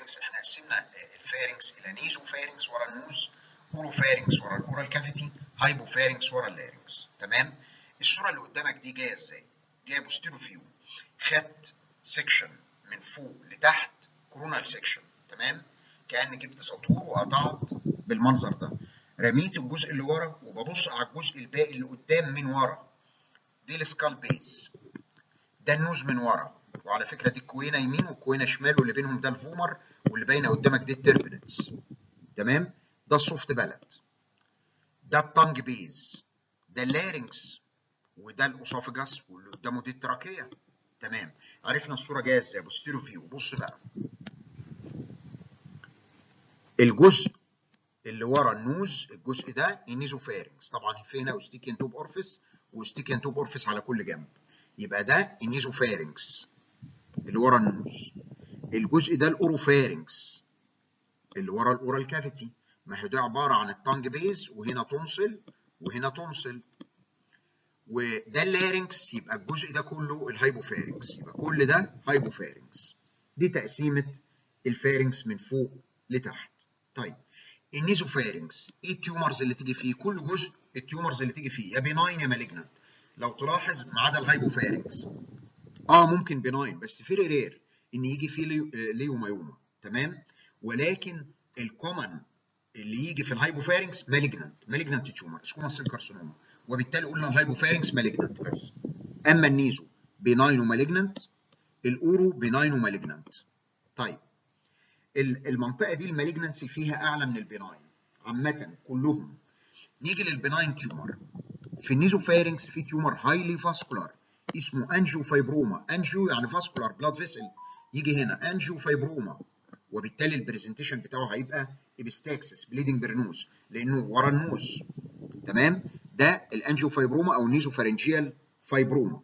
فارنكس احنا قسمنا الفارنكس الى نيزو فارنكس ورا النوز اورو فارنكس ورا الاورال كافيتي هايبو فارنكس ورا اللارنكس تمام الصوره اللي قدامك دي جايه ازاي جايه بوستيرو فيو خدت سيكشن من فوق لتحت كورونال سيكشن تمام كان جبت سطور وقطعت بالمنظر ده رميت الجزء اللي ورا وببص على الجزء الباقي اللي قدام من ورا دي السكال بيس ده النوز من ورا وعلى فكره دي الكوينه يمين والكوينه شمال واللي بينهم ده الفومر واللي باينه قدامك دي التربنتس تمام ده السوفت بلد ده التانج بيز ده اللارنكس وده الاسوفجاس واللي قدامه دي التراكيه تمام عرفنا الصوره جايه ازاي بوستيرو فيو بص بقى الجزء اللي ورا النوز الجزء ده النيزوفارنكس طبعا في هنا اوستيكيان توب اورفيس واوستيكيان توب اورفيس على كل جنب يبقى ده النيزوفارنكس اللي ورا النوز الجزء ده الاوروفارنكس اللي ورا الاورال كافيتي ما هي ده عباره عن التانج بيز وهنا تونسل وهنا تونسل وده اللارنكس يبقى الجزء ده كله الهايبوفارنكس يبقى كل ده هايبوفارنكس دي تقسيمه الفارنكس من فوق لتحت طيب النيزوفارنكس ايه التيومرز اللي تيجي فيه كل جزء التيومرز اللي تيجي فيه يا بيناين يا مالجنانت لو تلاحظ ما عدا الهايبوفارنكس اه ممكن بيناين بس فيري رير ان يجي فيه ليو ليومايوما تمام ولكن الكومن اللي يجي في الهايبوفارنكس مالجنانت مالجنانت تيومر سكوما سيل كارسينوما وبالتالي قلنا الهايبوفارنكس مالجنانت بس اما النيزو بيناين ومالجنانت الاورو بيناين ومالجنانت طيب المنطقه دي المالجنانسي فيها اعلى من البيناين عامه كلهم نيجي للبيناين تيومر في النيزوفارنكس في تيومر هايلي فاسكولار اسمه انجيو فايبروما انجيو يعني فاسكولار بلاد فيسل يجي هنا انجيو فايبروما وبالتالي البرزنتيشن بتاعه هيبقى ابستاكسس بليدنج برنوز لانه ورا النوز تمام ده الانجيو فايبروما او نيزوفارنجيال فايبروما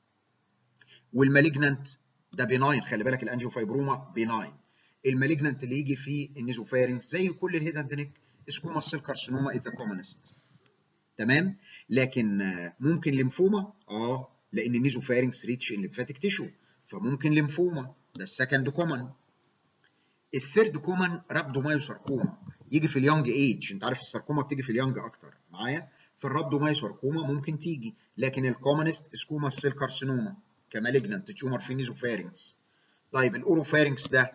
والمالجنانت ده بيناين خلي بالك الانجيو فايبروما بيناين المالجنانت اللي يجي فيه النيزوفارنكس زي كل الهيد اند نيك سكوما سيل كارسينوما از ذا كومنست تمام لكن ممكن ليمفوما اه لان النيزوفارنكس ريتش ان ليمفاتيك تيشو فممكن ليمفوما ده السكند كومن الثيرد كومن رابدومايوساركوما يجي في اليونج ايج انت عارف الساركوما بتيجي في اليونج اكتر معايا فالرابدومايوساركوما ممكن تيجي لكن الكومنست سكوما سيل كارسينوما كمالجنانت تيومر في النيزوفارنكس طيب الاوروفارنكس ده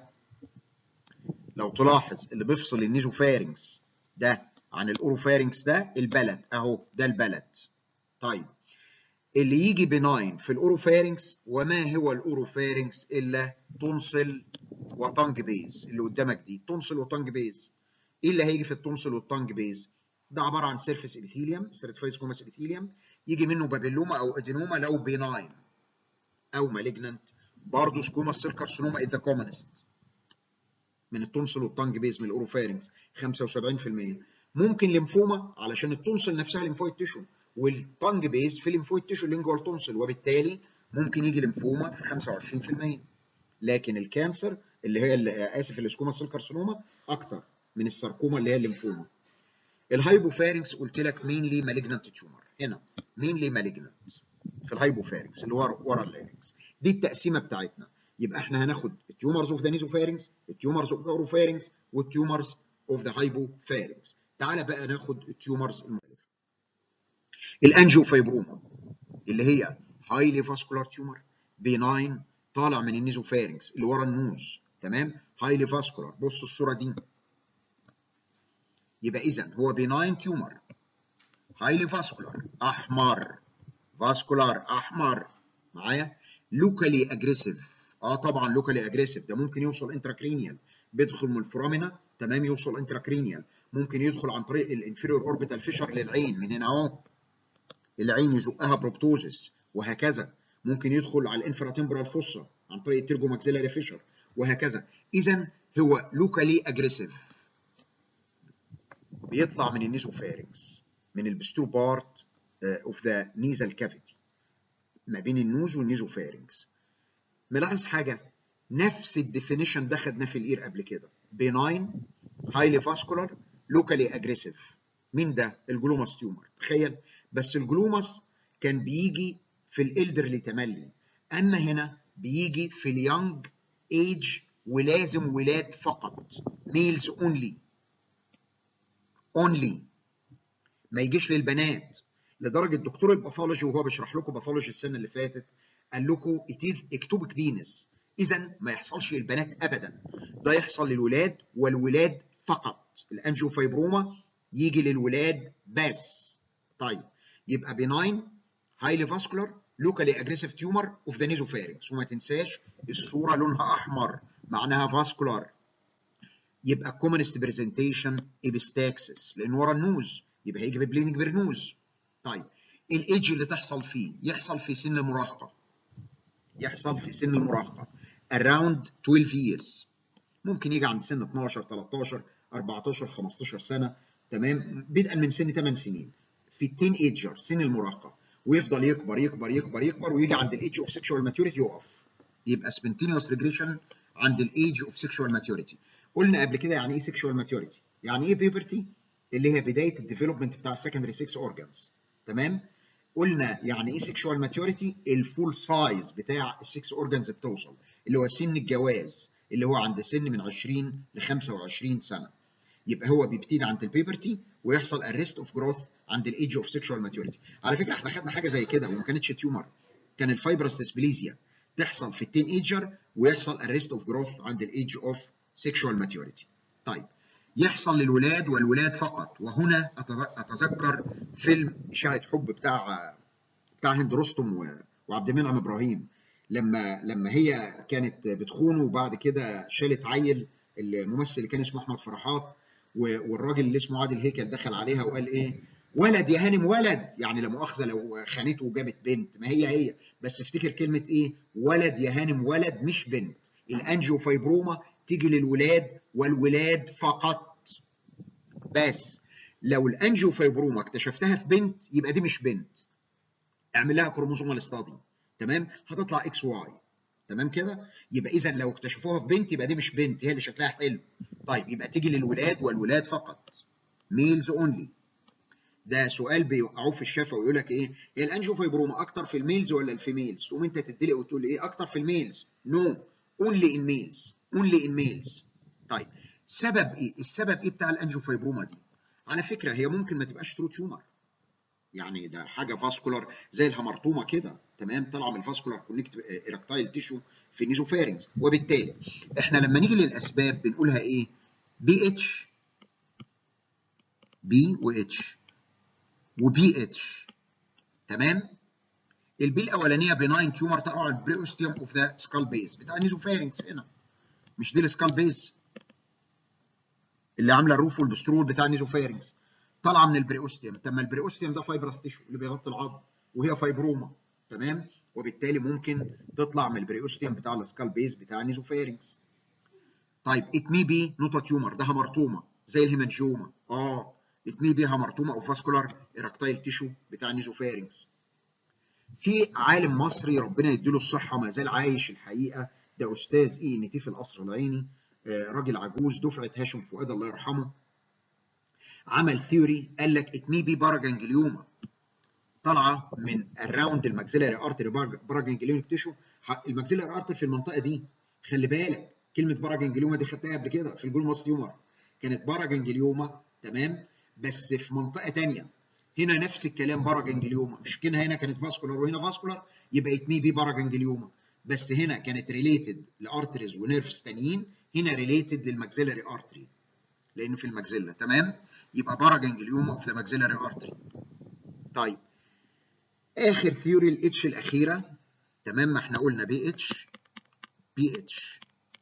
لو تلاحظ اللي بيفصل النيزوفارنكس ده عن الاوروفارنكس ده البلد اهو ده البلد طيب اللي يجي بناين في الاوروفارنكس وما هو الاوروفارنكس الا تونسل وتانج بيز اللي قدامك دي تونسل وتانج بيز ايه اللي هيجي في التونسل والتانج بيز ده عباره عن سيرفيس ابيثيليوم ستراتيفايز كوماس ابيثيليوم يجي منه بابيلوما او ادينوما لو بناين او مالجنانت برضه سكوما سيل كارسينوما از ذا كومنست من التونسل والتانج بيز من الاوروفارنكس 75% ممكن ليمفوما علشان التونسل نفسها ليمفويد تيشو والتانج بيز في ليمفويد تيشو اللي جوه التونسل وبالتالي ممكن يجي ليمفوما في 25% لكن الكانسر اللي هي اللي اسف الاسكوما سيل كارسينوما اكتر من الساركوما اللي هي الليمفوما الهايبوفارنكس قلت لك مين لي مالجنانت تيومر هنا مين لي مالجنانت في الهايبوفارنكس اللي ورا ورا اللارنكس دي التقسيمه بتاعتنا يبقى احنا هناخد التيومرز اوف ذا نيزوفارنكس التيومرز اوف ذا اوروفارنكس والتيومرز اوف ذا هايبوفارنكس تعالى بقى ناخد التيومرز المختلفه الانجيوفايبروما اللي هي هايلي فاسكولار تيومر بيناين طالع من النيزوفارنكس اللي ورا النوز تمام هايلي فاسكولار بص الصوره دي يبقى اذا هو بيناين تيومر هايلي فاسكولار احمر فاسكولار احمر معايا لوكالي اجريسيف اه طبعا لوكالي اجريسيف ده ممكن يوصل انتراكرينيال بيدخل من الفورامينا تمام يوصل انتراكرينيال ممكن يدخل عن طريق الانفيريور اوربيتال فيشر للعين من هنا اهو العين يزقها بروبتوزس وهكذا ممكن يدخل على الانفراتمبرال فوسا عن طريق الترجو ماكسيلاري فيشر وهكذا اذا هو لوكالي اجريسيف بيطلع من النيزوفارنكس من البستو بارت اوف ذا نيزال كافيتي ما بين النوز والنيزوفارنكس ملاحظ حاجه نفس الديفينيشن ده خدناه في الاير قبل كده بيناين هايلي فاسكولار لوكالي اجريسيف مين ده الجلوماس تيومر تخيل بس الجلوماس كان بيجي في الالدرلي تملي اما هنا بيجي في اليونج ايج ولازم ولاد فقط ميلز اونلي اونلي ما يجيش للبنات لدرجه دكتور الباثولوجي وهو بيشرح لكم باثولوجي السنه اللي فاتت قال لكم اكتوبك بينس اذا ما يحصلش للبنات ابدا ده يحصل للولاد والولاد فقط الانجيوفايبروما يجي للولاد بس طيب يبقى بيناين هايلي فاسكولار لوكالي اجريسيف تيومر اوف ذا نيزوفارينكس وما تنساش الصوره لونها احمر معناها فاسكولار يبقى كومنست برزنتيشن ابستاكسس لان ورا النوز يبقى هيجي ببليننج برنوز طيب الايدج اللي تحصل فيه يحصل في سن المراهقه يحصل في سن المراهقه around 12 years ممكن يجي عند سن 12 13 14 15 سنه تمام بدءا من سن 8 سنين في التين ايجر سن المراهقه ويفضل يكبر يكبر يكبر يكبر ويجي عند الايدج اوف سيكشوال ماتيوريتي يقف يبقى سبنتينيوس ريجريشن عند الايدج اوف سيكشوال ماتيوريتي قلنا قبل كده يعني ايه سيكشوال ماتيوريتي يعني ايه بيبرتي اللي هي بدايه الديفلوبمنت بتاع السكندري 6 اورجانز تمام قلنا يعني ايه سيكشوال ماتيوريتي الفول سايز بتاع السكس اورجانز بتوصل اللي هو سن الجواز اللي هو عند سن من 20 ل 25 سنه يبقى هو بيبتدي عند البيبرتي ويحصل ارست اوف جروث عند الايدج اوف سيكشوال ماتيوريتي على فكره احنا خدنا حاجه زي كده وما كانتش تيومر كان الفايبرس ديسبليزيا تحصل في التين ايجر ويحصل ارست اوف جروث عند الايدج اوف سيكشوال ماتيوريتي طيب يحصل للولاد والولاد فقط وهنا اتذكر فيلم اشاعه حب بتاع بتاع هند رستم وعبد المنعم ابراهيم لما لما هي كانت بتخونه وبعد كده شالت عيل الممثل اللي كان اسمه احمد فرحات والراجل اللي اسمه عادل هيكل دخل عليها وقال ايه ولد يا هانم ولد يعني لا مؤاخذه لو خانته وجابت بنت ما هي هي بس افتكر كلمه ايه ولد يا هانم ولد مش بنت الانجيوفايبروما تيجي للولاد والولاد فقط بس لو الانجيوفايبروما اكتشفتها في بنت يبقى دي مش بنت اعمل لها كروموزومال ستادي تمام هتطلع اكس واي تمام كده يبقى اذا لو اكتشفوها في بنت يبقى دي مش بنت هي اللي شكلها حلو طيب يبقى تيجي للولاد والولاد فقط ميلز اونلي ده سؤال بيوقعوه في الشفا ويقول لك ايه هي الانجيوفايبروما اكتر في الميلز ولا الفيميلز تقوم انت تدلق وتقول ايه اكتر في الميلز نو اونلي ان ميلز اونلي ان ميلز طيب سبب ايه السبب ايه بتاع الانجيوفايبروما دي على فكره هي ممكن ما تبقاش ترو تيومر يعني ده حاجه فاسكولار زي الهمرطومه كده تمام طالعه من الفاسكولار كونكت ايركتايل تيشو في النيزوفارينكس وبالتالي احنا لما نيجي للاسباب بنقولها ايه بي اتش بي و اتش وبي اتش تمام البي الاولانيه بناين تيومر تقع على البريوستيوم اوف ذا سكال بيز بتاع النيزوفارينكس هنا مش دي السكال بيز اللي عامله الروف والبسترول بتاع النيزوفارينكس طالعه من البريوستيوم طب ما البريوستيوم ده فايبرس تيشو اللي بيغطي العظم وهي فايبروما تمام وبالتالي ممكن تطلع من البريوستيوم بتاع السكال بيز بتاع النيزوفارينكس طيب ات مي بي نوتا تيومر ده همرتومه زي الهيمانجيوما اه ات مي بي همرتومه او فاسكولار ايركتايل تيشو بتاع النيزوفارينكس في عالم مصري ربنا يديله الصحه ما زال عايش الحقيقه ده استاذ اي ان تي في القصر العيني آه راجل عجوز دفعه هاشم فؤاد الله يرحمه عمل ثيوري قال لك ات مي بي باراجانجليوما طالعه من الراوند الماكسيلاري ارتري باراجانجليونيك تيشو الماكسيلاري ارتري في المنطقه دي خلي بالك كلمه باراجانجليوما دي خدتها قبل كده في الجلوماس تيومر كانت باراجانجليوما تمام بس في منطقه ثانيه هنا نفس الكلام باراجانجليوما مش كده هنا كانت فاسكولار وهنا فاسكولار يبقى ات مي بي باراجانجليوما بس هنا كانت ريليتد لارتريز ونيرفز ثانيين هنا ريليتد للماكسيلاري ارتري لانه في الماكسيلا تمام يبقى باراجانجليوما اوف ذا ماكسيلاري ارتري طيب اخر ثيوري الاتش الاخيره تمام ما احنا قلنا بي اتش بي اتش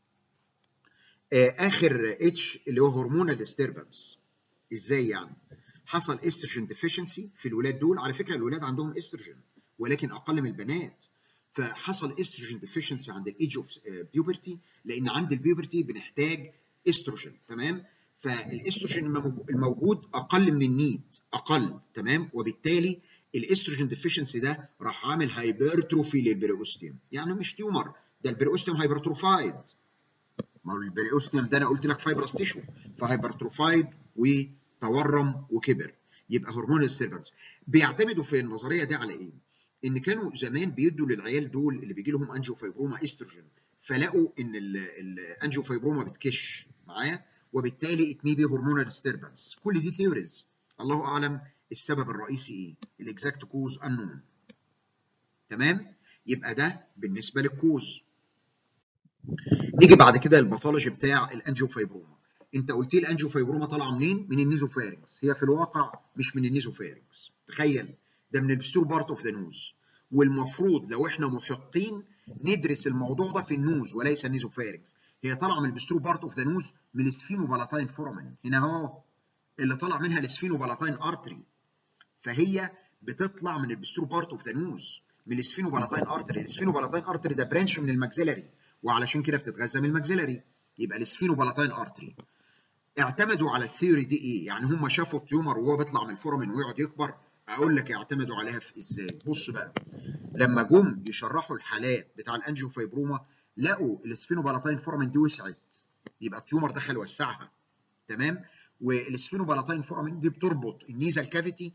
اخر اتش اللي هو هرمونال ديستربنس ازاي يعني حصل استروجين ديفيشنسي في الولاد دول على فكره الولاد عندهم استروجين ولكن اقل من البنات فحصل استروجين ديفيشنسي عند الايدج اوف بيوبرتي لان عند البيوبرتي بنحتاج استروجين تمام فالاستروجين الموجود اقل من النيد اقل تمام وبالتالي الاستروجين ديفيشنسي ده راح عامل هايبرتروفي للبريوستيوم يعني مش تيومر ده البريوستيوم هايبرتروفايد ما هو البريوستيوم ده انا قلت لك فايبرس تيشو فهايبرتروفايد وتورم وكبر يبقى هرمون السيرفنس بيعتمدوا في النظريه دي على ايه؟ ان كانوا زمان بيدوا للعيال دول اللي بيجي لهم انجيوفايبروما استروجين فلقوا ان الانجيوفايبروما بتكش معايا وبالتالي ات مي بي هرمونال ديستربنس كل دي ثيوريز الله اعلم السبب الرئيسي ايه الاكزاكت كوز انون تمام يبقى ده بالنسبه للكوز نيجي بعد كده للباثولوجي بتاع الانجيوفايبروما انت قلت لي الانجيوفايبروما طالعه منين من النيزوفارينكس هي في الواقع مش من النيزوفارينكس تخيل ده من البستول بارت اوف ذا نوز والمفروض لو احنا محقين ندرس الموضوع ده في النوز وليس النيزوفارينكس هي طالعه من البستول بارت اوف ذا نوز من السفينوبالاتاين فورامين هنا اهو اللي طلع منها السفينوبالاتاين ارتري فهي بتطلع من البستول بارت اوف ذا نوز من السفينوبالاتاين ارتري السفينوبالاتاين ارتري ده برانش من الماكسيلاري وعلشان كده بتتغذى من الماكسيلاري يبقى السفينوبالاتاين ارتري اعتمدوا على الثيوري دي ايه يعني هم شافوا التيومر وهو بيطلع من الفورامين ويقعد يكبر اقول لك اعتمدوا عليها في ازاي بص بقى لما جم يشرحوا الحالات بتاع الانجيوفايبروما لقوا السفينوبالاتاين فورامين دي وسعت يبقى التيومر دخل وسعها تمام والسفينوبالاتاين فورامين دي بتربط النيزال كافيتي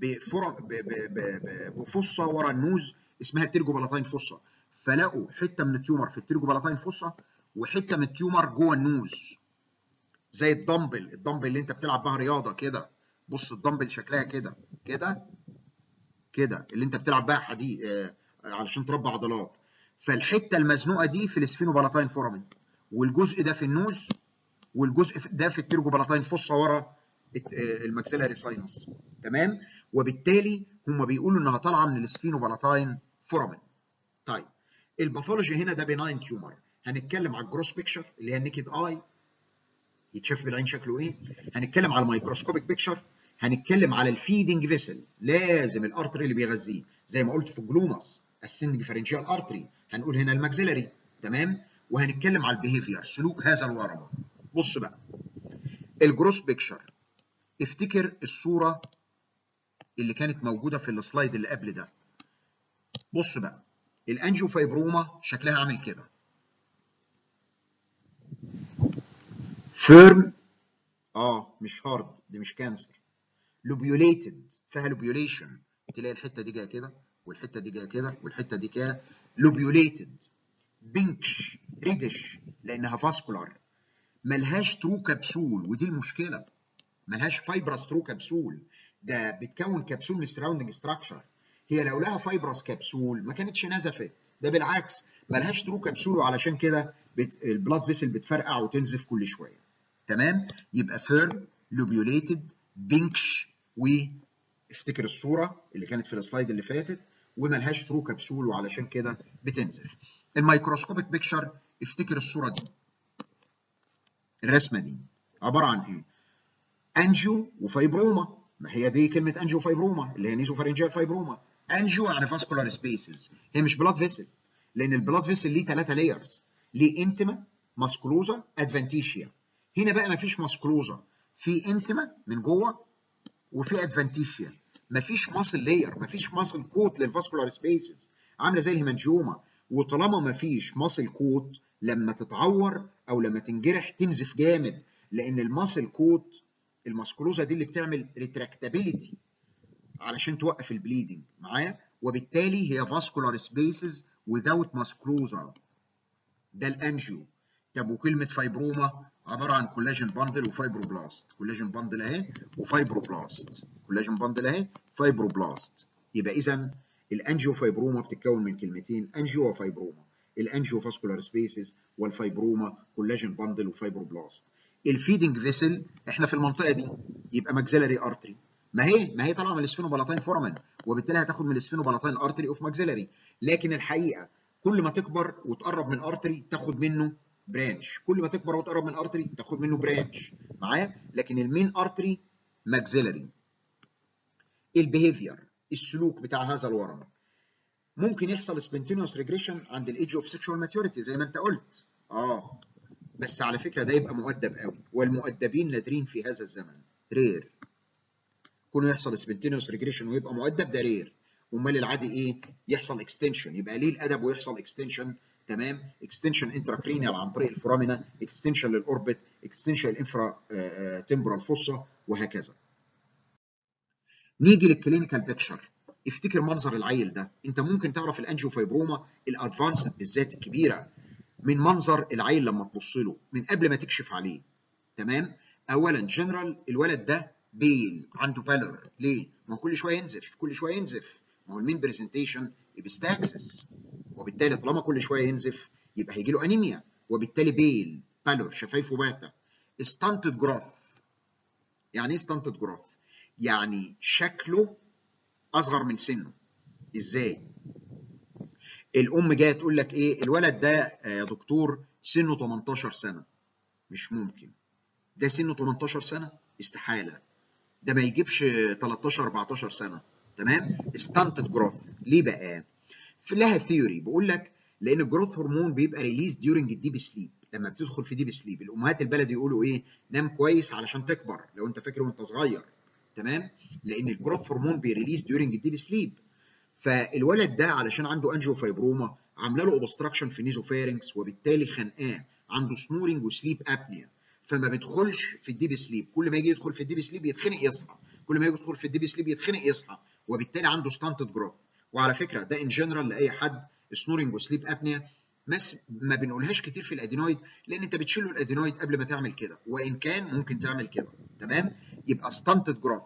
بفصه ورا النوز اسمها الترجوبالاتاين فصه فلقوا حته من التيومر في الترجوبالاتاين فصه وحته من التيومر جوه النوز زي الدمبل الدمبل اللي انت بتلعب بها رياضه كده بص الدمبل شكلها كده كده كده اللي انت بتلعب بها حديد آه علشان تربى عضلات فالحته المزنوقه دي في السفينوبالاتاين فورامين والجزء ده في النوز والجزء ده في الترجوبالاتاين فصه ورا الماكسيلاري ساينس تمام وبالتالي هم بيقولوا انها طالعه من السفينوبالاتاين فورامين طيب الباثولوجي هنا ده بيناين تيومر هنتكلم على الجروس بيكتشر اللي هي النيكد اي يتشاف بالعين شكله ايه هنتكلم على الميكروسكوبيك بيكتشر هنتكلم على الفيدنج فيسل لازم الارتري اللي بيغذيه زي ما قلت في الجلوماس السندنج فرنشال ارتري هنقول هنا الماكسيلاري تمام وهنتكلم على البيهيفير سلوك هذا الورم بص بقى الجروس بيكتشر افتكر الصوره اللي كانت موجوده في السلايد اللي قبل ده بص بقى الانجيوفايبروما شكلها عامل كده فيرم اه مش هارد دي مش كانسر لوبيوليتد فيها لوبيوليشن تلاقي الحته دي جايه كده والحته دي جايه كده والحته دي كده لوبيوليتد بينكش ريدش لانها فاسكولار ملهاش ترو كبسول ودي المشكله ملهاش فايبرس ترو كبسول ده بتكون كبسول من السراوندنج ستراكشر هي لو لها فايبرس كبسول ما كانتش نزفت ده بالعكس ملهاش ترو كبسول وعلشان كده البلاد فيسل بتفرقع وتنزف كل شويه تمام يبقى فيرم لوبيوليتد بينكش وافتكر الصوره اللي كانت في السلايد اللي فاتت وملهاش ترو كبسول وعلشان كده بتنزف الميكروسكوبيك بيكتشر افتكر الصوره دي الرسمه دي عباره عن ايه انجيو وفايبروما ما هي دي كلمه انجيو فايبروما اللي هي نيزوفارنجيال فايبروما انجيو يعني فاسكولار سبيسز هي مش بلاد فيسل لان البلاد فيسل ليه ثلاثه لايرز ليه انتما ماسكولوزا ادفانتيشيا هنا بقى ما فيش ماسكولوزا في انتما من جوه وفي ادفانتيشيا ما فيش ماسل لاير ما فيش ماسل كوت للفاسكولار سبيسز عامله زي الهيمانجيوما وطالما ما فيش ماسل كوت لما تتعور او لما تنجرح تنزف جامد لان الماسل كوت الماسكولوزا دي اللي بتعمل ريتراكتابيليتي علشان توقف البليدنج معايا وبالتالي هي فاسكولار سبيسز without ماسكولوزا ده الانجيو طب وكلمه فايبروما عباره عن كولاجين باندل وفايبروبلاست كولاجين باندل اهي وفايبروبلاست كولاجين باندل اهي فايبروبلاست يبقى اذا الانجيو فايبروما بتتكون من كلمتين انجيو وفايبروما الانجيو فاسكولار سبيسز والفايبروما كولاجين باندل وفايبروبلاست الفيدنج فيسل احنا في المنطقه دي يبقى ماكسيلاري ارتري ما هي ما هي طالعه من السفينوبالاتين فورمن وبالتالي هتاخد من السفينوبالاتين ارتري اوف ماكسيلاري لكن الحقيقه كل ما تكبر وتقرب من ارتري تاخد منه برانش كل ما تكبر وتقرب من ارتري تاخد منه برانش معايا لكن المين ارتري ماكسيلاري البيهيفير السلوك بتاع هذا الورم ممكن يحصل سبنتينوس ريجريشن عند الايدج اوف سيكشوال ماتيوريتي زي ما انت قلت اه بس على فكره ده يبقى مؤدب قوي والمؤدبين نادرين في هذا الزمن رير كونه يحصل سبنتينوس ريجريشن ويبقى مؤدب ده رير امال العادي ايه يحصل اكستنشن يبقى ليه الادب ويحصل اكستنشن تمام اكستنشن انتراكرينيال عن طريق الفورامينا اكستنشن للاوربت اكستنشن الانفرا تمبرال فوسا وهكذا نيجي للكلينيكال بيكتشر افتكر منظر العيل ده انت ممكن تعرف الانجيوفايبروما الادفانسد بالذات الكبيره من منظر العيل لما تبص له من قبل ما تكشف عليه تمام اولا جنرال الولد ده بيل عنده بالور ليه ما هو كل شويه ينزف كل شويه ينزف ما هو المين برزنتيشن ابستاكسس وبالتالي طالما كل شويه ينزف يبقى هيجي له انيميا وبالتالي بيل بالور شفايفه باته ستانتد جروث يعني ايه ستانتد جروث يعني شكله اصغر من سنه ازاي الام جايه تقول لك ايه الولد ده يا دكتور سنه 18 سنه مش ممكن ده سنه 18 سنه استحاله ده ما يجيبش 13 14 سنه تمام ستانتد جروث ليه بقى في لها ثيوري بقول لك لان الجروث هرمون بيبقى ريليز ديورنج الديب سليب لما بتدخل في ديب سليب الامهات البلد يقولوا ايه نام كويس علشان تكبر لو انت فاكر وانت صغير تمام لان الجروث هرمون بيريليز ديورنج الديب سليب فالولد ده علشان عنده انجيو فايبروما عامله له اوبستراكشن في نيزوفارنكس وبالتالي خانقاه عنده سنورنج وسليب ابنيا فما بيدخلش في الديب سليب كل ما يجي يدخل في الديب سليب يتخنق يصحى كل ما يجي يدخل في الديب سليب يتخنق يصحى وبالتالي عنده ستانتد جروث وعلى فكره ده ان جنرال لاي حد سنورنج وسليب ابنيا بس ما بنقولهاش كتير في الادينويد لان انت بتشيل له الادينويد قبل ما تعمل كده وان كان ممكن تعمل كده تمام يبقى ستانتد جروث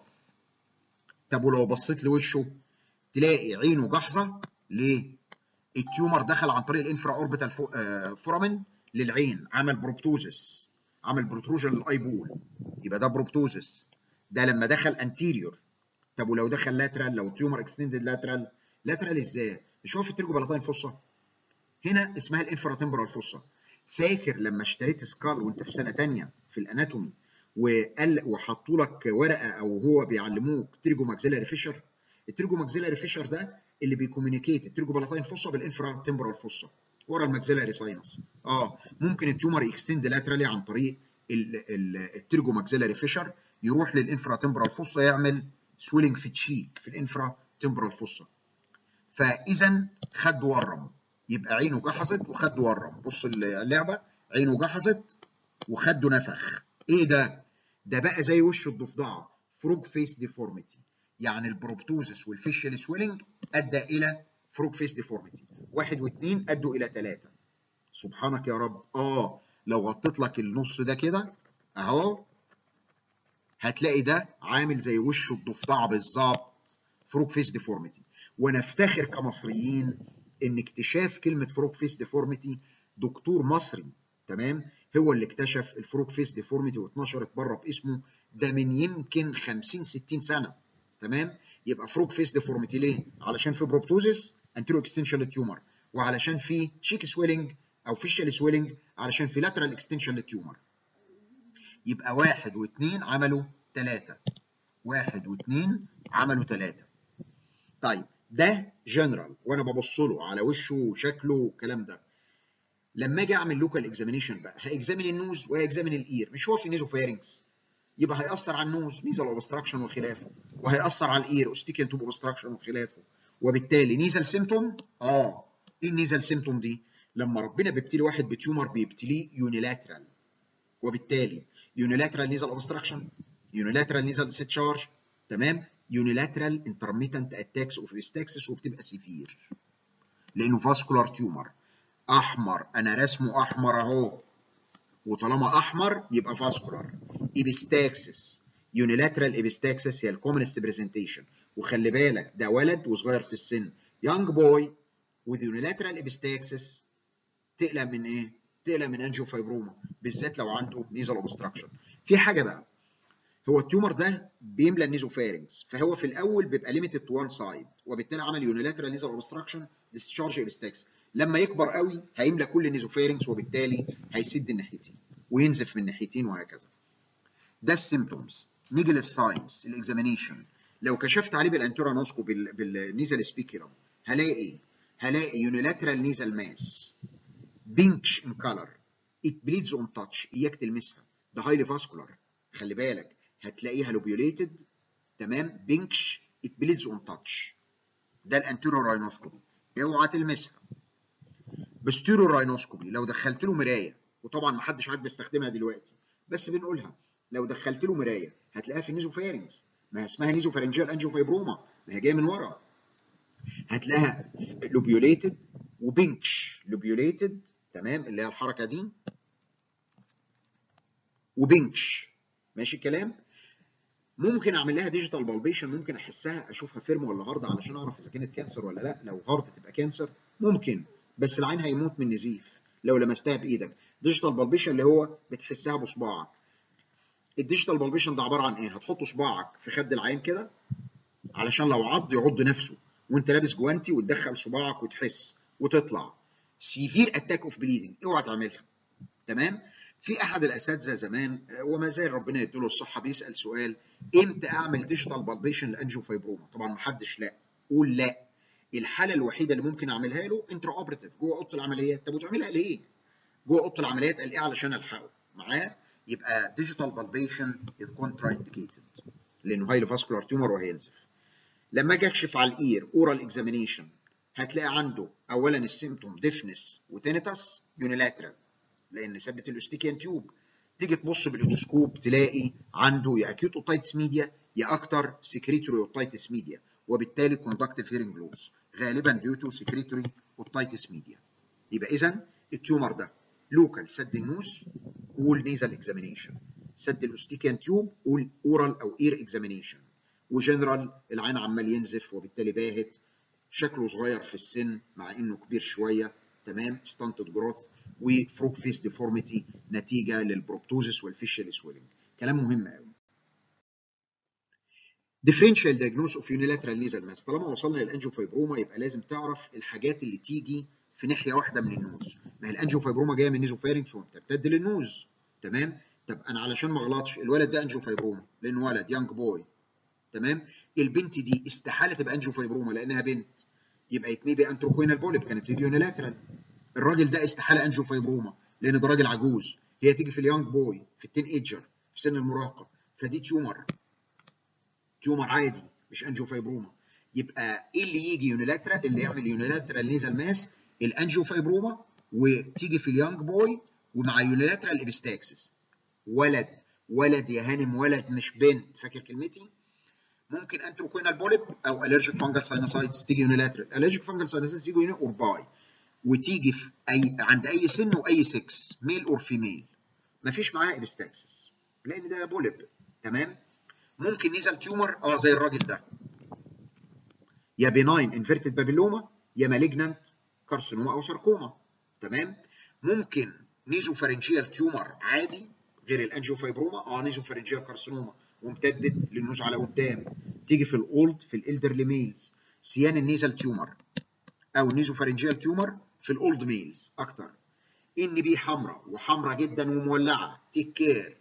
طب ولو بصيت لوشه تلاقي عينه جحظه ليه؟ التيومر دخل عن طريق الانفرا اوربيتال فورامين للعين عمل بروبتوزس عمل بروتروجن للاي بول يبقى ده بروبتوزس ده لما دخل انتيريور طب ولو دخل لاترال لو التيومر اكستندد لاترال لاترال ازاي؟ مش هو في الترجو بلاتين فصه هنا اسمها الانفرا تمبرال فصه فاكر لما اشتريت سكال وانت في سنه ثانيه في الاناتومي وقال وحطوا لك ورقه او هو بيعلموك ترجو ماكسيلاري فيشر الترجو ماكسيلاري فيشر ده اللي بيكومينيكيت الترجو بلاتين فصه بالانفرا تمبرال فصه ورا الماكسيلاري ساينس اه ممكن التيومر يكستند لاترالي عن طريق الترجو ماكسيلاري فيشر يروح للانفرا تمبرال فصه يعمل سويلنج في تشيك في الانفرا تمبرال فصه فاذا خد ورم يبقى عينه جحظت وخده ورم بص اللعبه عينه جحظت وخده نفخ ايه ده ده بقى زي وش الضفدعه فروج فيس ديفورميتي يعني البروبتوزس والفيشيال سويلنج ادى الى فروج فيس ديفورميتي واحد واثنين ادوا الى ثلاثه سبحانك يا رب اه لو غطيت لك النص ده كده اهو هتلاقي ده عامل زي وش الضفدعه بالظبط فروج فيس ديفورميتي ونفتخر كمصريين ان اكتشاف كلمه فروج فيس ديفورميتي دكتور مصري تمام هو اللي اكتشف الفروج فيس ديفورميتي واتنشرت بره باسمه ده من يمكن 50 60 سنه تمام يبقى فروج فيس ديفورميتي ليه علشان في بروبتوزس انتيرو اكستنشن تيومر وعلشان في شيك سويلنج او فيشال سويلنج علشان في لاترال اكستنشن للتيومر يبقى واحد واثنين عملوا ثلاثة واحد واثنين عملوا ثلاثة طيب ده جنرال وانا ببص له على وشه وشكله والكلام ده لما اجي اعمل لوكال اكزامينيشن بقى هاكزامين النوز وهاكزامين الاير مش هو في نيزو فارنكس يبقى هيأثر على النوز نيزل اوبستراكشن وخلافه وهيأثر على الاير اوستيكيان توب اوبستراكشن وخلافه وبالتالي نيزل سيمتوم اه ايه النيزل سيمتوم دي؟ لما ربنا بيبتلي واحد بتيومر بيبتليه يونيلاترال وبالتالي يونيلاترال نيزل اوبستراكشن يونيلاترال نيزل ديسشارج تمام يونيلاترال انترميتنت اتاكس اوف استاكسس وبتبقى سيفير لانه فاسكولار تيومر احمر انا رسمه احمر اهو وطالما احمر يبقى فاسكولار ايبستاكسس يونيلاترال ايبستاكسس هي الكومنست برزنتيشن وخلي بالك ده ولد وصغير في السن يونج بوي with unilateral epistaxis تقلق من ايه؟ تقلق من انجيو فايبروما بالذات لو عنده نيزل اوبستراكشن. في حاجه بقى هو التيومر ده بيملى النيزوفارنكس فهو في الاول بيبقى ليميتد تو وان سايد وبالتالي عمل يونيلاترال نيزل اوبستراكشن ديسشارج ايبستاكس لما يكبر قوي هيملى كل النيزوفارنكس وبالتالي هيسد الناحيتين وينزف من ناحيتين وهكذا. ده السيمبتومز نيجي للساينس الاكزامينيشن لو كشفت عليه بالانتورانوسكوب بالنيزل سبيكيرم هلاقي ايه؟ هلاقي يونيلاترال نيزل ماس بينكش ان كلر ات بليدز اون تاتش اياك تلمسها ده هايلي فاسكولار خلي بالك هتلاقيها لوبيوليتد تمام بينكش ات بليدز اون تاتش ده الانتيرو راينوسكوبي اوعى تلمسها بستيرو راينوسكوبي لو دخلت له مرايه وطبعا ما حدش عاد بيستخدمها دلوقتي بس بنقولها لو دخلت له مرايه هتلاقيها في النيزوفارنجز ما اسمها نيزوفارنجيال انجيوفايبروما ما هي جايه من ورا هتلاقيها لوبيوليتد وبينكش لوبيوليتد تمام اللي هي الحركه دي وبنكش ماشي الكلام ممكن اعمل لها ديجيتال بالبيشن ممكن احسها اشوفها فيرم ولا هارد علشان اعرف اذا كانت كانسر ولا لا لو هارد تبقى كانسر ممكن بس العين هيموت من نزيف لو لمستها بايدك ديجيتال بالبيشن اللي هو بتحسها بصباعك الديجيتال بالبيشن ده عباره عن ايه هتحط صباعك في خد العين كده علشان لو عض يعض نفسه وانت لابس جوانتي وتدخل صباعك وتحس وتطلع سيفير اتاك اوف بليدنج اوعى تعملها تمام في احد الاساتذه زمان وما زال ربنا يديله الصحه بيسال سؤال امتى اعمل ديجيتال بالبيشن لانجيو فايبروما طبعا ما حدش لا قول لا الحاله الوحيده اللي ممكن اعملها له انترا اوبريتيف جوه اوضه العمليات طب وتعملها ليه جوه اوضه العمليات قال ايه علشان الحقه معاه يبقى ديجيتال بالبيشن از كونترا انديكيتد لانه هايلي فاسكولار تيومر وهينزف لما اجي اكشف على الاير اورال اكزامينيشن هتلاقي عنده اولا السيمتوم ديفنس وتينيتاس يونيلاترال لان ثبت الاستيكيان تيوب تيجي تبص بالاوتوسكوب تلاقي عنده يا اكيوت اوتايتس ميديا يا اكتر سكريتوري اوتايتس ميديا وبالتالي كوندكتيف هيرنج لوس غالبا ديو تو سكريتوري اوتايتس ميديا يبقى اذا التيومر ده لوكال سد النوز قول نيزل اكزامينيشن سد الاوستيكيان تيوب قول اورال او اير اكزامينيشن وجنرال العين عمال ينزف وبالتالي باهت شكله صغير في السن مع انه كبير شويه تمام ستانتد جروث وفروك فيس ديفورميتي نتيجه للبروبتوزس والفيشل سويلنج كلام مهم قوي ديفرنشال دايجنوز اوف يونيلاترال نيزل ماس طالما وصلنا للانجيوفايبروما يبقى لازم تعرف الحاجات اللي تيجي في ناحيه واحده من النوز ما هي الانجيوفايبروما جايه من نيزوفارينكس وبتمتد للنوز تمام طب انا علشان ما اغلطش الولد ده انجيوفايبروما لانه ولد يانج بوي تمام البنت دي استحاله تبقى انجيوفايبروما لانها بنت يبقى يتميبي انتروكوينال بوليب كانت تيجي يونيلاترال الراجل ده استحاله انجيوفايبروما لان ده راجل عجوز هي تيجي في اليانج بوي في التين ايجر في سن المراهقه فدي تيومر تيومر عادي مش انجيوفايبروما يبقى ايه اللي يجي يونيلاترال اللي يعمل يونيلاترال نيزل ماس الانجيوفايبروما وتيجي في اليانج بوي ومع يونيلاترال ابستاكسس ولد ولد يا هانم ولد مش بنت فاكر كلمتي ممكن انتروكوينال بوليب او الرجيك فانجل ساينوسايتس تيجي يونيلاترال الرجيك فانجل ساينوسايتس تيجي يوني اور باي وتيجي في اي عند اي سن واي سكس ميل اور فيميل مفيش معاها ابستاكسس لان ده بوليب تمام ممكن نيزل تيومر اه زي الراجل ده يا بيناين انفيرتد بابيلوما يا مالجنانت كارسينوما او ساركوما تمام ممكن نيزوفارنجيال تيومر عادي غير الانجيوفايبروما اه نيزوفارنجيال كارسينوما وامتدت للنوز على قدام تيجي في الاولد في الالدرلي ميلز سيان النيزل تيومر او نيزوفارنجيال تيومر في الاولد ميلز اكتر ان بي حمراء وحمراء جدا ومولعه تيك كير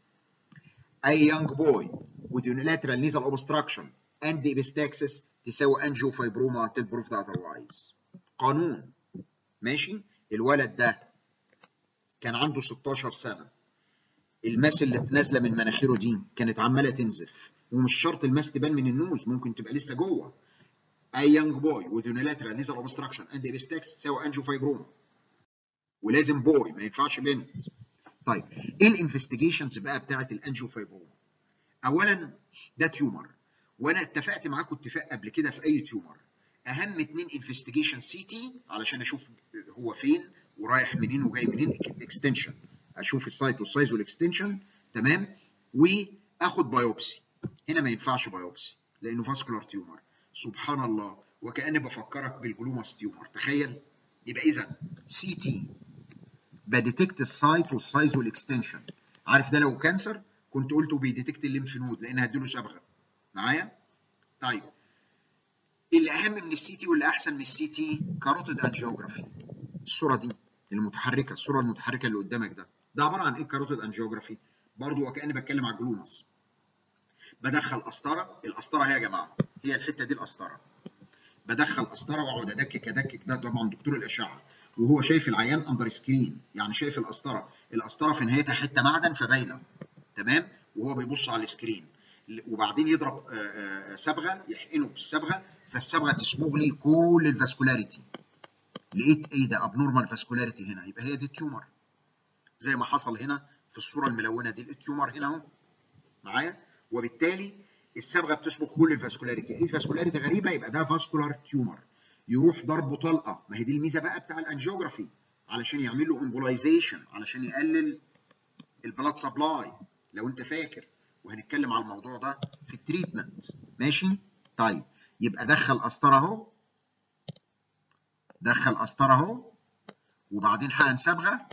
اي يونج بوي with unilateral nasal obstruction and epistaxis تساوي angiofibroما until proved otherwise قانون ماشي الولد ده كان عنده 16 سنه الماس اللي نازله من مناخيره دي كانت عماله تنزف ومش شرط الماس تبان من النوز ممكن تبقى لسه جوه اي يونج بوي with unilateral nasal obstruction and epistaxis تساوي angiofibroما ولازم بوي ما ينفعش بنت طيب ايه الانفستيجيشنز بقى بتاعه الانجيوفايبروما اولا ده تيومر وانا اتفقت معاكم اتفاق قبل كده في اي تيومر اهم اتنين انفستيجيشن سي تي علشان اشوف هو فين ورايح منين وجاي منين اكستنشن اشوف السايت والسايز والاكستنشن تمام واخد بايوبسي هنا ما ينفعش بايوبسي لانه فاسكولار تيومر سبحان الله وكاني بفكرك بالجلوماس تيومر تخيل يبقى اذا سي تي بديتكت السايت والسايز والاكستنشن عارف ده لو كانسر كنت قلته بيديتكت الليمف نود لان هديله صبغه معايا طيب اللي اهم من السي تي واللي احسن من السي تي كاروتيد انجيوجرافي الصوره دي المتحركه الصوره المتحركه اللي قدامك ده ده عباره عن ايه كاروتيد انجيوجرافي برضو وكاني بتكلم على الجلوماس بدخل قسطره القسطره هي يا جماعه هي الحته دي القسطره بدخل قسطره واقعد ادكك ادكك ده طبعا دكتور الاشعه وهو شايف العيان اندر سكرين يعني شايف القسطره القسطره في نهايتها حته معدن فباينه تمام وهو بيبص على السكرين وبعدين يضرب صبغه يحقنه بالصبغه فالصبغه تصبغ لي كل الفاسكولاريتي لقيت ايه ده ابنورمال فاسكولاريتي هنا يبقى هي دي التيومر زي ما حصل هنا في الصوره الملونه دي التيومر هنا اهو معايا وبالتالي الصبغه بتصبغ كل الفاسكولاريتي لقيت فاسكولاريتي غريبه يبقى ده فاسكولار تيومر يروح ضربه طلقه ما هي دي الميزه بقى بتاع الانجيوجرافي علشان يعمل له امبولايزيشن علشان يقلل البلاد سبلاي لو انت فاكر وهنتكلم على الموضوع ده في التريتمنت ماشي طيب يبقى دخل قسطره اهو دخل قسطره اهو وبعدين حقن صبغه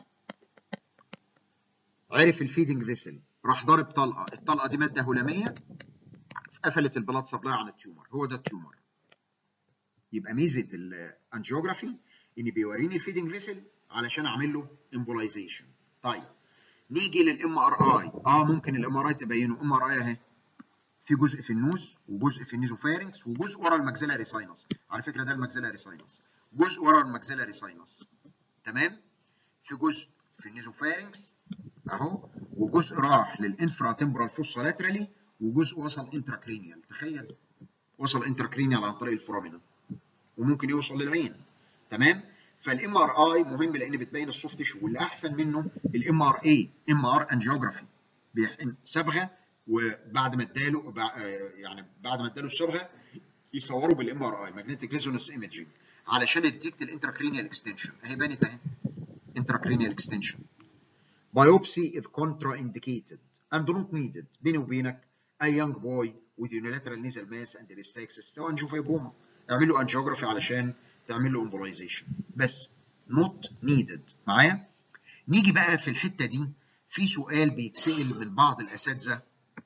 عرف الفيدنج فيسل راح ضارب طلقه الطلقه دي ماده هلاميه قفلت البلاد سبلاي عن التيومر هو ده التيومر يبقى ميزه الانجيوجرافي ان بيوريني الفيدنج فيسل علشان اعمل له امبولايزيشن طيب نيجي للام ار اي اه ممكن الام ار اي تبينه ام ار اي اهي في جزء في النوز وجزء في النيزوفارنكس وجزء ورا الماكسيلاري ساينس على فكره ده الماكسيلاري ساينس جزء ورا الماكسيلاري ساينس تمام في جزء في النيزوفارنكس اهو وجزء راح للانفرا تمبرال فوسا لاترالي وجزء وصل انتراكرينيال تخيل وصل انتراكرينيال عن طريق الفورامينا وممكن يوصل للعين تمام فالام ار اي مهم لان بتبين السوفت تيشو واللي احسن منه الام ار اي ام ار انجيوجرافي بيحقن صبغه وبعد ما اداله يعني بعد ما اداله الصبغه يصوروا بالام ار اي ماجنتيك ريزونانس ايمجنج علشان يديتكت الانتراكرينيال اكستنشن اهي بانت اهي intracranial extension. Biopsy is contraindicated and not needed بيني وبينك a young boy with unilateral nasal mass and epistaxis سواء انجوفيبوما اعمل له angiography علشان تعمل له embolization بس not needed معايا؟ نيجي بقى في الحتة دي في سؤال بيتسأل من بعض الأساتذة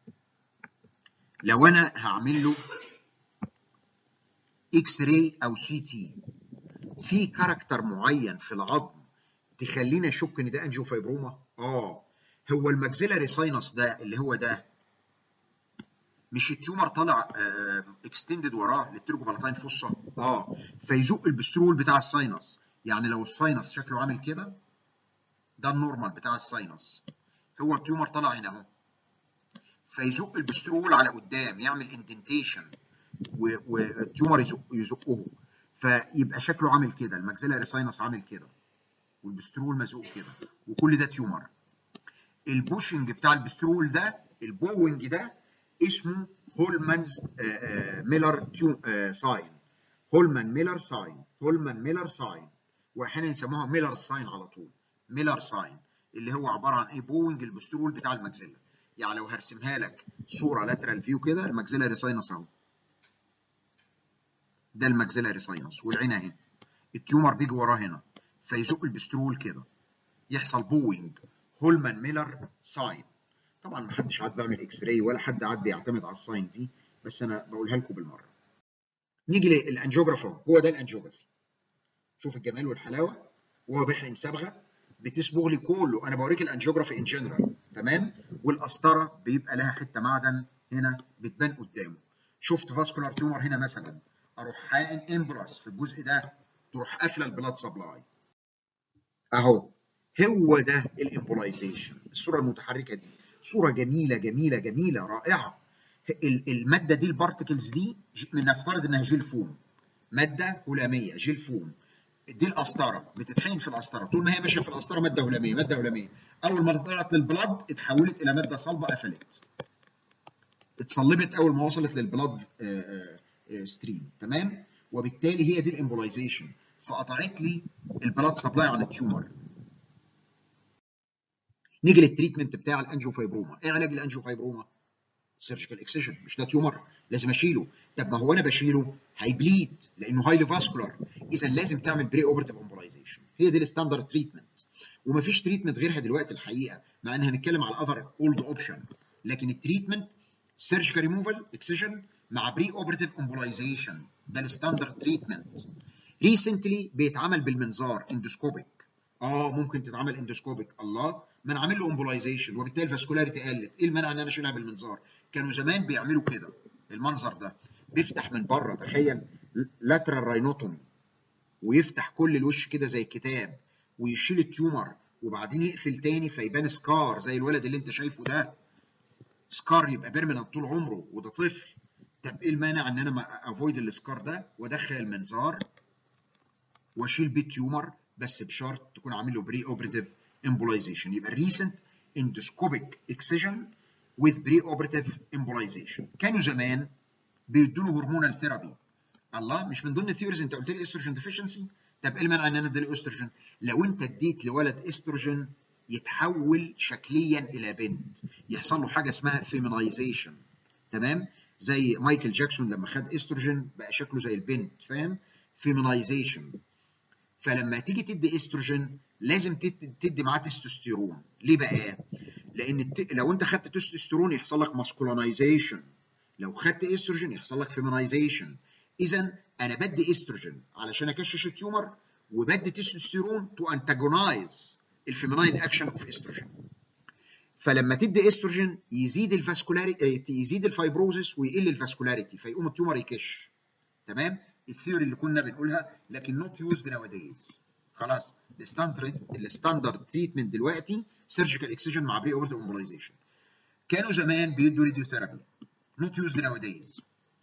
لو أنا هعمل له اكس راي أو سي تي في كاركتر معين في العظم تخلينا اشك ان ده انجيوفايبروما اه هو الماكسيلاري ساينس ده اللي هو ده مش التيومر طالع اكستندد وراه للترجوبالاتاين فوسا اه فيزق البسترول بتاع الساينس يعني لو الساينس شكله عامل كده ده النورمال بتاع الساينس هو التيومر طالع هنا اهو فيزق البسترول على قدام يعمل اندنتيشن والتيومر يزق يزقه فيبقى شكله عامل كده الماكسيلاري ساينس عامل كده والبسترول مزقوق كده وكل ده تيومر البوشنج بتاع البسترول ده البوينج ده اسمه هولمانز ميلر ساين هولمان ميلر ساين هولمان ميلر ساين واحيانا يسموها ميلر ساين على طول ميلر ساين اللي هو عباره عن ايه بوينج البسترول بتاع الماكسيلا يعني لو هرسمها لك صوره لاترال فيو كده الماكسيلاري ساينس اهو ده الماكسيلاري ساينس والعين اهي التيومر بيجي وراه هنا فيزق البسترول كده يحصل بوينج هولمان ميلر ساين طبعا ما حدش عاد بيعمل اكس راي ولا حد عاد بيعتمد على الساين دي بس انا بقولها لكم بالمره نيجي للانجيوجرافر هو ده الانجيوجرافي شوف الجمال والحلاوه وهو بيحقن صبغه بتصبغ لي كله انا بوريك الانجيوجرافي ان جنرال تمام والقسطره بيبقى لها حته معدن هنا بتبان قدامه شفت فاسكولار تيومر هنا مثلا اروح حاقن امبراس في الجزء ده تروح قافله البلاد سبلاي اهو هو ده الامبولايزيشن الصوره المتحركه دي صوره جميله جميله جميله رائعه الماده دي البارتكلز دي نفترض انها جيل فوم ماده هلاميه جيل فوم دي القسطره بتتحين في القسطره طول ما هي ماشيه في القسطره ماده هلاميه ماده هلاميه اول ما طلعت للبلاد اتحولت الى ماده صلبه قفلت اتصلبت اول ما وصلت للبلاد ستريم تمام وبالتالي هي دي الامبولايزيشن فقطعت لي البلاد سبلاي عن التيومر نيجي للتريتمنت بتاع الانجيوفايبروما ايه علاج الانجيوفايبروما سيرجيكال اكسيشن مش ده تيومر لازم اشيله طب ما هو انا بشيله هيبليد لانه هايلي فاسكولار اذا لازم تعمل بري اوبرتيف امبولايزيشن هي دي الستاندرد تريتمنت ومفيش تريتمنت غيرها دلوقتي الحقيقه مع ان هنتكلم على اذر اولد اوبشن لكن التريتمنت سيرجيكال ريموفال اكسيشن مع بري اوبرتيف امبولايزيشن ده الستاندرد تريتمنت ريسنتلي بيتعمل بالمنظار اندوسكوبيك اه ممكن تتعمل اندوسكوبيك الله ما انا عامل له امبولايزيشن وبالتالي الفاسكولاريتي قلت ايه المانع ان انا اشيلها بالمنظار كانوا زمان بيعملوا كده المنظر ده بيفتح من بره تخيل لاترال راينوتومي ويفتح كل الوش كده زي الكتاب ويشيل التيومر وبعدين يقفل تاني فيبان سكار زي الولد اللي انت شايفه ده سكار يبقى بيرمننت طول عمره وده طفل طب ايه المانع ان انا ما افويد السكار ده وادخل المنظار واشيل بيه تيومر بس بشرط تكون عامل له بري اوبريتيف embolization يبقى recent endoscopic excision with pre-operative embolization كانوا زمان بيدوا له هرمونال ثيرابي الله مش من ضمن الثيوريز انت قلت لي استروجين ديفيشنسي طب ايه المانع ان انا اديله استروجين لو انت اديت لولد استروجين يتحول شكليا الى بنت يحصل له حاجه اسمها فيمينايزيشن تمام زي مايكل جاكسون لما خد استروجين بقى شكله زي البنت فاهم فيمينايزيشن فلما تيجي تدي استروجين لازم تدي معاه تستوستيرون ليه بقى لان الت... لو انت خدت تستوستيرون يحصل لك ماسكولينايزيشن لو خدت استروجين يحصل لك فيمينايزيشن اذا انا بدي استروجين علشان اكشش التيومر وبدي تستوستيرون تو انتاجونايز الفيميناين اكشن اوف استروجين فلما تدي استروجين يزيد الفاسكولاري يزيد الفايبروزس ويقل الفاسكولاريتي فيقوم التيومر يكش تمام الثيوري اللي كنا بنقولها لكن نوت يوزد ناو دايز خلاص الستاندرد الستاندرد تريتمنت دلوقتي سيرجيكال اكسجن مع بري اورتيك امبولايزيشن كانوا زمان بيدوا راديوثيرابي نوت يوزد ناو دايز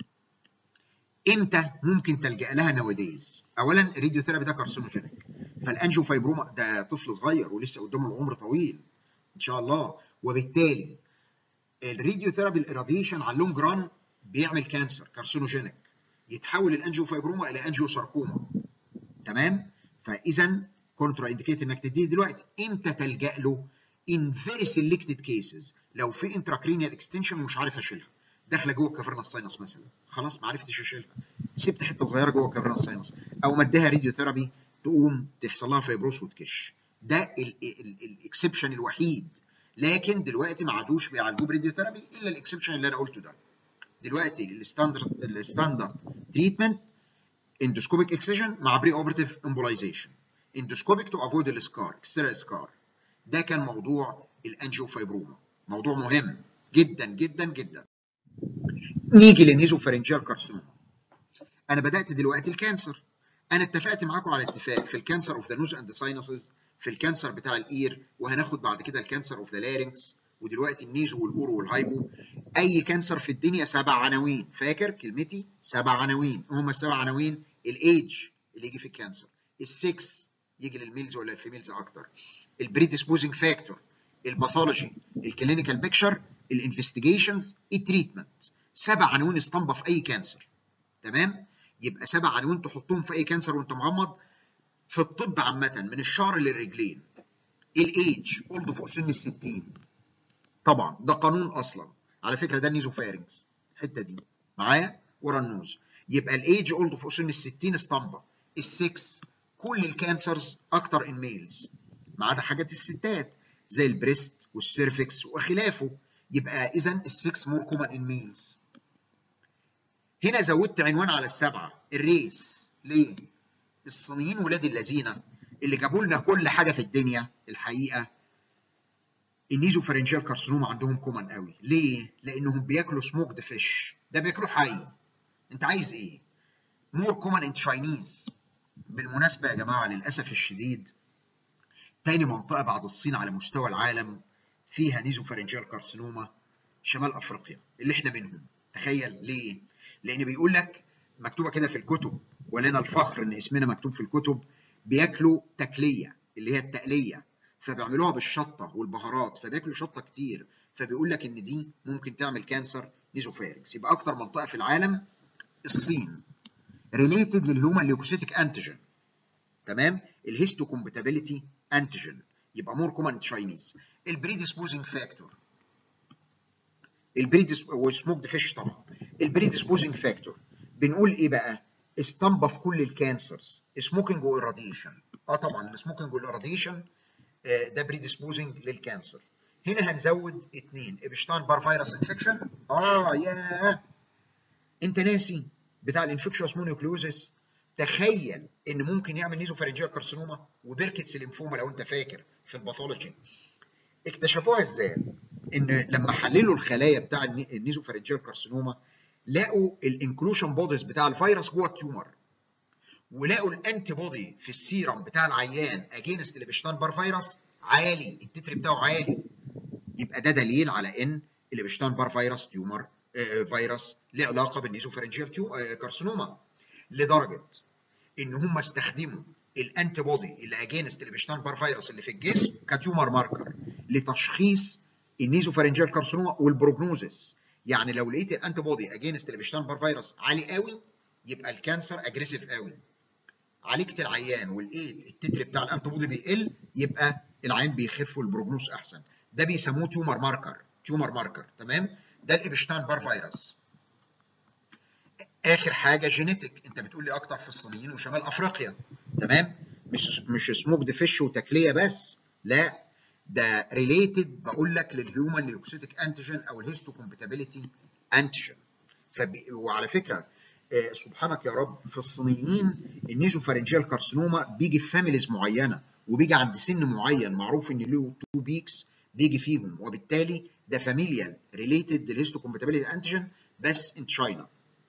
امتى ممكن تلجا لها ناو دايز اولا الراديوثيرابي ده كارسينوجينيك فالانجيو فايبروما ده طفل صغير ولسه قدامه العمر طويل ان شاء الله وبالتالي الراديوثيرابي الاراديشن على اللونج ران بيعمل كانسر كارسينوجينيك يتحول الانجيو فايبروما الى انجيو ساركوما تمام فاذا كونترا انديكيت انك تديه دلوقتي امتى تلجا له ان فيري سيلكتد كيسز لو في انتراكرينيال اكستنشن ومش عارف اشيلها داخله جوه الكافرنا ساينس مثلا خلاص ما عرفتش اشيلها سبت حته صغيره جوه الكافرنا ساينس او مديها راديو ثيرابي تقوم تحصل لها فيبروس وتكش ده الاكسبشن الوحيد لكن دلوقتي ما عادوش بيعالجوه براديو ثيرابي الا الاكسبشن اللي انا قلته ده دلوقتي الستاندرد الستاندرد تريتمنت اندوسكوبيك اكسجن مع بري اوبرتيف امبولايزيشن اندوسكوبيك تو افويد السكار اكسترا سكار ده كان موضوع الانجيو فايبروما موضوع مهم جدا جدا جدا نيجي للنيزوفارنجيال كارسينوما انا بدات دلوقتي الكانسر انا اتفقت معاكم على اتفاق في الكانسر اوف ذا نوز اند ساينسز في الكانسر بتاع الاير وهناخد بعد كده الكانسر اوف ذا لارynx ودلوقتي النيزو والاورو والهايبو اي كانسر في الدنيا سبع عناوين فاكر كلمتي سبع عناوين هم السبع عناوين الايدج اللي يجي في الكانسر السكس يجي للميلز ولا الفيميلز اكتر البريديسبوزنج فاكتور الباثولوجي الكلينيكال بيكتشر الانفستيجيشنز التريتمنت سبع عناوين اسطمبه في اي كانسر تمام يبقى سبع عناوين تحطهم في اي كانسر وانت مغمض في الطب عامه من الشعر للرجلين الايدج اولد فوق سن ال 60 طبعا ده قانون اصلا على فكره ده النيزوفارنكس الحته دي معايا ورا النوز يبقى الايدج اولد فوق سن ال 60 اسطمبه السكس كل الكانسرز اكتر ان ميلز ما عدا حاجات الستات زي البريست والسيرفكس وخلافه يبقى اذا السكس مور كومن ان ميلز هنا زودت عنوان على السبعه الريس ليه؟ الصينيين ولاد اللذينه اللي جابوا لنا كل حاجه في الدنيا الحقيقه النيزوفارنجيال كارسينوما عندهم كومن قوي ليه؟ لانهم بياكلوا سموكد فيش ده بياكلوا حي انت عايز ايه؟ مور كومن ان تشاينيز بالمناسبه يا جماعه للاسف الشديد تاني منطقه بعد الصين على مستوى العالم فيها نيزوفارنجيال كارسينوما شمال افريقيا اللي احنا منهم تخيل ليه؟ لان بيقول لك مكتوبه كده في الكتب ولنا الفخر ان اسمنا مكتوب في الكتب بياكلوا تكليه اللي هي التقليه فبيعملوها بالشطه والبهارات فبياكلوا شطه كتير فبيقول لك ان دي ممكن تعمل كانسر نيزوفارنكس يبقى اكتر منطقه في العالم الصين ريليتد للهيومن ليوكوسيتيك انتيجين تمام الهيستو كومباتيبيليتي انتيجين يبقى مور كومن تشاينيز البريديسبوزنج فاكتور البريديس والسموكد فيش طبعا البريديسبوزنج فاكتور بنقول ايه بقى اسطمبه في كل الكانسرز سموكينج والراديشن اه طبعا السموكينج والراديشن ده بريديسبوزنج للكانسر هنا هنزود اثنين ابشتاين بار فيروس انفكشن اه ياه انت ناسي بتاع الانفكشوس مونوكلوزس تخيل ان ممكن يعمل نيزوفارنجيال كارسينوما وبيركتس ليمفوما لو انت فاكر في الباثولوجي اكتشفوها ازاي؟ ان لما حللوا الخلايا بتاع النيزوفارنجيال كارسينوما لقوا الانكلوشن بوديز بتاع الفيروس جوه التيومر ولقوا الانتي بودي في السيرم بتاع العيان اجينست الابشتان بار فيروس عالي التتر بتاعه عالي يبقى ده دليل على ان الابشتان بار فيروس تيومر آه فيروس له علاقه بالنيزوفارنجيال آه كارسينوما لدرجه ان هم استخدموا الانتي بودي اللي اجينست الابشتان بار فيروس اللي في الجسم كتيومر ماركر لتشخيص النيزوفارنجيال كارسينوما والبروجنوزس يعني لو لقيت الانتي بودي اجينست الابشتان بار فيروس عالي قوي يبقى الكانسر اجريسيف قوي عالجت العيان ولقيت التتر بتاع الانتي بودي بيقل يبقى العيان بيخف والبروجنوس احسن ده بيسموه تيومر ماركر تيومر ماركر تمام ده الابشتاين بار فيروس اخر حاجه جينيتك انت بتقول لي اكتر في الصينيين وشمال افريقيا تمام مش مش سموكد فيش وتكليه بس لا ده ريليتد بقول لك للهيومن ليوكسيتيك انتيجين او الهيستو كومباتيبيليتي انتيجين فبي... وعلى فكره آه سبحانك يا رب في الصينيين النيزوفارنجيال كارسينوما بيجي في فاميليز معينه وبيجي عند سن معين معروف ان له تو بيكس بيجي فيهم وبالتالي ده فاميليال ريليتد للهيستو كومباتيبيليتي انتيجين بس ان تشاينا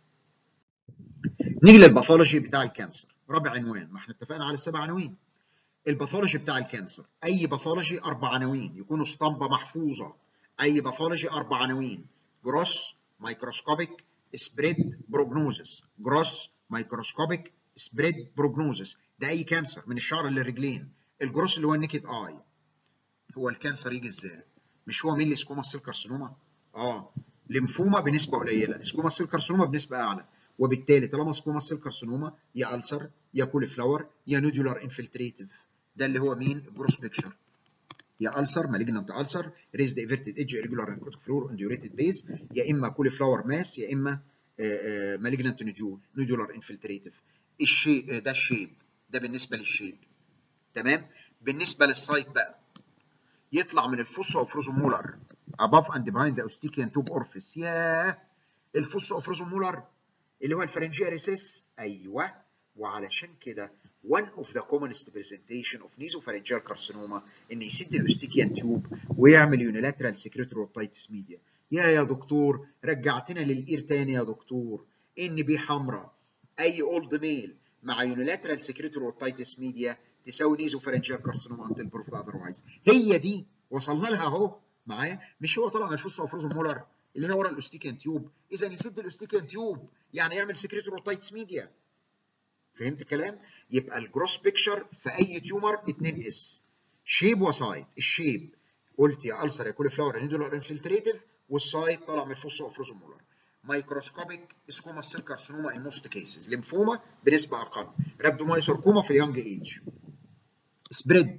نيجي للباثولوجي بتاع الكانسر رابع عنوان ما احنا اتفقنا على السبع عناوين الباثولوجي بتاع الكانسر اي باثولوجي اربع عناوين يكونوا اسطمبه محفوظه اي باثولوجي اربع عناوين جروس مايكروسكوبيك سبريد بروجنوزس جروس مايكروسكوبيك سبريد بروجنوزس ده اي كانسر من الشعر للرجلين الجروس اللي هو النيكد اي هو الكانسر يجي ازاي مش هو مين اللي سكوما سيل كارسينوما اه ليمفوما بنسبه قليله سكوما سيل كارسينوما بنسبه اعلى وبالتالي طالما سكوما سيل كارسينوما يا ألسر يا كولي فلاور يا نودولار انفلتريتيف ده اللي هو مين جروس بيكشر يا ألسر مالجنانت ألسر ريزد ايفيرتد ايدج ريجولار انكوتيك فلور انديوريتد بيز يا اما كولي فلاور ماس يا اما مالجنانت نودول نودولار انفلتريتيف الشيء ده الشيب ده بالنسبه للشيب تمام بالنسبه للسايت بقى يطلع من الفوسو اوفروزومولار above and behind the ostichian tube orifice ياه الفوسو اوفروزومولار اللي هو الفرنجيا ريسيس ايوه وعلشان كده one of the commonest presentation of nasopharyngeal carcinoma ان يسد الاوستيكيان تيوب ويعمل يونيلاترال سكريتوري اوتايتس ميديا يا يا دكتور رجعتنا للاير تاني يا دكتور ان بي حمراء اي اولد ميل مع يونيلاترال سكريتوري اوتايتس ميديا تساوي نيزوفارنجيال كارسينوما انتل بروف اذروايز هي دي وصلنا لها اهو معايا مش هو طبعا الفوس افروزو مولر اللي هي ورا الاوستيكيان تيوب اذا يسد الاوستيكيان تيوب يعني يعمل سكريتوري اوتايتس ميديا فهمت الكلام؟ يبقى الجروس بيكشر في اي تيومر 2 اس شيب وسايد الشيب قلت يا ألسر يا كولي فلاور نيدولار انفلتريتيف والسايد طالع من الفوس اوفروزومولار مايكروسكوبيك سكوما سيل كارسينوما ان موست كيسز ليمفوما بنسبه اقل رابدومايسوركوما في اليونج ايج سبريد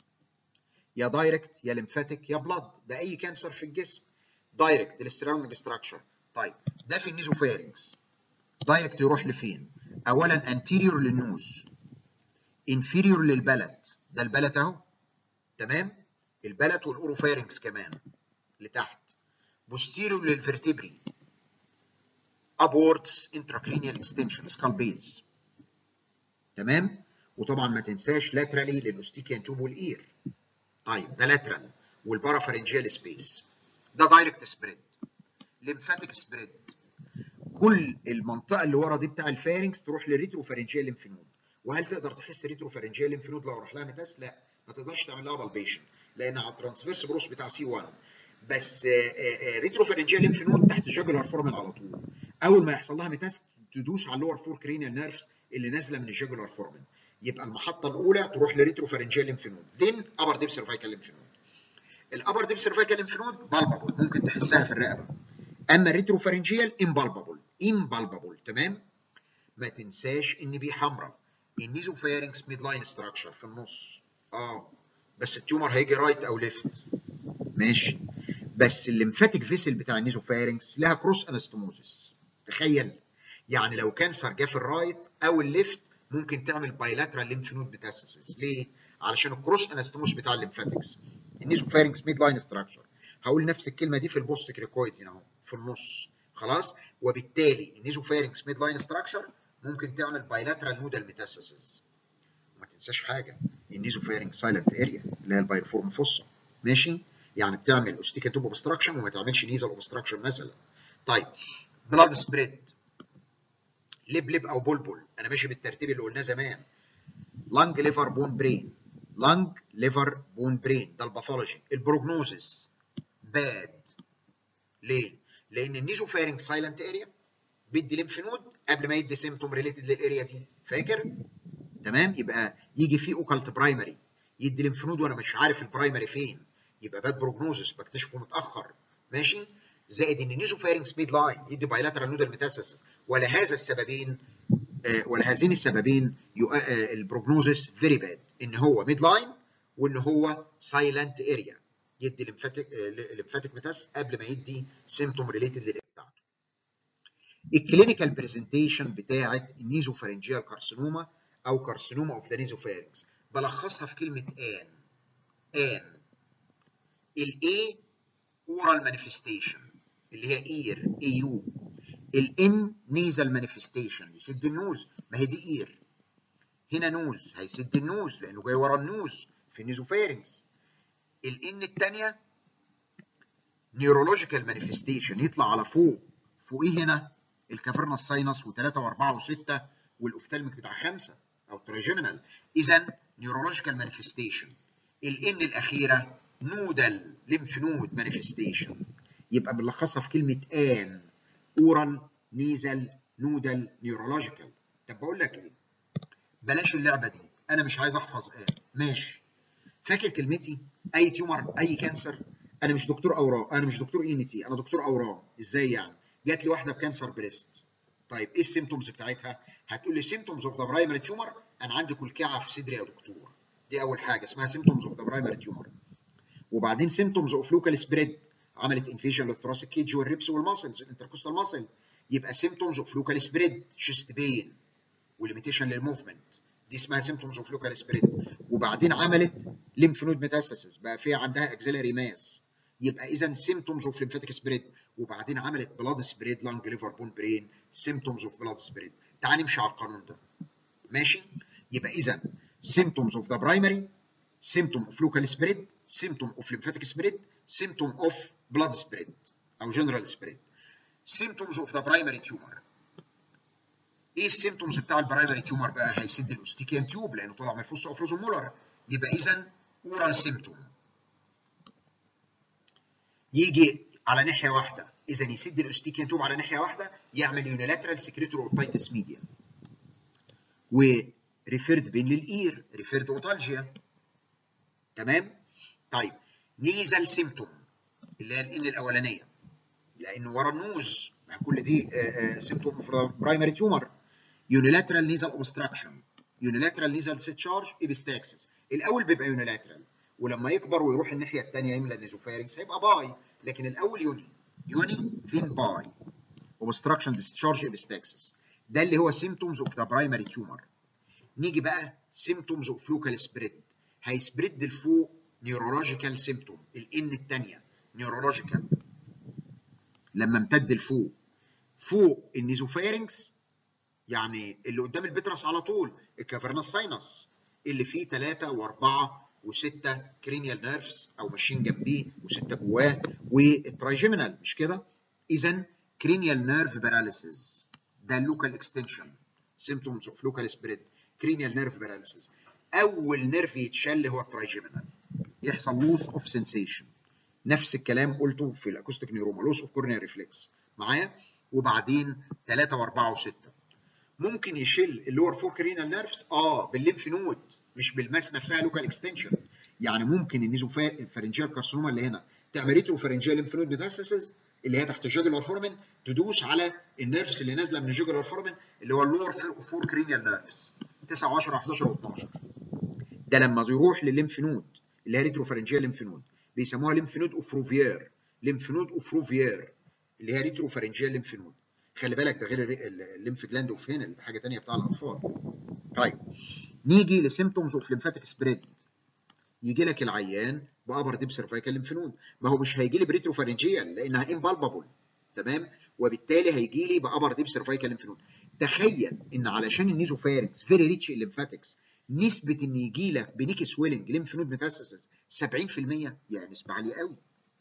يا دايركت يا ليمفاتيك يا بلاد ده اي كانسر في الجسم دايركت الستراوندنج ستراكشر طيب ده في النيزوفارينكس دايركت يروح لفين؟ اولا انتيريور للنوز انفيريور للبلد ده البلد اهو تمام البلد والاوروفارينكس كمان لتحت بوستيريور للفرتبري upwards intracranial extension skull base تمام وطبعا ما تنساش لاترالي للاوستيكيان توب والاير طيب ده لاترال والبارافارنجيال سبيس ده دايركت سبريد ليمفاتيك سبريد كل المنطقه اللي ورا دي بتاع الفارنكس تروح للريتروفارنجيال ليمف نود وهل تقدر تحس ريتروفارنجيال ليمف نود لو راح لها ميتاس لا ما تقدرش تعمل لها بالبيشن لان على الترانسفيرس بروس بتاع سي 1 بس ريتروفارنجيال ليمف نود تحت جاجولار فورمن على طول اول ما يحصل لها ميتاس تدوس على اللور فور كرينيال نيرفز اللي نازله من الجاجولار فورمن يبقى المحطه الاولى تروح لريتروفارنجيال ليمف نود ذن ابر ديب سيرفايكال ليمف نود الابر ديب سيرفايكال ليمف نود بالبابل ممكن تحسها في الرقبه اما الريتروفارنجيال امبالبابل امبالبابل تمام ما تنساش ان بي حمراء النيزوفارنكس ميد لاين ستراكشر في النص اه بس التيومر هيجي رايت او ليفت ماشي بس الليمفاتيك فيسل بتاع النيزوفارنكس لها كروس انستوموزيس تخيل يعني لو كانسر جه في الرايت او الليفت ممكن تعمل بايلاترال ليمف نود ميتاسيسز ليه؟ علشان الكروس انستوموس بتاع الليمفاتكس النيزوفارنكس ميد لاين ستراكشر هقول نفس الكلمه دي في البوست كريكويد هنا اهو في النص خلاص وبالتالي النيزوفارنكس ميد لاين ستراكشر ممكن تعمل بايلاترال نودال ميتاسيسز وما تنساش حاجه النيزوفارنكس سايلنت اريا اللي هي البايرفورم فوسا ماشي يعني بتعمل اوستيكا توب اوبستراكشن وما تعملش نيزل اوبستراكشن مثلا طيب بلاد سبريد لب لب او بلبل انا ماشي بالترتيب اللي قلناه زمان لانج ليفر بون برين لانج ليفر بون برين ده الباثولوجي البروجنوزس باد ليه؟ لان النيزوفارنج سايلنت اريا بيدي ليمف نود قبل ما يدي سيمتوم ريليتد للاريا دي فاكر؟ تمام يبقى يجي فيه اوكالت برايمري يدي ليمف نود وانا مش عارف البرايمري فين يبقى باد بروجنوزس بكتشفه متاخر ماشي؟ زائد ان نيزوفارنج سبيد لاين يدي بايلاترال نودال ميتاسيس ولهذا السببين آه، ولهذين السببين البروجنوزس فيري باد ان هو ميد لاين وان هو سايلنت اريا يدي ليمفاتيك ميتاس قبل ما يدي سيمتوم ريليتد للإيه بتاعته. الكلينيكال برزنتيشن بتاعه النيزوفارنجيال كارسينوما او كارسينوما اوف ذا نيزوفارنكس بلخصها في كلمه ان ان الاي اورال مانيفستيشن اللي هي اير اي يو الان نيزل مانيفستيشن يسد النوز ما هي دي اير هنا نوز هيسد النوز لانه جاي ورا النوز في النيزوفارنكس الان الثانيه نيورولوجيكال مانيفستيشن يطلع على فوق فوقيه هنا الكافرنا الساينس و3 و4 و6 والاوفتالميك بتاع 5 او تراجيمينال اذا نيورولوجيكال مانيفستيشن الان الاخيره نودال ليمف نود مانيفستيشن يبقى بنلخصها في كلمه ان اورال نيزل نودال نيورولوجيكال طب بقول لك ايه بلاش اللعبه دي انا مش عايز احفظ ان ماشي فاكر كلمتي اي تيومر اي كانسر انا مش دكتور اورام انا مش دكتور اي تي انا دكتور اورام ازاي يعني جات لي واحده بكانسر بريست طيب ايه السيمتومز بتاعتها هتقول لي سيمتومز اوف ذا برايمري تيومر انا عندي كلكعه في صدري يا دكتور دي اول حاجه اسمها سيمتومز اوف ذا برايمري تيومر وبعدين سيمتومز اوف لوكال سبريد عملت انفيجن للثراسيك كيج والريبس والماسلز الانتركوستال ماسل يبقى سيمتومز اوف لوكال سبريد شيست بين وليميتيشن للموفمنت دي اسمها سيمتومز اوف لوكال سبريد وبعدين عملت ليمف نود ميتاسيس بقى في عندها اكسيلاري ماس يبقى اذا سيمتومز اوف ليمفاتيك سبريد وبعدين عملت بلاد سبريد لانج ليفر بون برين سيمتومز اوف بلاد سبريد تعال نمشي على القانون ده ماشي يبقى اذا symptoms of the primary symptom of local spread symptom of lymphatic spread symptom of blood spread او general spread symptoms of the primary tumor ايه السيمتومز بتاع البرايمري تيومر بقى هيسد الاوستيكيان تيوب لانه طلع من الفص افرازون مولر يبقى اذا اورال سيمتوم يجي على ناحيه واحده اذا يسد الاوستيكيان تيوب على ناحيه واحده يعمل يونيلاترال سكريتور اوتايتس ميديا وريفيرد بين للاير ريفيرد اوتالجيا تمام طيب نيزل سيمتوم اللي هي الان الاولانيه لانه ورا النوز مع كل دي سيمتوم اوف برايمري تيومر يونيلاترال نيزل اوبستراكشن يونيلاترال نيزل سيتشارج ايبستاكسس الاول بيبقى يونيلاترال ولما يكبر ويروح الناحيه الثانيه يملى النيزوفارينكس هيبقى باي لكن الاول يوني يوني فين باي اوبستراكشن ديسشارج ايبستاكسس ده اللي هو سيمتومز اوف ذا برايمري تيومر نيجي بقى سيمتومز اوف لوكال سبريد هيسبريد لفوق نيورولوجيكال سيمتوم الان الثانيه نيورولوجيكال لما امتد لفوق فوق النيزوفارينكس يعني اللي قدام البترس على طول الكافرنس ساينس اللي فيه 3 و4 و6 كرينيال نيرفز او ماشيين جنبيه و6 جواه والترايجيمينال مش كده؟ اذا كرينيال نيرف باراليسيس ده اللوكال اكستنشن سيمتومز اوف لوكال سبريد كرينيال نيرف باراليسيس اول نيرف يتشل هو الترايجيمينال يحصل لوس اوف سنسيشن نفس الكلام قلته في الاكوستيك نيوروما لوس اوف كورنيا ريفلكس معايا وبعدين 3 و4 و6 ممكن يشيل اللور فور كرينال نيرفز اه بالليمف نود مش بالماس نفسها لوكال اكستنشن يعني ممكن النيزوفارنجيال كارسينوما اللي هنا تعمل ريترو فارنجيال ليمف نود ميتاسيسز اللي هي تحت الجاجلر فورمن تدوس على النيرفز اللي نازله من الجاجلر فورمن اللي هو اللور فور كرينيال نيرفز 9 و10 11 و12 ده لما يروح للليمف نود اللي هي ريترو فارنجيال ليمف نود بيسموها ليمف نود اوف روفيير ليمف نود اوف روفيير اللي هي ريترو فارنجيال ليمف نود خلي بالك ده غير الليمف جلاند اوف هنا حاجه ثانيه بتاع الاطفال طيب نيجي لسيمتومز اوف ليمفاتيك سبريد يجي لك العيان بابر ديب سيرفايكال ليمف نود ما هو مش هيجي لي بريترو فارنجيال لانها امبالبابل تمام وبالتالي هيجي لي بابر ديب سيرفايكال ليمف نود تخيل ان علشان النيزوفارنكس فيري ريتش الليمفاتكس نسبه ان يجي لك بنيك سويلنج ليمف نود ميتاسيسز 70% يعني نسبه عاليه قوي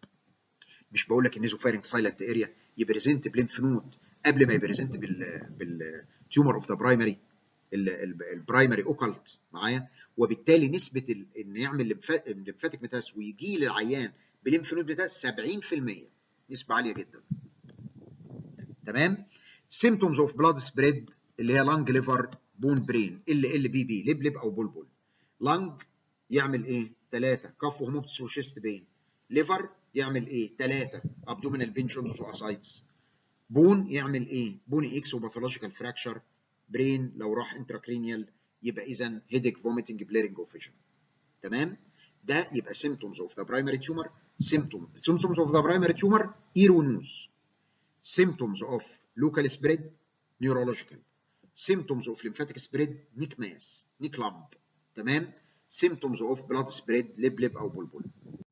مش بقول لك النيزوفارنكس سايلنت اريا يبريزنت بليمف نود قبل ما يبريزنت بال بالتيومر اوف ذا برايمري البرايمري اوكالت معايا وبالتالي نسبه ان يعمل ليمفاتيك ميتاس ويجي للعيان بليمف نود ميتاس 70% نسبه عاليه جدا تمام سيمتومز اوف بلاد سبريد اللي هي لانج ليفر بون برين ال ال بي بي لبلب او بلبل لانج يعمل ايه 3 كف وهموبتس وشيست بين ليفر يعمل ايه 3 ابدومينال بنشنز واسايتس بون يعمل ايه؟ بوني اكس وباثولوجيكال فراكشر برين لو راح انتراكرينيال يبقى اذا هيديك فوميتنج بليرنج اوف فيجن تمام ده يبقى symptoms of the primary tumor symptom symptoms of the primary tumor ear ونوز symptoms of local spread neurological symptoms of lymphatic spread neck mass neck lump تمام symptoms of blood spread لب لب او بلبل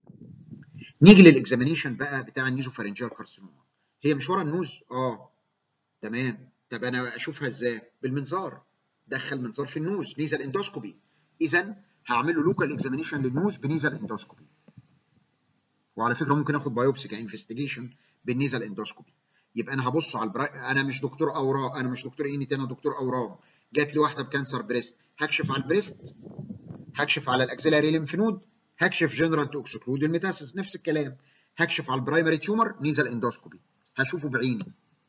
نيجي للاكزامينيشن بقى بتاع النيزوفارنجيال كارسينوما هي مش ورا النوز اه تمام طب انا اشوفها ازاي بالمنظار دخل منظار في النوز نيزل اندوسكوبي اذا هعمل له لوكال اكزامينيشن للنوز بنيزل اندوسكوبي وعلى فكره ممكن اخد بايوبسي كانفستيجيشن بالنيزل اندوسكوبي يبقى انا هبص على البرا... انا مش دكتور اورام انا مش دكتور ايني انا دكتور اورام جات لي واحده بكانسر بريست هكشف على البريست هكشف على الاكسلاري ليمف نود هكشف جنرال تو اكسكلود الميتاسيس نفس الكلام هكشف على البرايمري تيومر نيزل اندوسكوبي هشوفه بعيني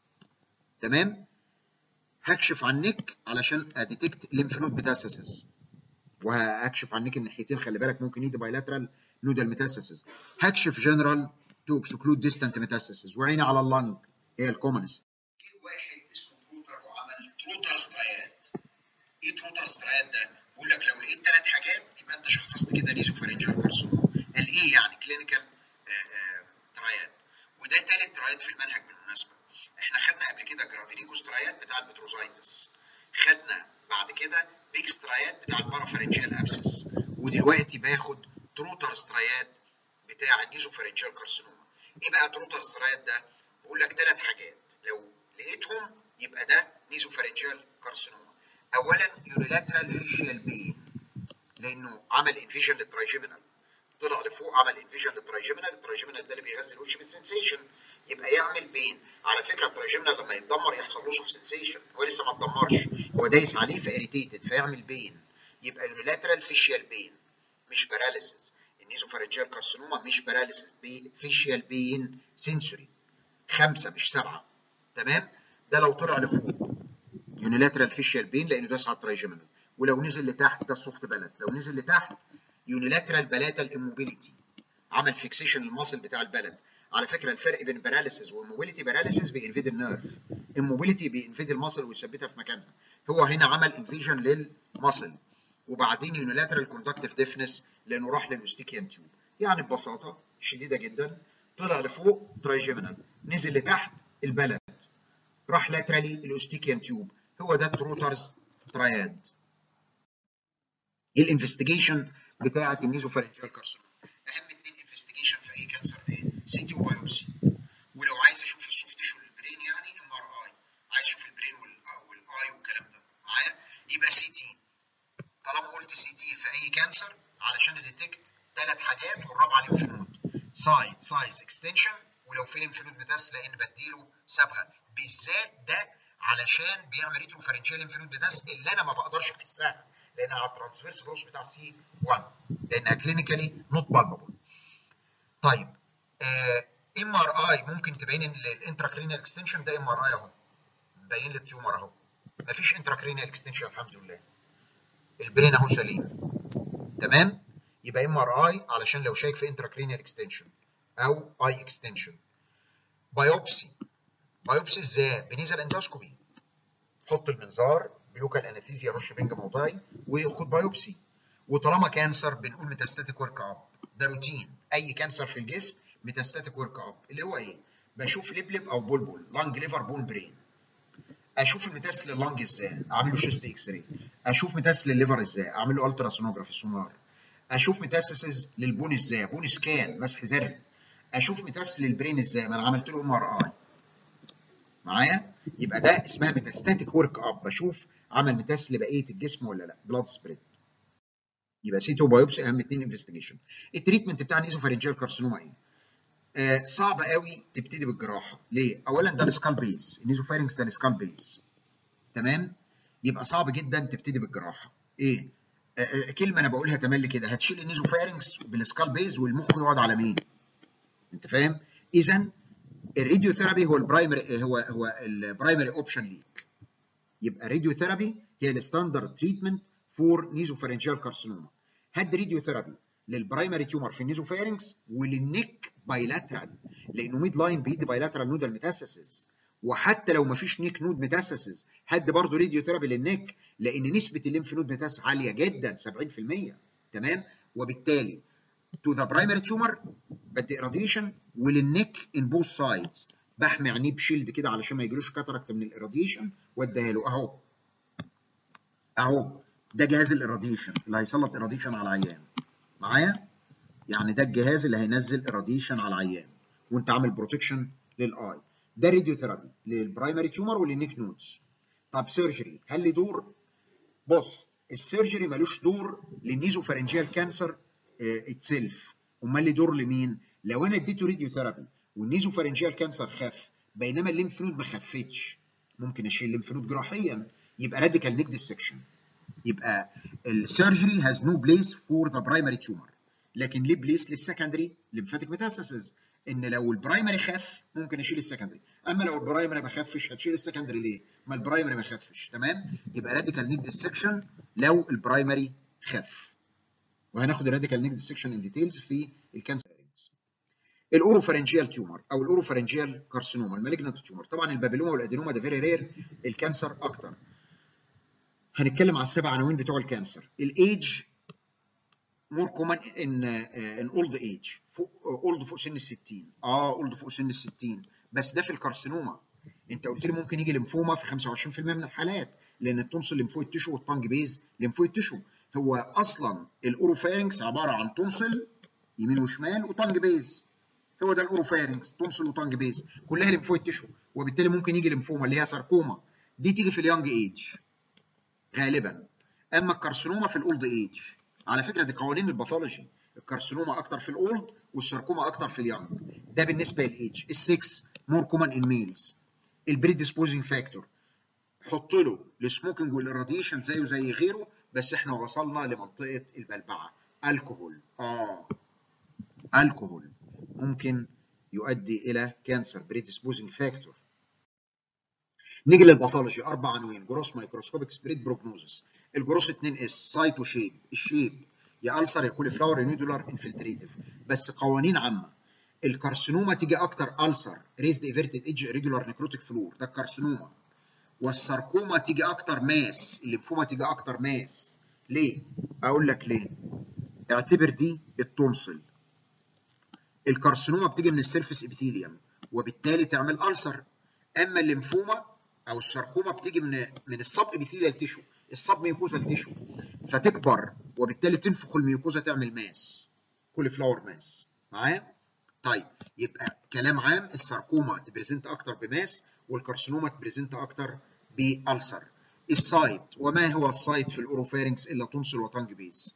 تمام هكشف على النك علشان اديتكت ليمف نود ميتاسيس وهكشف عن النك الناحيتين خلي بالك ممكن يدي بايلاترال نودال ميتاسيس هكشف جنرال تو اكسكلود ديستانت ميتاسيس وعيني على اللنج هي الكومنست جه واحد اسمه تروتر وعمل تروتر سترايات ايه تروتر سترايات ده؟ بيقول لك لو لقيت ثلاث حاجات يبقى انت شخصت كده نيزوفارنجال كارسوما قال ايه يعني كلينيكال ترايات وده ثالث ترايات في المنهج بالمناسبه احنا خدنا قبل كده جرافينيجوس ترايات بتاع البتروزايتس خدنا بعد كده بيج سترايات بتاع البارافارنجيال ابسس ودلوقتي باخد تروتر سترايات بتاع النيزوفارنجيال كارسينوما ايه بقى تروتر سترايات ده بقول لك ثلاث حاجات لو لقيتهم يبقى ده نيزوفارنجيال كارسينوما اولا يونيلاترال فيشيال بين لانه عمل انفيجن للترايجيمينال طلع لفوق عمل انفيجن للترايجيمينال الترايجيمينال ده اللي بيغذي الوش بالسنسيشن يبقى يعمل بين على فكره الترايجيمينال لما يتدمر يحصل له سوف سنسيشن هو لسه ما اتدمرش هو دايس عليه فاريتيتد فيعمل بين يبقى يونيلاترال فيشيال بين مش باراليسيس النيزوفارنجيال كارسينوما مش باراليسيس بي فيشيال بين سنسوري خمسه مش سبعه تمام ده لو طلع لفوق يونيلاترال فيشيال بين لانه داس على الترايجيمينال ولو نزل لتحت ده السوفت بلد لو نزل لتحت يونيلاترال بلاتال اموبيليتي عمل فيكسيشن للماسل بتاع البلد على فكره الفرق بين باراليسيس واموبيليتي باراليسيس بينفيد النيرف اموبيليتي بينفيد الماسل ويثبتها في مكانها هو هنا عمل انفيجن للماسل وبعدين يونيلاترال كوندكتيف ديفنس لانه راح للاوستيكيان تيوب يعني ببساطه شديده جدا طلع لفوق ترايجيمينال نزل لتحت البلد راح لاترالي الاوستيكيان تيوب هو ده التروترز تراياد ايه الانفستيجيشن بتاعه النيزوفارنجيال كارسينوما اهم اتنين انفستيجيشن في اي كانسر ايه سي تي وبايوبسي ولو عايز اشوف السوفت تيشو للبرين يعني ام ار اي عايز اشوف البرين والاي والكلام ده معايا يبقى سي تي طالما قلت سي تي في اي كانسر علشان اديتكت ثلاث حاجات والرابعه ليمف نود سايد سايز اكستنشن ولو في ليمف نود بتاس لان بديله صبغه بالذات ده علشان بيعمل ريتروفارنجيال ليمف نود بتاس اللي انا ما بقدرش احسها لانها على الترانسفيرس بروس بتاع سي 1 لانها كلينيكالي نوت بالبابل طيب ام ار اي ممكن تبين الانتراكرينيال اكستنشن ده ام ار اي اهو مبين التيومر اهو مفيش انتراكرينيال اكستنشن الحمد لله البرين اهو سليم تمام يبقى ام ار اي علشان لو شايك في انتراكرينيال اكستنشن او اي اكستنشن بايوبسي بايوبسي ازاي بنيزل اندوسكوبي حط المنظار بلوكال انستيزيا رش بنج موضعي وخد بايوبسي وطالما كانسر بنقول ميتاستاتيك ورك اب ده روتين اي كانسر في الجسم ميتاستاتيك ورك اب اللي هو ايه بشوف لبلب او بلبل لانج ليفر بون برين اشوف الميتاس لللانج ازاي اعمل له شيست اكس راي اشوف ميتاس للليفر ازاي اعمل له الترا سونوجرافي سونار اشوف ميتاسيسز للبون ازاي بون سكان مسح زر اشوف ميتاس للبرين ازاي ما انا عملت له ام ار اي معايا يبقى ده اسمها ميتاستاتيك ورك اب بشوف عمل ميتاس لبقيه الجسم ولا لا بلاد سبريد يبقى سيتو بايوبسي اهم اتنين انفستيجيشن التريتمنت بتاع النيزوفارنجيال كارسينوما ايه آه صعب قوي تبتدي بالجراحه ليه اولا ده السكال بيز النيزوفارنكس ده السكال بيز تمام يبقى صعب جدا تبتدي بالجراحه ايه آه آه كلمه انا بقولها تملي كده هتشيل النيزوفارنكس بالسكال بيز والمخ يقعد على مين انت فاهم اذا الراديو ثيرابي هو البرايمري هو هو البرايمري اوبشن ليك يبقى الراديو ثيرابي هي الستاندرد تريتمنت فور نيزوفارنجيال كارسينوما هدي راديو ثيرابي للبرايمري تيومر في النيزوفارنكس وللنك بايلاترال لانه ميد لاين بيدي بايلاترال نودال ميتاسيسز وحتى لو ما فيش نيك نود ميتاسيسز هد برضه راديو ثيرابي للنك لان نسبه الليمف نود ميتاسيس عاليه جدا 70% تمام وبالتالي to the primary tumor بدي irradiation وللنك in both sides بحمي عينيه بشيلد كده علشان ما يجيلوش كاتاراكت من الاراديشن واديها له اهو اهو ده جهاز الاراديشن اللي هيسلط اراديشن على العيان معايا يعني ده الجهاز اللي هينزل اراديشن على العيان وانت عامل بروتكشن للاي ده راديو ثيرابي للبرايمري تيومر وللنيك نودز طب سيرجري هل لي دور بص السيرجري ملوش دور للنيزوفارنجيال كانسر اتسيلف امال لي دور لمين لو انا اديته راديو ثيرابي والنيزوفارنجيال كانسر خف بينما الليمف نود ما خفتش ممكن اشيل الليمف نود جراحيا يبقى راديكال نيك ديسكشن يبقى السيرجري هاز نو بليس فور ذا برايمري تيومر لكن ليه بليس للسكندري ليمفاتيك ميتاسيسز ان لو البرايمري خف ممكن اشيل السكندري اما لو البرايمري ما خفش هتشيل السكندري ليه ما البرايمري ما خفش تمام يبقى راديكال نيك ديسكشن لو البرايمري خف وهناخد الراديكال نيك ديسكشن ان ديتيلز في الكانسر الاوروفارنجيال تيومر او الاوروفارنجيال كارسينوما المالجنت تيومر طبعا البابيلوما والادينوما ده فيري رير الكانسر اكتر هنتكلم على السبع عناوين بتوع الكانسر الايدج مور كومن ان ان اولد ايج فوق اولد فوق سن ال 60 اه اولد فوق سن ال 60 بس ده في الكارسينوما انت قلت لي ممكن يجي ليمفوما في 25% من الحالات لان التونسل ليمفويد تيشو والطنج بيز ليمفويد تيشو هو اصلا الاوروفارنكس عباره عن تونسل يمين وشمال وطنج بيز هو ده الاوروفارنكس تونسل وطنج بيز كلها ليمفويد تيشو وبالتالي ممكن يجي ليمفوما اللي هي ساركوما دي تيجي في اليونج ايج غالبا اما الكارسينوما في الاولد ايج على فكره دي قوانين الباثولوجي الكارسينوما اكتر في الاولد والساركوما اكتر في اليونج ده بالنسبه للايج ال6 مور كومن ان ميلز البريديسبوزنج فاكتور حط له السموكينج والراديشن زيه زي غيره بس احنا وصلنا لمنطقه البلبعه الكحول اه الكحول ممكن يؤدي الى كانسر بريديسبوزنج فاكتور نيجي للباثولوجي اربع عناوين جروس مايكروسكوبيك سبريد بروجنوزس الجروس 2 اس سايت وشيب الشيب يا السر يا كولي فلاور يا نودولار انفلتريتيف بس قوانين عامه الكارسينوما تيجي اكتر السر ريزد ايفيرتد ايدج ريجولار نيكروتيك فلور ده الكارسينوما والساركوما تيجي اكتر ماس الليمفوما تيجي اكتر ماس ليه اقول لك ليه اعتبر دي التونسل الكارسينوما بتيجي من السيرفيس ابيثيليوم وبالتالي تعمل ألسر اما الليمفوما او الساركوما بتيجي من من السب ابيثيليال تيشو السب ميوكوزال تيشو فتكبر وبالتالي تنفخ الميوكوزا تعمل ماس كل فلاور ماس معايا طيب يبقى كلام عام الساركوما تبريزنت اكتر بماس والكارسينوما تبريزنت اكتر بالسر السايت وما هو السايت في الاوروفارنكس الا تونسل وطنج بيز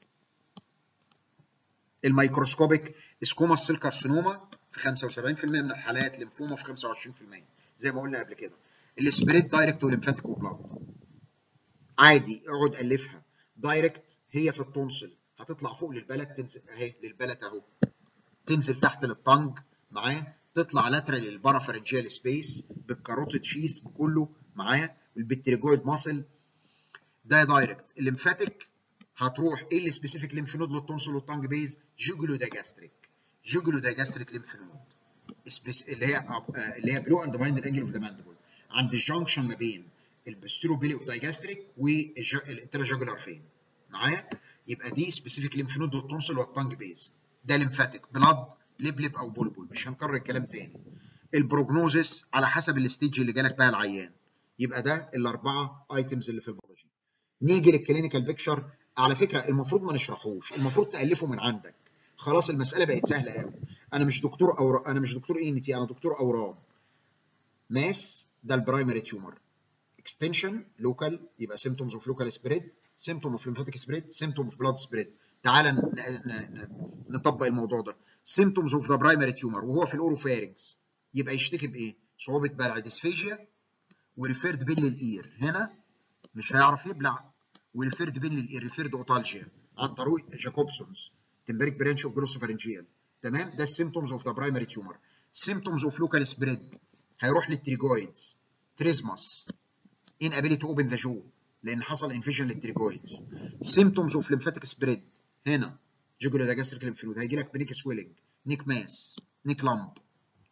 الميكروسكوبيك سكوما سيل كارسينوما في 75% من الحالات ليمفوما في 25% زي ما قلنا قبل كده السبريد دايركت وليمفاتيك وبلاد عادي اقعد الفها دايركت هي في التونسل هتطلع فوق للبلد تنزل اهي للبلد اهو تنزل تحت للطنج معاه تطلع لاترال للبارافرنجيال سبيس بالكاروتيد شيس بكله معاه والبتريجويد ماسل ده دايركت الليمفاتيك هتروح ايه السبيسيفيك ليمف نود للتونسل والطنج بيز جوجلو داجاستريك جوجلو داجاستريك ليمف نود اللي هي اللي هي بلو اند بايند انجل اوف ذا ماندبل عند الجنكشن ما بين البستيرو بيلي اوف دايجاستريك والانتراجوجولار فين معايا يبقى دي سبيسيفيك ليمف نود للتونسل والطنج بيز ده ليمفاتيك بلاد لبلب او بولبول مش هنكرر الكلام تاني البروجنوزس على حسب الستيج اللي جالك بقى العيان يبقى ده الاربعه ايتمز اللي في البيولوجي نيجي للكلينيكال بيكتشر على فكره المفروض ما نشرحوش المفروض تالفه من عندك خلاص المساله بقت سهله قوي انا مش دكتور او انا مش دكتور اي انا دكتور اورام ماس ده البرايمري تيومر اكستنشن لوكال يبقى سيمتومز اوف لوكال سبريد سيمتوم اوف ليمفاتيك سبريد سيمتوم اوف بلاد سبريد تعال نطبق الموضوع ده سيمتومز اوف ذا برايمري تيومر وهو في الاوروفارينكس يبقى يشتكي بايه صعوبه بلع ديسفيجيا وريفيرد بين للاير هنا مش هيعرف يبلع وريفيرد بين للاير ريفيرد اوتالجيا عن طريق جاكوبسونز تمبريك برانش اوف جلوسوفارنجيال تمام ده السيمتومز اوف ذا برايمري تيومر سيمتومز اوف لوكال سبريد هيروح للتريجويدز تريزماس inability to open the jaw لان حصل انفيجن للتريجويدز symptoms of lymphatic spread هنا جوجلو ده جاستريك ليمفنود هيجي لك بنيك سويلنج نيك ماس نيك لامب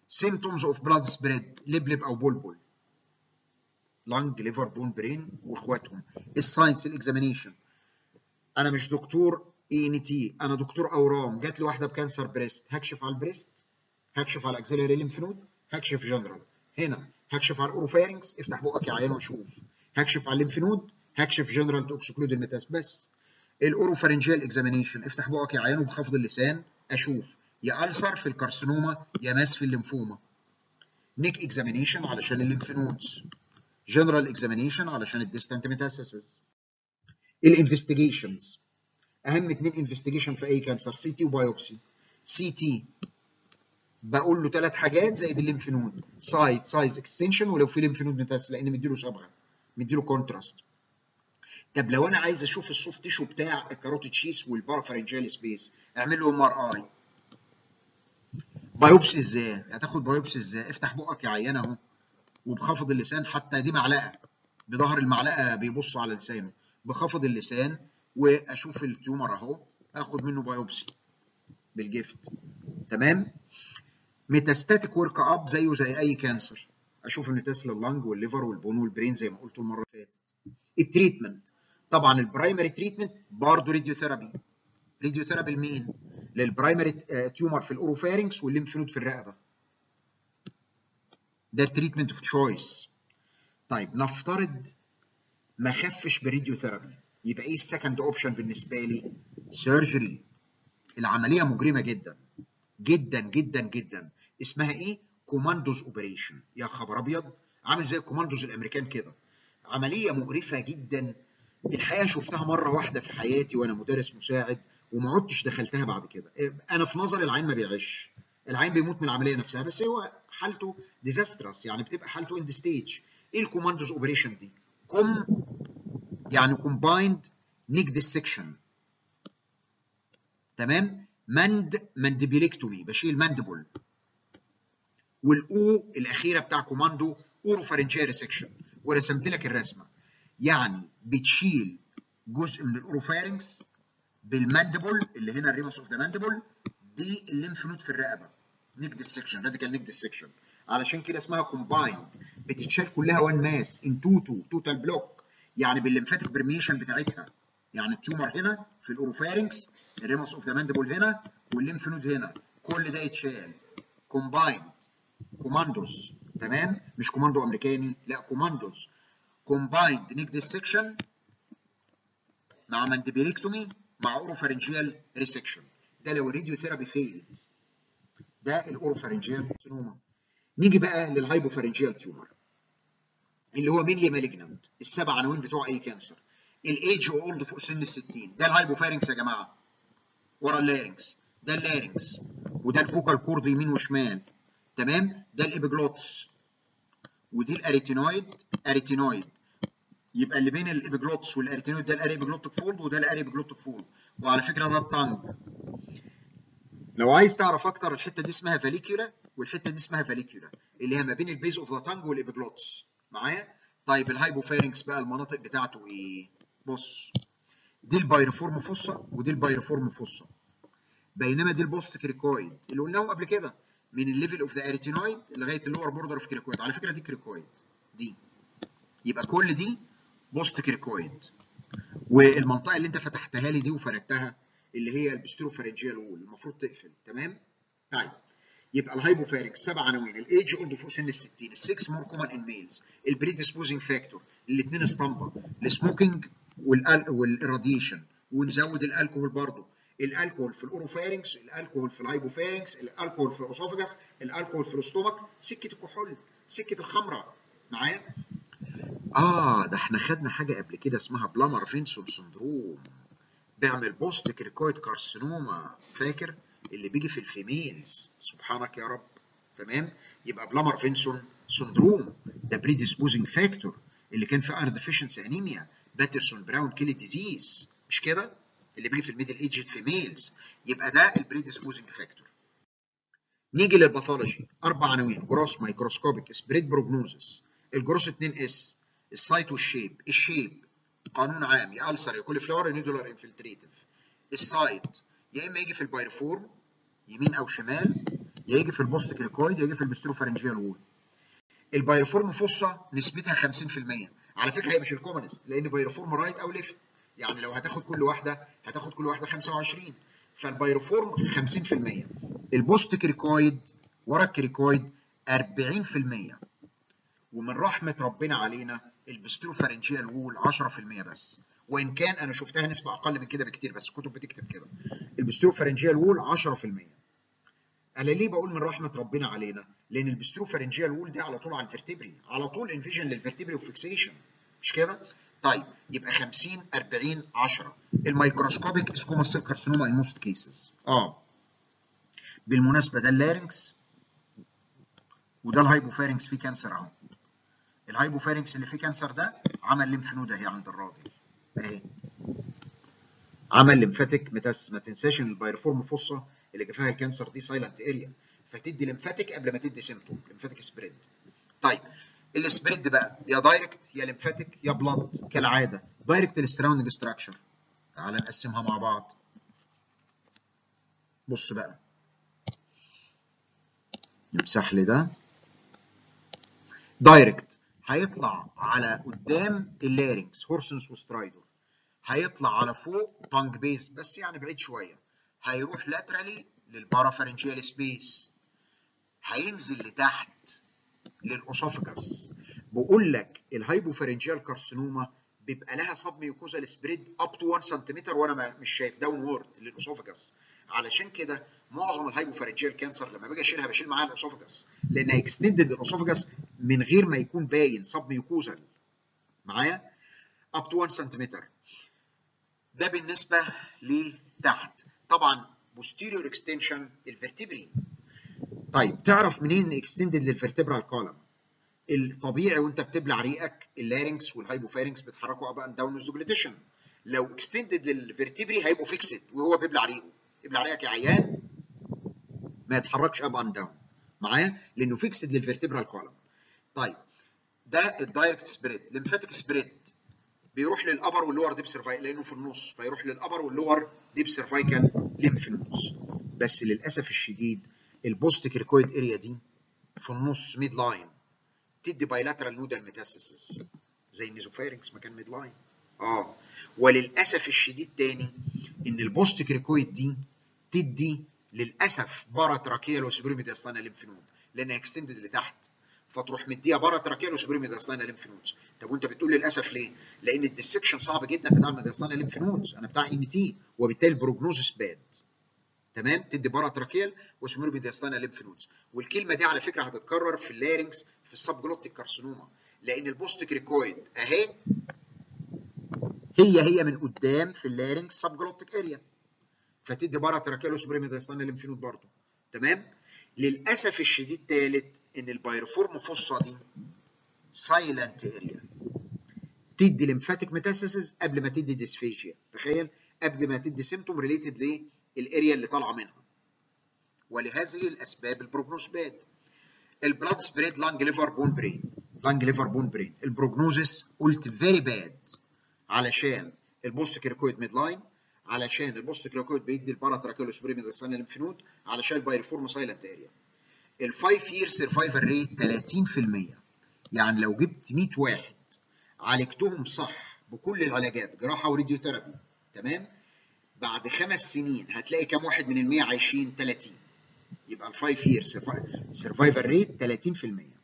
symptoms of blood spread لبلب او بلبل لانج ليفر بون برين واخواتهم الساينس الاكزامينيشن انا مش دكتور اي ان تي انا دكتور اورام جات لي واحده بكانسر بريست هكشف على البريست هكشف على الاكسلري ليمف نود هكشف جنرال هنا هكشف على الاوروفارينكس افتح بقك يا عيان وشوف هكشف على الليمف نود هكشف جنرال تو اكسكلود الميتاس بس الاوروفارنجيال اكزامينيشن افتح بقك يا عيان وبخفض اللسان اشوف يا ألسر في الكارسينوما يا ماس في الليمفوما نيك اكزامينيشن علشان الليمف نودز جنرال اكزامينيشن علشان الديستانت ميتاسيسز الانفستيجيشنز اهم اثنين انفستيجيشن في اي كانسر سي تي وبايوبسي سي تي بقول له ثلاث حاجات زائد الليمف نود سايد سايز اكستنشن ولو في ليمف نود متاس لان مديله صبغه مديله كونتراست طب لو انا عايز اشوف السوفت تيشو بتاع الكاروتيد شيس والبارافرنجال سبيس اعمل له ام ار اي بايوبسي ازاي هتاخد بايوبسي ازاي افتح بقك يا عيان اهو وبخفض اللسان حتى دي معلقه بظهر المعلقه بيبص على لسانه بخفض اللسان واشوف التيومر اهو اخد منه بايوبسي بالجفت تمام ميتاستاتيك ورك اب زيه زي اي كانسر اشوف الميتاس لللنج والليفر والبون والبرين زي ما قلت المره اللي فاتت التريتمنت طبعا البرايمري تريتمنت برضه راديوثيرابي راديوثيرابي لمين للبرايمري تيومر في الاوروفارينكس والليمف نود في الرقبه ده التريتمنت اوف تشويس طيب نفترض ما خفش براديوثيرابي يبقى ايه السكند اوبشن بالنسبه لي سيرجري العمليه مجرمه جدا جدا جدا جدا اسمها ايه كوماندوز اوبريشن يا خبر ابيض عامل زي الكوماندوز الامريكان كده عمليه مقرفه جدا الحقيقه شفتها مره واحده في حياتي وانا مدرس مساعد وما عدتش دخلتها بعد كده انا في نظري العين ما بيعيش العين بيموت من العمليه نفسها بس هو حالته ديزاسترس يعني بتبقى حالته اند ستيج ايه الكوماندوز اوبريشن دي كوم يعني كومبايند نيك ديسكشن تمام مند مانديبيليكتومي بشيل ماندبل والاو الاخيره بتاع كوماندو اوروفارنجيا ريسكشن ورسمت لك الرسمه يعني بتشيل جزء من الاوروفارنكس بالماندبل اللي هنا الريموس اوف ذا ماندبل بالليمف نود في الرقبه نيك ديسكشن راديكال نيك ديسكشن علشان كده اسمها كومبايند بتتشال كلها وان ماس ان توتو توتال بلوك يعني بالليمفاتيك برميشن بتاعتها يعني التيومر هنا في الاوروفارنكس الريموس اوف ذا ماندبل هنا والليمف نود هنا كل ده يتشال كومبايند كوماندوز تمام مش كوماندو امريكاني لا كوماندوز كومبايند نيك ديسكشن مع مانديبيليكتومي مع اوروفارنجيال ريسكشن ده لو الراديو ثيرابي فيلد ده الاوروفارنجيال سينوما نيجي بقى للهايبوفارنجيال تيومر اللي هو مين مالجنانت السبع عناوين بتوع اي كانسر الايج اولد فوق سن ال 60 ده الهايبوفارنكس يا جماعه ورا اللارنكس ده اللارنكس وده الفوكال كورد يمين وشمال تمام ده الابيجلوتس ودي الاريتينويد اريتينويد يبقى اللي بين الابيجلوتس والاريتينويد ده الاريبيجلوتيك فولد وده الاريبيجلوتيك فولد وعلى فكره ده التانج لو عايز تعرف اكتر الحته دي اسمها فاليكيولا والحته دي اسمها فاليكيولا اللي هي ما بين البيز اوف ذا تانج والابيجلوتس معايا طيب الهايبوفارنكس بقى المناطق بتاعته ايه بص دي البايرفورم فوسا ودي البايرفورم فوسا بينما دي البوست كريكويد اللي قلناهم قبل كده من الليفل اوف ذا اريتينويد لغايه اللور بوردر اوف كريكويد على فكره دي كريكويد دي يبقى كل دي بوست كريكويد والمنطقه اللي انت فتحتها لي دي وفردتها اللي هي البستروفارنجيال وول المفروض تقفل تمام طيب يبقى الهايبوفارنكس سبع عناوين الايدج اولد فوق سن ال 60 السكس مور كومن ان ميلز البريديسبوزنج فاكتور الاثنين اسطمبه السموكينج والراديشن ونزود الالكوهول برضه الالكوهول في الاوروفارنكس الالكوهول في الهايبوفارنكس الالكوهول في الاوسوفاجاس الالكوهول في الاستومك سكه الكحول سكه الخمره معايا اه ده احنا خدنا حاجه قبل كده اسمها بلامر فينسون سندروم بيعمل بوست كريكويد كارسينوما فاكر اللي بيجي في الفيميلز سبحانك يا رب تمام يبقى بلامر فينسون سندروم ده بريديسبوزنج فاكتور اللي كان في ايرون ديفيشنسي انيميا باترسون براون كيلي ديزيز مش كده اللي بيجي في الميدل ايجد فيميلز يبقى ده البريديسبوزنج فاكتور نيجي للباثولوجي اربع عناوين جروس مايكروسكوبيك سبريد بروجنوزس الجروس 2 اس السايت والشيب الشيب قانون عام يا السر يا كل فلور نيدولار انفلتريتيف السايت يا اما يجي في البايرفورم يمين او شمال يا يجي في البوست كريكويد يا يجي في البستروفارنجيال وول البايرفورم فوسا نسبتها 50% على فكره هي مش الكومنست لان بايرفورم رايت او ليفت يعني لو هتاخد كل واحده هتاخد كل واحده 25 فالبايرفورم 50% البوست كريكويد ورا الكريكويد 40% ومن رحمه ربنا علينا البستروفارنجيال وول 10% بس وان كان انا شفتها نسبه اقل من كده بكتير بس الكتب بتكتب كده البستروفارنجيال وول 10% انا ليه بقول من رحمه ربنا علينا لان البستروفارنجيال وول دي على طول على الفرتبري على طول انفيجن للفرتبري وفيكسيشن مش كده طيب يبقى 50 40 10 الميكروسكوبيك سكوما سيل كارسينوما ان موست كيسز اه بالمناسبه ده اللارنكس وده الهايبوفارنكس فيه كانسر اهو الهايبوفارنكس اللي فيه كانسر ده عمل ليمف نود اهي عند الراجل اهي عمل ليمفاتيك متس ما تنساش ان البايرفورم فوسا اللي جه فيها الكانسر دي سايلنت اريا فتدي ليمفاتيك قبل ما تدي سيمتوم ليمفاتيك سبريد طيب السبريد بقى يا دايركت يا ليمفاتيك يا بلاد كالعاده دايركت السراوندنج ستراكشر تعال نقسمها مع بعض بص بقى نمسح لي ده دايركت هيطلع على قدام اللارynx هورسنس وسترايدور هيطلع على فوق تانج بيس بس يعني بعيد شويه هيروح لاترالي للبارافارنجيال سبيس هينزل لتحت للاسوفجاس بقول لك الهايبوفارنجيال كارسينوما بيبقى لها سب ميوكوزال سبريد اب تو 1 سنتيمتر وانا مش شايف داون وورد للاسوفجاس علشان كده معظم الهايبوفارنجيال كانسر لما باجي اشيلها بشيل معاها الاسوفجاس لانها اكستندد الاسوفجاس من غير ما يكون باين سب ميوكوزال معايا اب تو 1 سنتيمتر ده بالنسبه لتحت طبعا posterior extension الفرتبري طيب تعرف منين اكستندد للفرتبرال كولم الطبيعي وانت بتبلع ريقك اللارynx والهايبوفارنكس بيتحركوا اب اند داون وذ لو اكستندد للفرتبري هيبقوا فيكسد وهو بيبلع ريقه ابلع ريقك يا عيان ما يتحركش اب اند داون معايا لانه فيكسد للفرتبرال كولم طيب ده الدايركت سبريد ليمفاتيك سبريد بيروح للابر واللور ديب سيرفايكال لانه في النص فيروح للابر واللور ديب سيرفايكال ليمف نودز بس للاسف الشديد البوست كريكويد اريا دي في النص ميد لاين تدي بايلاترال نودال ميتاستاسيس زي النيزوفارنكس مكان ميد لاين اه وللاسف الشديد تاني ان البوست كريكويد دي تدي للاسف بارا تراكيال وسوبريميدياستانا ليمف نود لانها اكستندد لتحت فتروح مديها بره تراكيال وسوبريميدياستانا ليمف نودز طب وانت بتقول للاسف ليه؟ لان الديسكشن صعب جدا بتاع الميدياستانا ليمف نودز انا بتاع ان تي وبالتالي البروجنوزس باد تمام تدي بره تراكيال وسوبريميدياستانا ليمف نودز والكلمه دي على فكره هتتكرر في اللارنكس في السب جلوتيك كارسينوما لان البوست كريكويد اهي هي هي من قدام في اللارنكس سب جلوتيك اريا فتدي بره تراكيال وسوبريميدياستانا ليمف نود برضه تمام للاسف الشديد ثالث ان البايرفورم فوسا دي سايلنت اريا تدي ليمفاتيك ميتاسيسز قبل ما تدي ديسفيجيا تخيل قبل ما تدي سيمتوم ريليتد للاريا اللي طالعه منها ولهذه الاسباب البروجنوز باد البلاد سبريد لانج ليفر بون برين لانج ليفر بون برين البروجنوزس قلت فيري باد علشان البوست كيركويد ميد لاين علشان البوست كراكويد بيدي الباراتراكيولوس بريميد السنه الليمفنود علشان البايرفورم سايلنت اريا ال 5 يير سرفايفل ريت 30% يعني لو جبت 100 واحد عالجتهم صح بكل العلاجات جراحه وراديوثيرابي تمام بعد خمس سنين هتلاقي كام واحد من ال 100 عايشين 30 يبقى ال 5 يير سرفايفل ريت 30%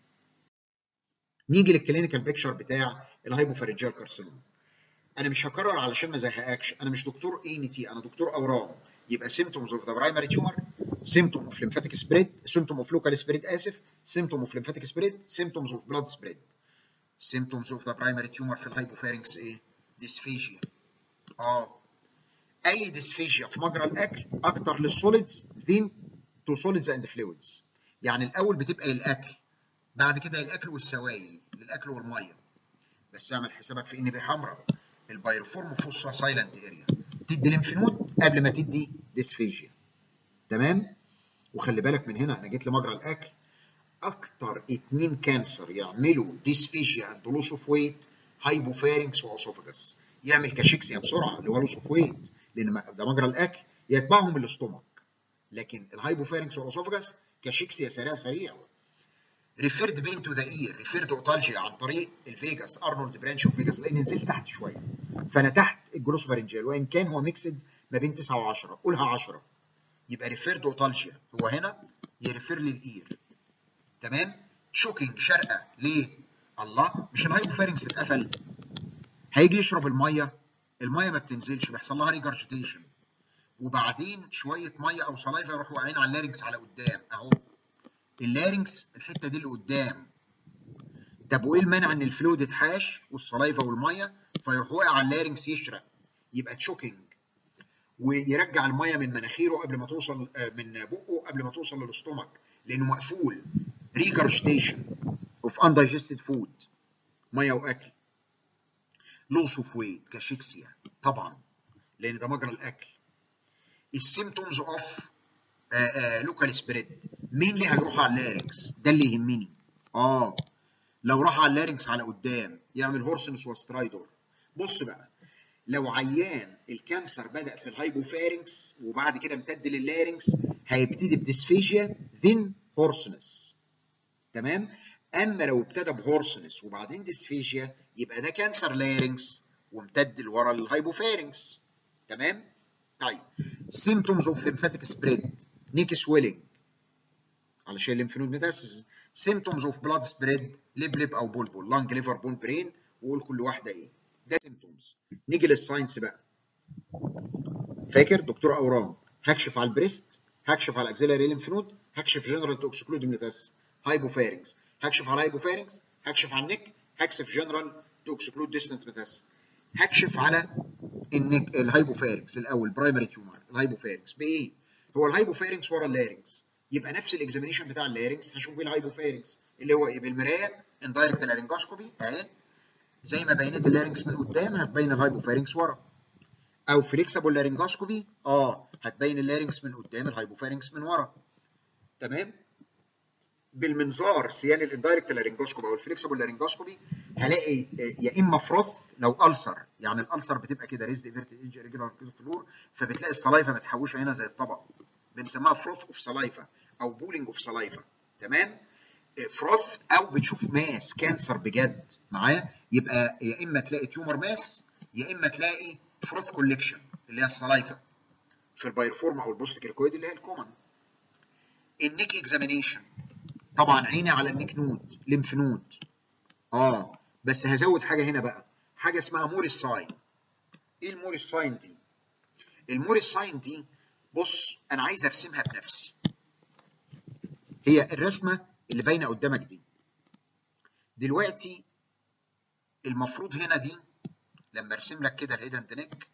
نيجي للكلينيكال بيكتشر بتاع الهايبوفارنجيال كارسينوما انا مش هكرر علشان ما ازهقكش انا مش دكتور اي ان تي انا دكتور اورام يبقى symptoms of the primary tumor symptom of lymphatic spread symptom of local spread اسف symptom of lymphatic spread symptoms of blood spread symptoms of the primary tumor في الهايبوفارنكس ايه dysphagia اه اي dysphagia في مجرى الاكل اكتر للسوليدز than to solids and fluids يعني الاول بتبقى الاكل بعد كده الاكل والسوائل للاكل والميه بس اعمل حسابك في ان بي حمراء البايرفورم فوسا سايلنت اريا تدي ليمفنود قبل ما تدي ديسفيجيا تمام وخلي بالك من هنا انا جيت لمجرى الاكل اكتر اتنين كانسر يعملوا ديسفيجيا اند لوس اوف ويت هايبوفارنكس واوسوفاجس يعمل كاشيكسيا بسرعه اللي هو لوس اوف ويت لان ده مجرى الاكل يتبعهم الاستومك لكن الهايبوفارنكس والاوسوفاجس كاشيكسيا سريع سريع ريفيرد بين تو ذا اير ريفيرد اوتالجيا عن طريق الفيجاس ارنولد برانش اوف فيجاس لان نزلت تحت شويه فانا تحت الجلوس فارنجيال وان كان هو ميكسد ما بين 9 و10 قولها 10 يبقى ريفيرد اوتالجيا هو هنا يريفير للاير تمام شوكينج شرقه ليه الله مش الهايبوفارنكس اتقفل هيجي يشرب الميه الميه ما بتنزلش بيحصل لها ريجرجيتيشن وبعدين شويه ميه او سلايفا يروحوا واقعين على اللارنكس على قدام اهو اللارنكس الحته دي اللي قدام طب وايه المانع ان الفلويد يتحاش والسلايفا والميه فيروح واقع على اللارنكس يشرق يبقى تشوكينج ويرجع الميه من مناخيره قبل ما توصل من بقه قبل ما توصل للاستومك لانه مقفول ريجرجيتيشن اوف undigested فود ميه واكل لوس اوف ويت كاشيكسيا طبعا لان ده مجرى الاكل السيمتومز اوف لوكال سبريد مين اللي هيروح على اللارنكس ده اللي يهمني اه لو راح على اللارنكس على قدام يعمل هورسنس وسترايدور بص بقى لو عيان الكانسر بدا في الهايبوفارنكس وبعد كده امتد لللارنكس هيبتدي بديسفيجيا ذن هورسنس تمام اما لو ابتدى بهورسنس وبعدين ديسفيجيا يبقى ده كانسر لارنكس وامتد لورا للهايبوفارنكس تمام طيب symptoms of lymphatic spread neck swelling علشان الليمف نود ميتاسيس symptoms of blood spread لب لب او بلبل لانج ليفر بون برين وقول كل واحده ايه ده symptoms نيجي للساينس بقى فاكر دكتور اورام هكشف على البريست هكشف على الاكسيلاري ليمف نود هكشف جنرال تو اكسكلود ميتاسيس هايبوفارنكس هكشف على الهايبوفارنكس هكشف على النك هكشف جنرال تو اكسكلود ديستنت ميتاسيس هكشف على النك الهايبوفارنكس الاول برايمري تيومر الهايبوفارنكس بايه؟ هو الهايبوفارنكس ورا اللارنكس يبقى نفس الاكزامينيشن بتاع اللارنكس هشوف بيه الهايبوفارنكس اللي هو ايه بالمرايه اندايركت لارنجوسكوبي اهي زي ما بينت اللارنكس من قدام هتبين الهايبوفارنكس ورا او فليكسبل لارنجوسكوبي اه هتبين اللارنكس من قدام الهايبوفارنكس من ورا تمام بالمنظار سيان الاندايركت لارنجوسكوبي او الفليكسبل لارنجوسكوبي هلاقي يا اما فروث لو ألسر يعني الألسر بتبقى كده ريزد ايفيرت ايج ريجولار فلور فبتلاقي السلايفا متحوشه هنا زي الطبق بنسميها فروث اوف سلايفا او بولينج اوف سلايفا تمام فروث او بتشوف ماس كانسر بجد معايا يبقى يا اما تلاقي تيومر ماس يا اما تلاقي فروث كوليكشن اللي هي السلايفا في البايرفورم او البوست كيركويد اللي هي الكومن النيك اكزامينيشن طبعا عيني على النيك نود ليمف نود اه بس هزود حاجه هنا بقى حاجه اسمها موريس ساين ايه الموريس ساين دي الموريس ساين دي بص انا عايز ارسمها بنفسي هي الرسمه اللي باينه قدامك دي دلوقتي المفروض هنا دي لما ارسم لك كده الهيد اند نيك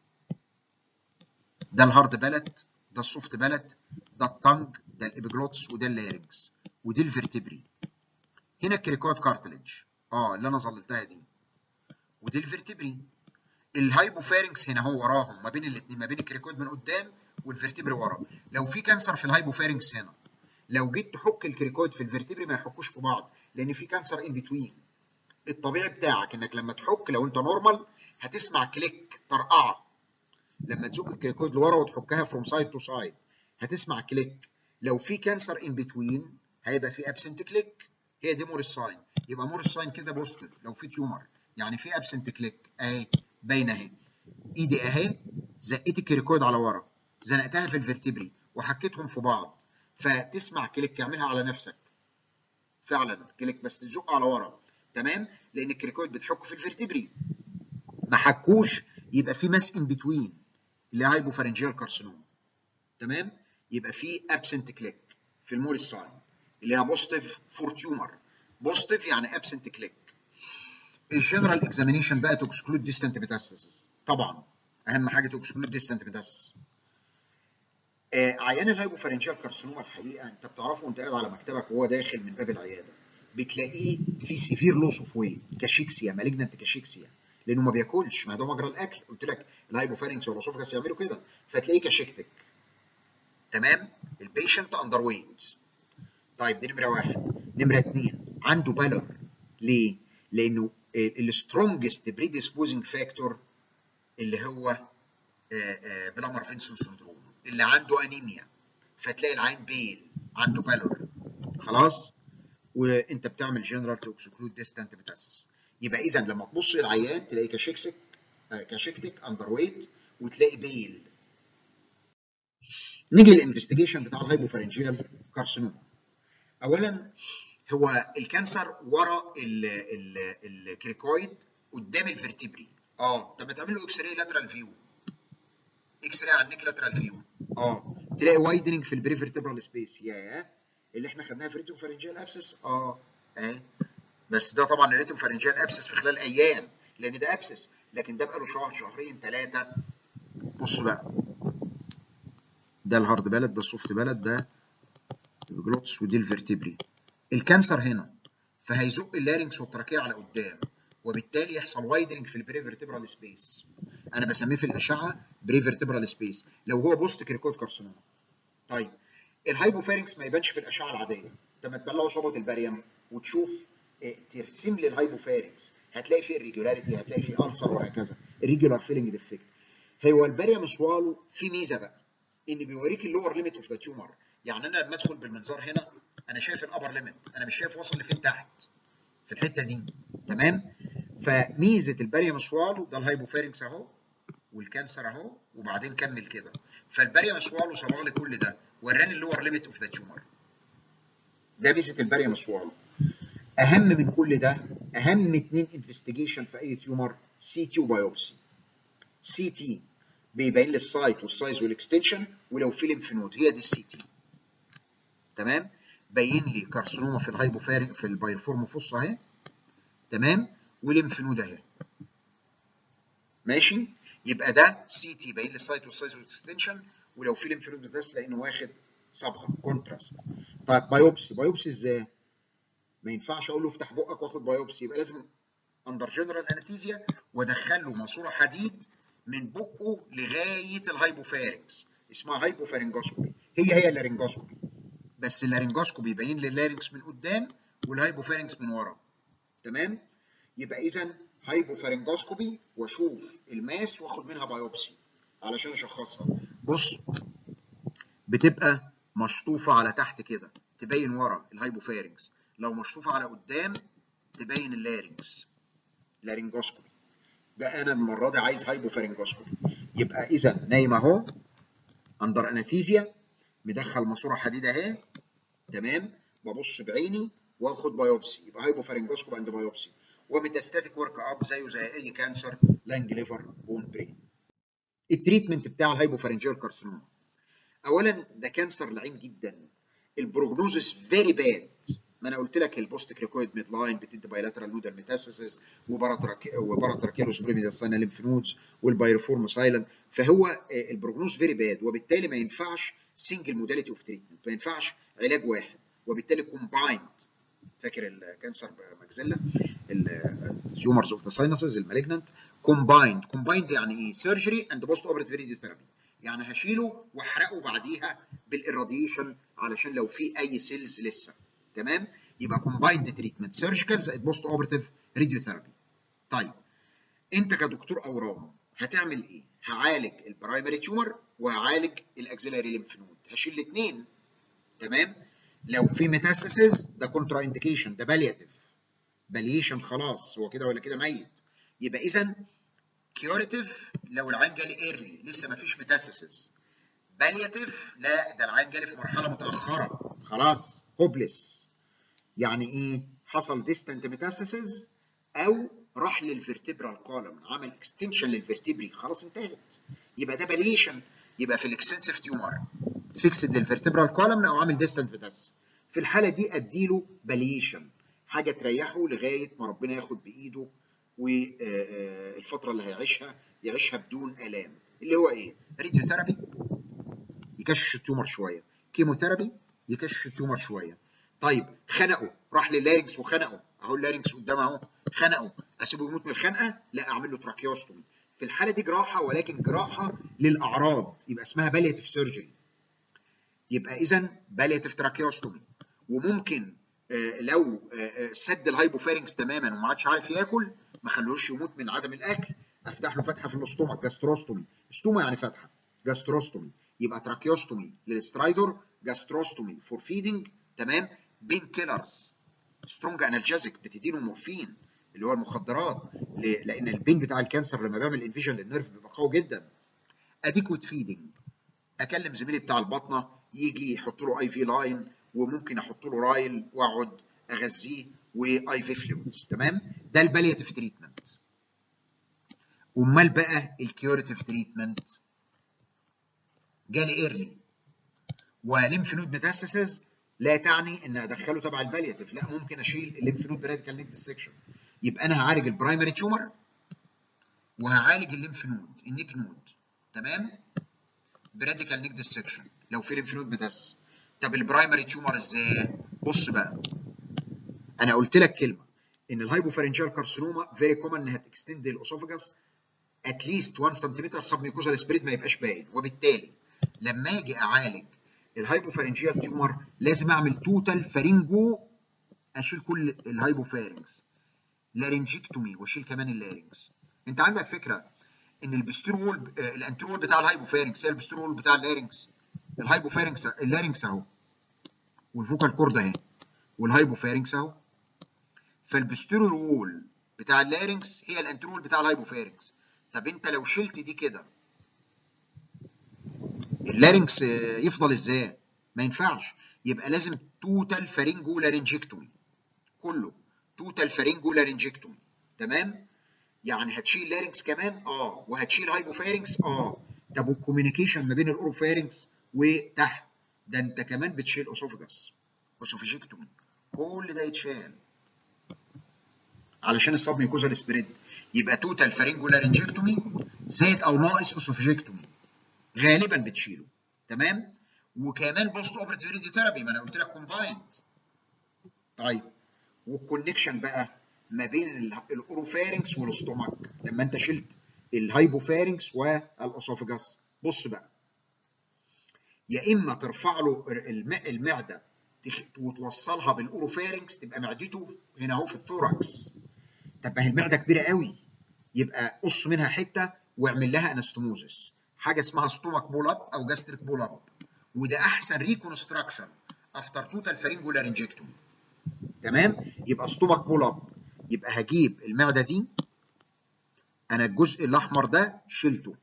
ده الهارد بالت ده السوفت بالت ده التنج ده الابيجلوتس وده اللارنكس ودي الفرتبري هنا الكريكوت كارتلج اه اللي انا ظللتها دي ودي الفرتبري الهايبوفارنكس هنا هو وراهم ما بين الاثنين ما بين الكريكوت من قدام والفرتبري ورا لو في كانسر في الهايبوفارنكس هنا لو جيت تحك الكريكوت في الفرتبري ما يحكوش في بعض لان في كانسر ان بتوين الطبيعي بتاعك انك لما تحك لو انت نورمال هتسمع كليك طرقعه لما تزق الكريكوت لورا وتحكها فروم سايد تو سايد هتسمع كليك لو في كانسر ان بتوين هيبقى في ابسنت كليك هي دي موريس ساين يبقى موريس ساين كده بوزيتيف لو في تيومر يعني في ابسنت كليك اهي باينه اهي ايدي اهي زقيت الكريكويد على ورا زنقتها في الفرتبري وحكيتهم في بعض فتسمع كليك اعملها على نفسك فعلا كليك بس تزق على ورا تمام لان الكريكويد بتحك في الفرتبري ما حكوش يبقى في ماس ان بتوين اللي هايبوفارنجيال كارسينوما تمام يبقى في ابسنت كليك في الموريس ساين اللي هي بوزيتيف فور تيومر بوزيتيف يعني ابسنت كليك الجنرال اكزامينيشن بقى تو اكسكلود ديستنت ميتاستاسيس طبعا اهم حاجه تو اكسكلود ديستنت ميتاستاسيس آه عيان الهايبوفارنجيال كارسينوما الحقيقه انت بتعرفه وانت قاعد على مكتبك وهو داخل من باب العياده بتلاقيه في سيفير لوس اوف ويت كاشيكسيا مالجنت كاشيكسيا لانه ما بياكلش ما ده مجرى الاكل قلت لك الهايبوفارنكس والاسوفجاس يعملوا كده فتلاقيه كاشيكتك تمام البيشنت اندر ويت طيب دي نمره واحد نمره اثنين عنده بالور ليه؟ لانه السترونجست بريديسبوزنج فاكتور اللي هو بلامر فينسون سندروم اللي عنده انيميا فتلاقي العين بيل عنده بالور خلاص وانت بتعمل جنرال تو اكسكلود ديستانت ميتاسيس يبقى اذا لما تبص للعيان تلاقي كشكسك كشكتك اندر ويت وتلاقي بيل نيجي للانفستيجيشن بتاع الهايبوفارنجيال كارسينوما اولا هو الكانسر ورا الكريكويد قدام الفرتبري اه طب ما تعمل له اكس راي لاترال فيو اكس راي على النيك لاترال فيو اه تلاقي وايدنج في البريفرتبرال سبيس ياه اللي احنا خدناها في ريتو فارنجيال ابسس اه اه بس ده طبعا الريتو فارنجيال ابسس في خلال ايام لان ده ابسس لكن ده بقاله شهر شهرين ثلاثه بصوا بقى ده الهارد بلد ده السوفت بلد ده الجلوتس ودي الفرتبري الكانسر هنا فهيزق اللارنكس والتراكيه على قدام وبالتالي يحصل وايدنج في البريفرتبرال سبيس انا بسميه في الاشعه بريفرتبرال سبيس لو هو بوست كريكوت كارسينوما طيب الهايبوفارنكس ما يبانش في الاشعه العاديه لما تبلعوا صوبه البريم وتشوف اه ترسم لي الهايبوفارنكس هتلاقي فيه الريجولاريتي هتلاقي فيه ألسر وهكذا الريجولار فيلنج ديفكت هو البريم سوالو في ميزه بقى ان بيوريك اللور ليميت اوف ذا تيومر يعني انا لما ادخل بالمنظار هنا انا شايف الابر ليميت انا مش شايف واصل لفين تحت في الحته دي تمام فميزه البريم سوالو ده الهايبوفارنكس اهو والكانسر اهو وبعدين كمل كده فالبريم سوالو صبغ لي كل ده وراني اللور ليميت اوف ذا تيومر ده ميزه البريم سوالو اهم من كل ده اهم اتنين انفستيجيشن في اي تيومر سي تي وبايوبسي سي تي بيبين لي السايت والسايز والاكستنشن ولو في ليمف نود هي دي السي تي تمام بين لي كارسينوما في الهايبوفارنج في البايرفورم فوس اهي تمام وليمف نود اهي ماشي يبقى ده سي تي باين لي السايت والسايز والاكستنشن ولو في ليمف نود بس لانه واخد صبغه كونتراست طيب بايوبسي بايوبسي ازاي ما ينفعش اقول له افتح بقك واخد بايوبسي يبقى لازم اندر جنرال انستيزيا وادخل له ماسوره حديد من بقه لغايه الهايبوفارنكس اسمها هايبوفارنجوسكوبي هي هي اللارنجوسكوبي بس اللارنجوسكوبي يبين لي اللارنكس من قدام والهايبوفارنكس من ورا تمام يبقى اذا هايبوفارنجوسكوبي واشوف الماس واخد منها بايوبسي علشان اشخصها بص بتبقى مشطوفه على تحت كده تبين ورا الهايبوفارنكس لو مشطوفه على قدام تبين اللارنكس لارنجوسكوبي ده انا المره دي عايز هايبوفارنجوسكوبي يبقى اذا نايم اهو اندر انستيزيا مدخل ماسوره حديد اهي تمام ببص بعيني واخد بايوبسي يبقى هايبوفارنجوسكوبي عند بايوبسي وميتاستاتيك ورك اب زيه زي اي كانسر لانج ليفر بون برين التريتمنت بتاع الهايبوفارنجيال كارسينوما اولا ده كانسر لعين جدا البروجنوزس فيري باد ما انا قلت لك البوست كريكويد ميد لاين بتدي بايلاترال نودال ميتاسيسز وباراتراكيلو سبريميداساينا ليمف نودز والبايرفورم سايلنت فهو البروجنوز فيري باد وبالتالي ما ينفعش سنجل موداليتي اوف تريتمنت ما ينفعش علاج واحد وبالتالي كومبايند فاكر الكانسر ماكسيلا التيومرز اوف ذا ساينسز المالجنانت كومبايند كومبايند يعني ايه سيرجري اند بوست اوبريتيف راديوثيرابي يعني هشيله واحرقه بعديها بالاراديشن علشان لو في اي سيلز لسه تمام يبقى كومبايند تريتمنت سيرجيكال زائد بوست اوبريتيف راديوثيرابي طيب انت كدكتور اورام هتعمل ايه هعالج البرايمري تيومر وهعالج الاكسيلاري ليمف نود هشيل الاثنين تمام لو في ميتاستاسيز ده كونترا انديكيشن ده بالياتيف باليشن خلاص هو كده ولا كده ميت يبقى اذا كيوريتيف لو العين جالي ايرلي لسه ما فيش ميتاستاسيز بالياتيف لا ده العين جالي في مرحله متاخره خلاص هوبلس يعني ايه حصل ديستنت ميتاستاسيز او راح للفرتبرال كولم عمل اكستنشن للفرتبري خلاص انتهت يبقى ده باليشن يبقى في الاكستنسيف تيومر فيكسد للفرتبرال كولم او عامل ديستنت ميتاستاسيز في الحاله دي اديله باليشن حاجه تريحه لغايه ما ربنا ياخد بايده والفتره اللي هيعيشها يعيشها بدون الام اللي هو ايه راديو ثيرابي يكشش التيومر شويه كيموثيرابي يكشش التيومر شويه طيب خنقه راح لللارنكس وخنقه اهو اللارنكس قدامه اهو خنقه اسيبه يموت من الخنقه لا اعمل له تراكيوستومي في الحاله دي جراحه ولكن جراحه للاعراض يبقى اسمها بالياتيف سيرجري يبقى اذا بالياتيف تراكيوستومي وممكن آه لو آه سد الهايبوفارنكس تماما وما عادش عارف ياكل ما خلوش يموت من عدم الاكل افتح له فتحه في الاستومك جاستروستومي استوما يعني فتحه جاستروستومي يبقى تراكيوستومي للسترايدور جاستروستومي فور فيدنج تمام بين كيلرز سترونج انالجيزك بتديله مورفين اللي هو المخدرات لان البين بتاع الكانسر لما بيعمل انفيجن للنيرف بيبقى قوي جدا اديكوت فيدنج اكلم زميلي بتاع البطنه يجي يحط له اي في لاين وممكن احط له رايل واقعد اغذيه واي في فلويدز تمام ده البالياتيف تريتمنت امال بقى الكيوريتيف تريتمنت جالي ايرلي وليمف نود ميتاستاسيز لا تعني ان ادخله تبع البالياتيف لا ممكن اشيل الليمف نود براديكال نيك ديسكشن يبقى انا هعالج البرايمري تيومر وهعالج الليمف نود النيك نود تمام براديكال نيك ديسكشن لو في ليمف نود ميتاستاسيز طب البرايمري تيومر ازاي بص بقى انا قلت لك كلمه ان الهايبوفارنجيال كارسينوما فيري كومن انها تكستند الاسوفجاس اتليست 1 سم سب ميوكوزال سبريد ما يبقاش باين وبالتالي لما اجي اعالج الهايبوفارنجيال تيومر لازم اعمل توتال فارينجو اشيل كل الهايبوفارنجز لارنجكتومي واشيل كمان اللارنجز انت عندك فكره ان البسترول الانترول بتاع الهايبوفارنجز هي البسترول بتاع اللارنجز الهايبوفارنجز اللارنجز اهو والفوكال كورد اهي والهايبوفارنجز اهو فالبسترول بتاع اللارنجز هي الانترول بتاع الهايبوفارنجز طب انت لو شلت دي كده اللارنكس يفضل ازاي؟ ما ينفعش يبقى لازم توتال فارينجو لارنجكتومي كله توتال فارينجو لارنجكتومي تمام؟ يعني هتشيل لارنكس كمان اه وهتشيل هايبوفارنكس اه طب والكوميونيكيشن ما بين الاوروفارنكس وتحت ده انت كمان بتشيل اسوفجاس اسوفيجكتومي كل ده يتشال علشان السب ميوكوزال سبريد يبقى توتال فارينجو لارنجكتومي زائد او ناقص اسوفيجكتومي غالبا بتشيله تمام وكمان بوست اوبرتيف ريدي ثيرابي ما انا قلت لك كومبايند طيب والكونكشن بقى ما بين الاوروفارنكس والاستومك لما انت شلت الهايبوفارنكس والاسوفجاس بص بقى يا اما ترفع له المعده وتوصلها بالاوروفارنكس تبقى معدته هنا اهو في الثوركس طب ما هي المعده كبيره قوي يبقى قص منها حته واعمل لها انستموزس حاجه اسمها ستومك بول اب او جاستريك بول اب وده احسن ريكونستراكشن افتر توتال فارينجو لارنجكتومي تمام يبقى ستومك بول اب يبقى هجيب المعده دي انا الجزء الاحمر ده شلته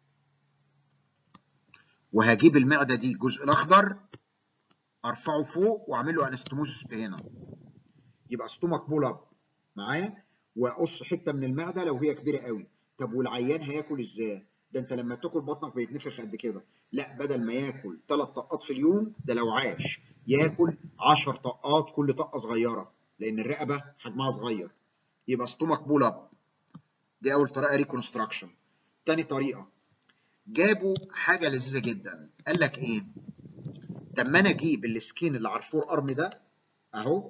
وهجيب المعده دي الجزء الاخضر ارفعه فوق واعمل له انستموزس هنا يبقى ستومك بول اب معايا واقص حته من المعده لو هي كبيره قوي طب والعيان هياكل ازاي ده انت لما تاكل بطنك بيتنفخ قد كده لا بدل ما ياكل ثلاث طقات في اليوم ده لو عاش ياكل 10 طقات كل طقه صغيره لان الرقبه حجمها صغير يبقى ستومك بول اب دي اول طريقه ريكونستراكشن تاني طريقه جابوا حاجه لذيذه جدا قال لك ايه طب ما انا اجيب السكين اللي على الفور ارم ده اهو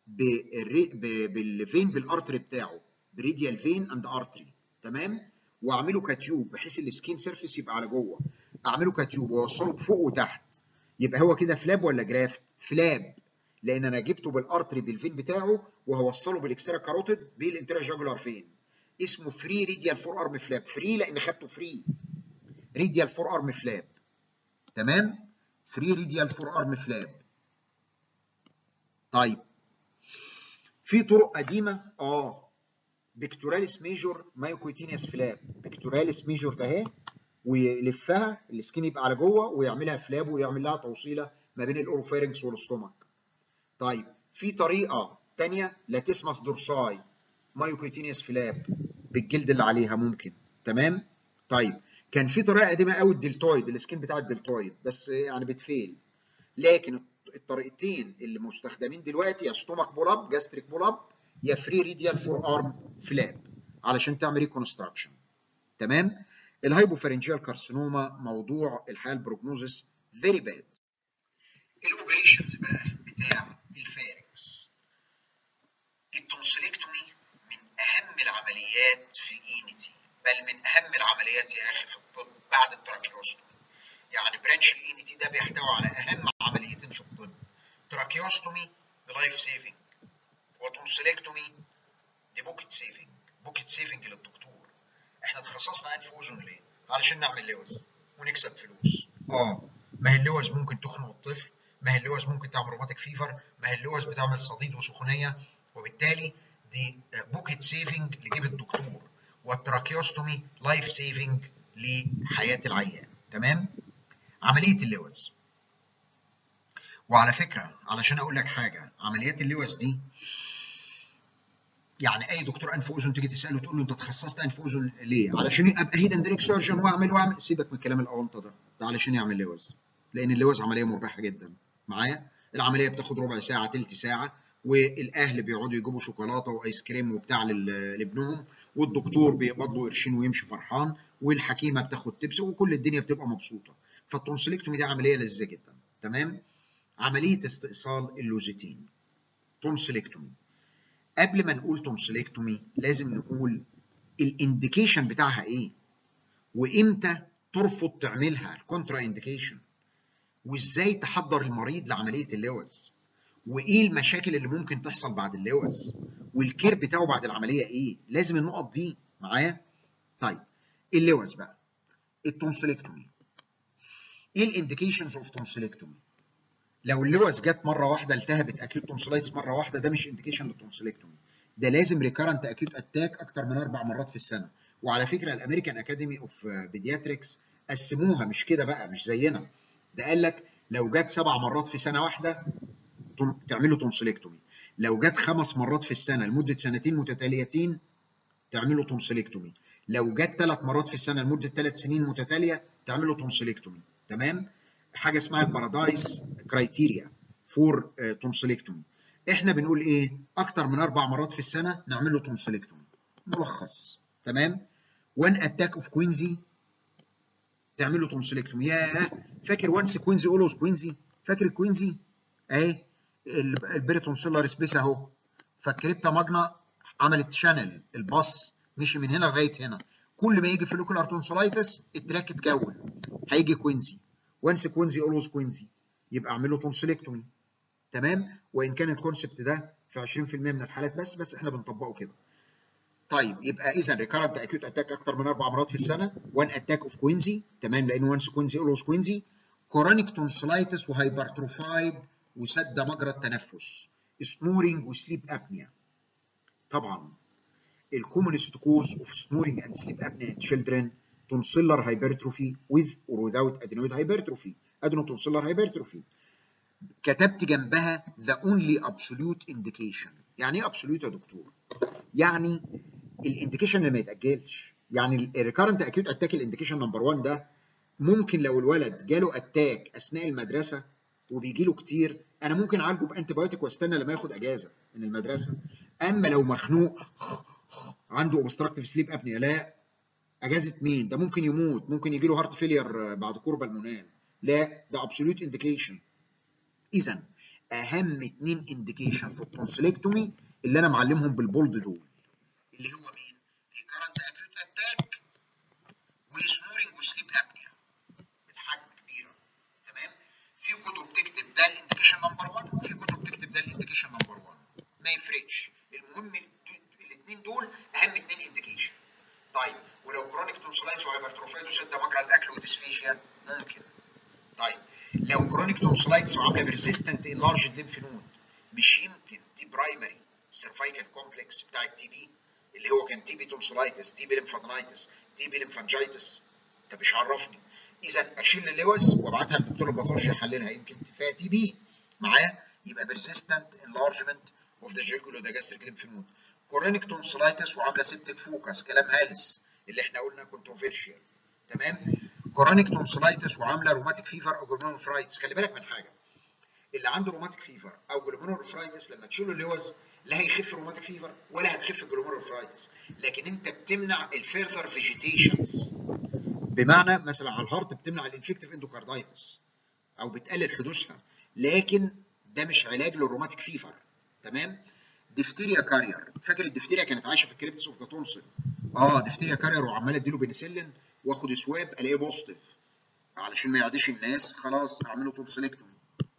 بالفين بالارتري بتاعه بريديال فين اند ارتري تمام واعمله كتيوب بحيث السكين سيرفيس يبقى على جوه اعمله كتيوب واوصله فوق وتحت يبقى هو كده فلاب ولا جرافت فلاب لان انا جبته بالارتري بالفين بتاعه وهوصله بالاكسترا كاروتيد بالانترا جاجولار فين اسمه فري ريديال فور ارم فلاب فري لان خدته فري ريديال فور ارم فلاب تمام فري ريديال فور ارم فلاب طيب في طرق قديمه اه بيكتوراليس ميجور مايوكوتينيوس فلاب بيكتوراليس ميجور ده اهي ويلفها السكين يبقى على جوه ويعملها فلاب ويعمل لها توصيله ما بين الاوروفارنكس والاستومك طيب في طريقه ثانيه لاتسمس دورساي مايوكوتينيوس فلاب بالجلد اللي عليها ممكن تمام طيب كان في طريقه قديمه قوي الدلتويد السكين بتاع الدلتويد بس يعني بتفيل لكن الطريقتين اللي مستخدمين دلوقتي يا ستومك بول اب جاستريك بول اب يا فري ريديال فور ارم فلاب علشان تعمل ريكونستراكشن تمام الهايبوفارنجيال كارسينوما موضوع الحياه البروجنوزس فيري باد الاوبريشنز بقى بتاع الفارنكس التونسيلكتومي من اهم العمليات في اينيتي بل من اهم العمليات يا اخي في الطب بعد التراكيوستومي يعني برانش الاينيتي ده بيحتوي على اهم عمليتين في الطب تراكيوستومي بلايف سيفنج وتونسيلكتومي دي بوكيت سيفنج بوكيت سيفنج للدكتور احنا تخصصنا انف واذن ليه؟ علشان نعمل لوز ونكسب فلوس اه ما هي اللوز ممكن تخنق الطفل ما ما هي اللوز ممكن تعمل روماتيك فيفر ما هي اللوز بتعمل صديد وسخونيه وبالتالي دي بوكيت سيفنج لجيب الدكتور والتراكيوستومي لايف سيفنج لحياه العيان تمام عمليه اللوز وعلى فكره علشان اقول لك حاجه عمليات اللوز دي يعني اي دكتور انف واذن تيجي تساله تقول له انت تخصصت انف واذن ليه؟ علشان ابقى هيد اندريك سيرجن واعمل واعمل سيبك من الكلام الاونطه ده ده علشان يعمل لوز لان اللوز عمليه مربحه جدا معايا العمليه بتاخد ربع ساعه تلت ساعه والاهل بيقعدوا يجيبوا شوكولاته وايس كريم وبتاع لابنهم والدكتور بيقبض له قرشين ويمشي فرحان والحكيمه بتاخد تبس وكل الدنيا بتبقى مبسوطه فالتونسلكتومي دي عمليه لذيذه جدا تمام عمليه استئصال اللوزتين تونسلكتومي قبل ما نقول تونسلكتومي لازم نقول الانديكيشن بتاعها ايه وامتى ترفض تعملها الكونترا انديكيشن وازاي تحضر المريض لعمليه اللوز وايه المشاكل اللي ممكن تحصل بعد اللوز والكير بتاعه بعد العمليه ايه لازم النقط دي معايا طيب اللوز بقى التونسلكتومي ايه الانديكيشنز اوف تونسلكتومي لو اللوز جت مره واحده التهبت اكيوت تونسلايتس مره واحده ده مش انديكيشن للتونسلكتومي ده لازم ريكارنت اكيوت اتاك اكتر من اربع مرات في السنه وعلى فكره الامريكان اكاديمي اوف بيدياتريكس قسموها مش كده بقى مش زينا ده قال لك لو جت سبع مرات في سنه واحده تعملوا تونسلكتومي لو جت خمس مرات في السنه لمده سنتين متتاليتين تعملوا تونسلكتومي لو جت ثلاث مرات في السنه لمده ثلاث سنين متتاليه تعملوا تونسلكتومي تمام حاجه اسمها البارادايس كرايتيريا فور تونسلكتومي احنا بنقول ايه اكتر من اربع مرات في السنه نعمل له تونسلكتومي ملخص تمام وان اتاك اوف كوينزي تعمل له تونسلكتومي ياه فاكر وانس كوينزي اولوز كوينزي فاكر الكوينزي اهي البريتونسيلر سبيس اهو فالكريبتا ماجنا عملت شانل الباص مشي من هنا لغايه هنا كل ما يجي فوليكولار تونسلايتس التراك اتكون هيجي كوينزي وانس كوينزي اولوز كوينزي يبقى اعمل له تونسلكتومي تمام وان كان الكونسبت ده في 20% من الحالات بس بس احنا بنطبقه كده طيب يبقى اذا ريكارنت اكيوت اتاك اكتر من اربع مرات في السنه وان اتاك اوف كوينزي تمام لان وانس كوينزي اولوز كوينزي كورونيك تونسلايتس وهايبرتروفايد وسد مجرى التنفس سنورنج وسليب ابنيا طبعا الكومونست كوز اوف سنورنج اند سليب ابنيا ان تشيلدرن تونسيلر هايبرتروفي with or without adenoid hypertrophy adenotonsillar hypertrophy كتبت جنبها the only absolute indication يعني ايه absolute يا دكتور يعني الانديكيشن اللي ما يتاجلش يعني الريكارنت اكيوت اتاك الانديكيشن نمبر 1 ده ممكن لو الولد جاله اتاك اثناء المدرسه وبيجي له كتير انا ممكن اعالجه بانتي بايوتيك واستنى لما ياخد اجازه من المدرسه اما لو مخنوق عنده اوبستراكتيف سليب ابنيا لا اجازه مين ده ممكن يموت ممكن يجي له هارت فيلير بعد قرب المنال لا ده ابسوليوت انديكيشن اذا اهم اتنين انديكيشن في التونسلكتومي اللي انا معلمهم بالبولد دول اللي هو مين ريكارنت اكيوت اتاك وسنورنج وسليب ابنيا الحجم كبيره تمام في كتب تكتب ده الانديكيشن نمبر 1 وفي كتب تكتب ده الانديكيشن نمبر 1 ما يفرقش المهم الاثنين دول اهم اثنين انديكيشن طيب ولو كرونيك تونسلايتس وهايبرتروفيد وسد مجرى الاكل وديسفيجيا ممكن طيب لو كرونيك تونسلايتس وعامله بريزيستنت انلارجد ليمف نود مش يمكن دي برايمري سيرفايكال كومبلكس بتاع التي بي اللي هو كان تي بي تونسلايتس تي بي ليمفادينايتس تي بي ليمفانجيتس انت مش عرفني اذا اشيل اللوز وابعتها للدكتور الباثولوجي يحللها يمكن فيها تي بي معايا يبقى بريزيستنت انلارجمنت اوف ذا جيجولو ذا جاستريك ليمف نود كورونيك تونسلايتس وعامله سيبتك فوكس كلام هالس اللي احنا قلنا كونتروفيرشيال تمام كورونيك تونسلايتس وعامله روماتيك فيفر او جلوميرولوفرايتس خلي بالك من حاجه اللي عنده روماتيك فيفر او جلوميرولوفرايتس لما تشيله اللوز لا هيخف روماتيك فيفر ولا هتخف جلوميرولوفرايتس لكن انت بتمنع الفيرذر فيجيتيشنز بمعنى مثلا على الهارت بتمنع الانفكتيف اندوكاردايتس او بتقلل حدوثها لكن ده مش علاج للروماتيك فيفر تمام ديفتيريا كارير فاكر الديفتيريا كانت عايشه في الكريبتس اوف ذا تونسل اه ديفتيريا كارير وعمال اديله بنسلين واخد سواب الاقيه بوزيتيف علشان ما يعديش الناس خلاص اعمله تونسلكتومي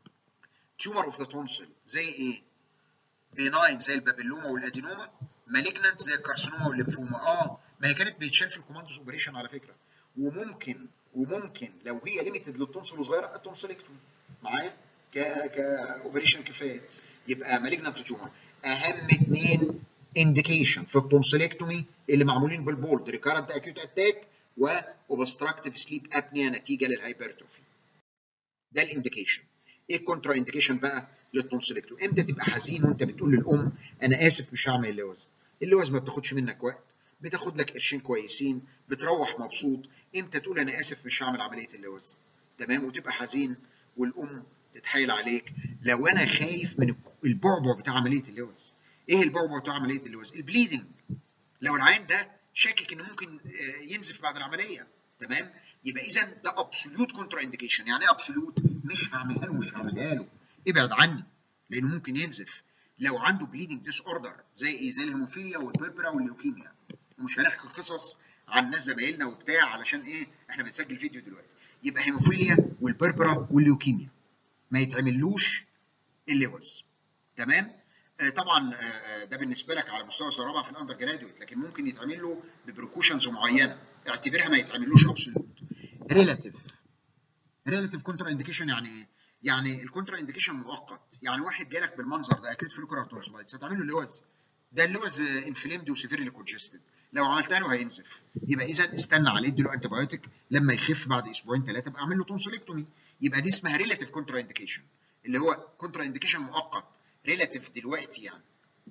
تيومر اوف ذا تونسل زي ايه؟ بيناين زي البابيلوما والادينوما مالجنانت زي الكارسينوما والليمفوما اه ما هي كانت بيتشال في الكوماندوز اوبريشن على فكره وممكن وممكن لو هي ليميتد للتونسل وصغيره التونسلكتومي معايا كاوبريشن كفايه يبقى مالجنانت تيومر اهم اثنين انديكيشن في التونسيلكتومي اللي معمولين بالبولد ريكارنت اكيوت اتاك واوبستراكتيف سليب ابنيا نتيجه للهايبرتروفي ده الانديكيشن ايه الكونترا انديكيشن بقى للتونسيلكتوم امتى تبقى حزين وانت بتقول للام انا اسف مش هعمل اللوز اللوز ما بتاخدش منك وقت بتاخد لك قرشين كويسين بتروح مبسوط امتى تقول انا اسف مش هعمل عمليه اللوز تمام وتبقى حزين والام تتحايل عليك لو انا خايف من البعبع بتاع عمليه اللوز ايه البعبع بتاع عمليه اللوز البليدنج لو العين ده شاكك انه ممكن ينزف بعد العمليه تمام يبقى اذا ده ابسوليوت كونترا انديكيشن يعني ايه ابسوليوت مش هعملها له مش هعملها له ابعد عني لانه ممكن ينزف لو عنده بليدنج ديس اوردر زي ايه زي الهيموفيليا والبيربرا والليوكيميا ومش هنحكي قصص عن ناس زمايلنا وبتاع علشان ايه احنا بنسجل فيديو دلوقتي يبقى هيموفيليا والبيربرا والليوكيميا ما يتعملوش اللوز تمام آه طبعا آه ده بالنسبه لك على مستوى سنه رابعه في الاندر جرادويت لكن ممكن يتعمل له ببريكوشنز معينه اعتبرها ما يتعملوش ابسولوت ريلاتيف ريلاتيف كونترا انديكيشن يعني ايه؟ يعني الكونترا انديكيشن مؤقت يعني واحد جالك بالمنظر ده اكيد فوليكولار تونسلايتس هتعمل له اللوز ده اللوز انفليمد وسيفيرلي كونجستد لو عملتها له هينزف يبقى اذا استنى عليه اديله انتي بايوتيك لما يخف بعد اسبوعين ثلاثه ابقى اعمل له تونسيلكتومي يبقى دي اسمها ريلاتيف كونترا انديكيشن اللي هو كونترا انديكيشن مؤقت ريلاتيف دلوقتي يعني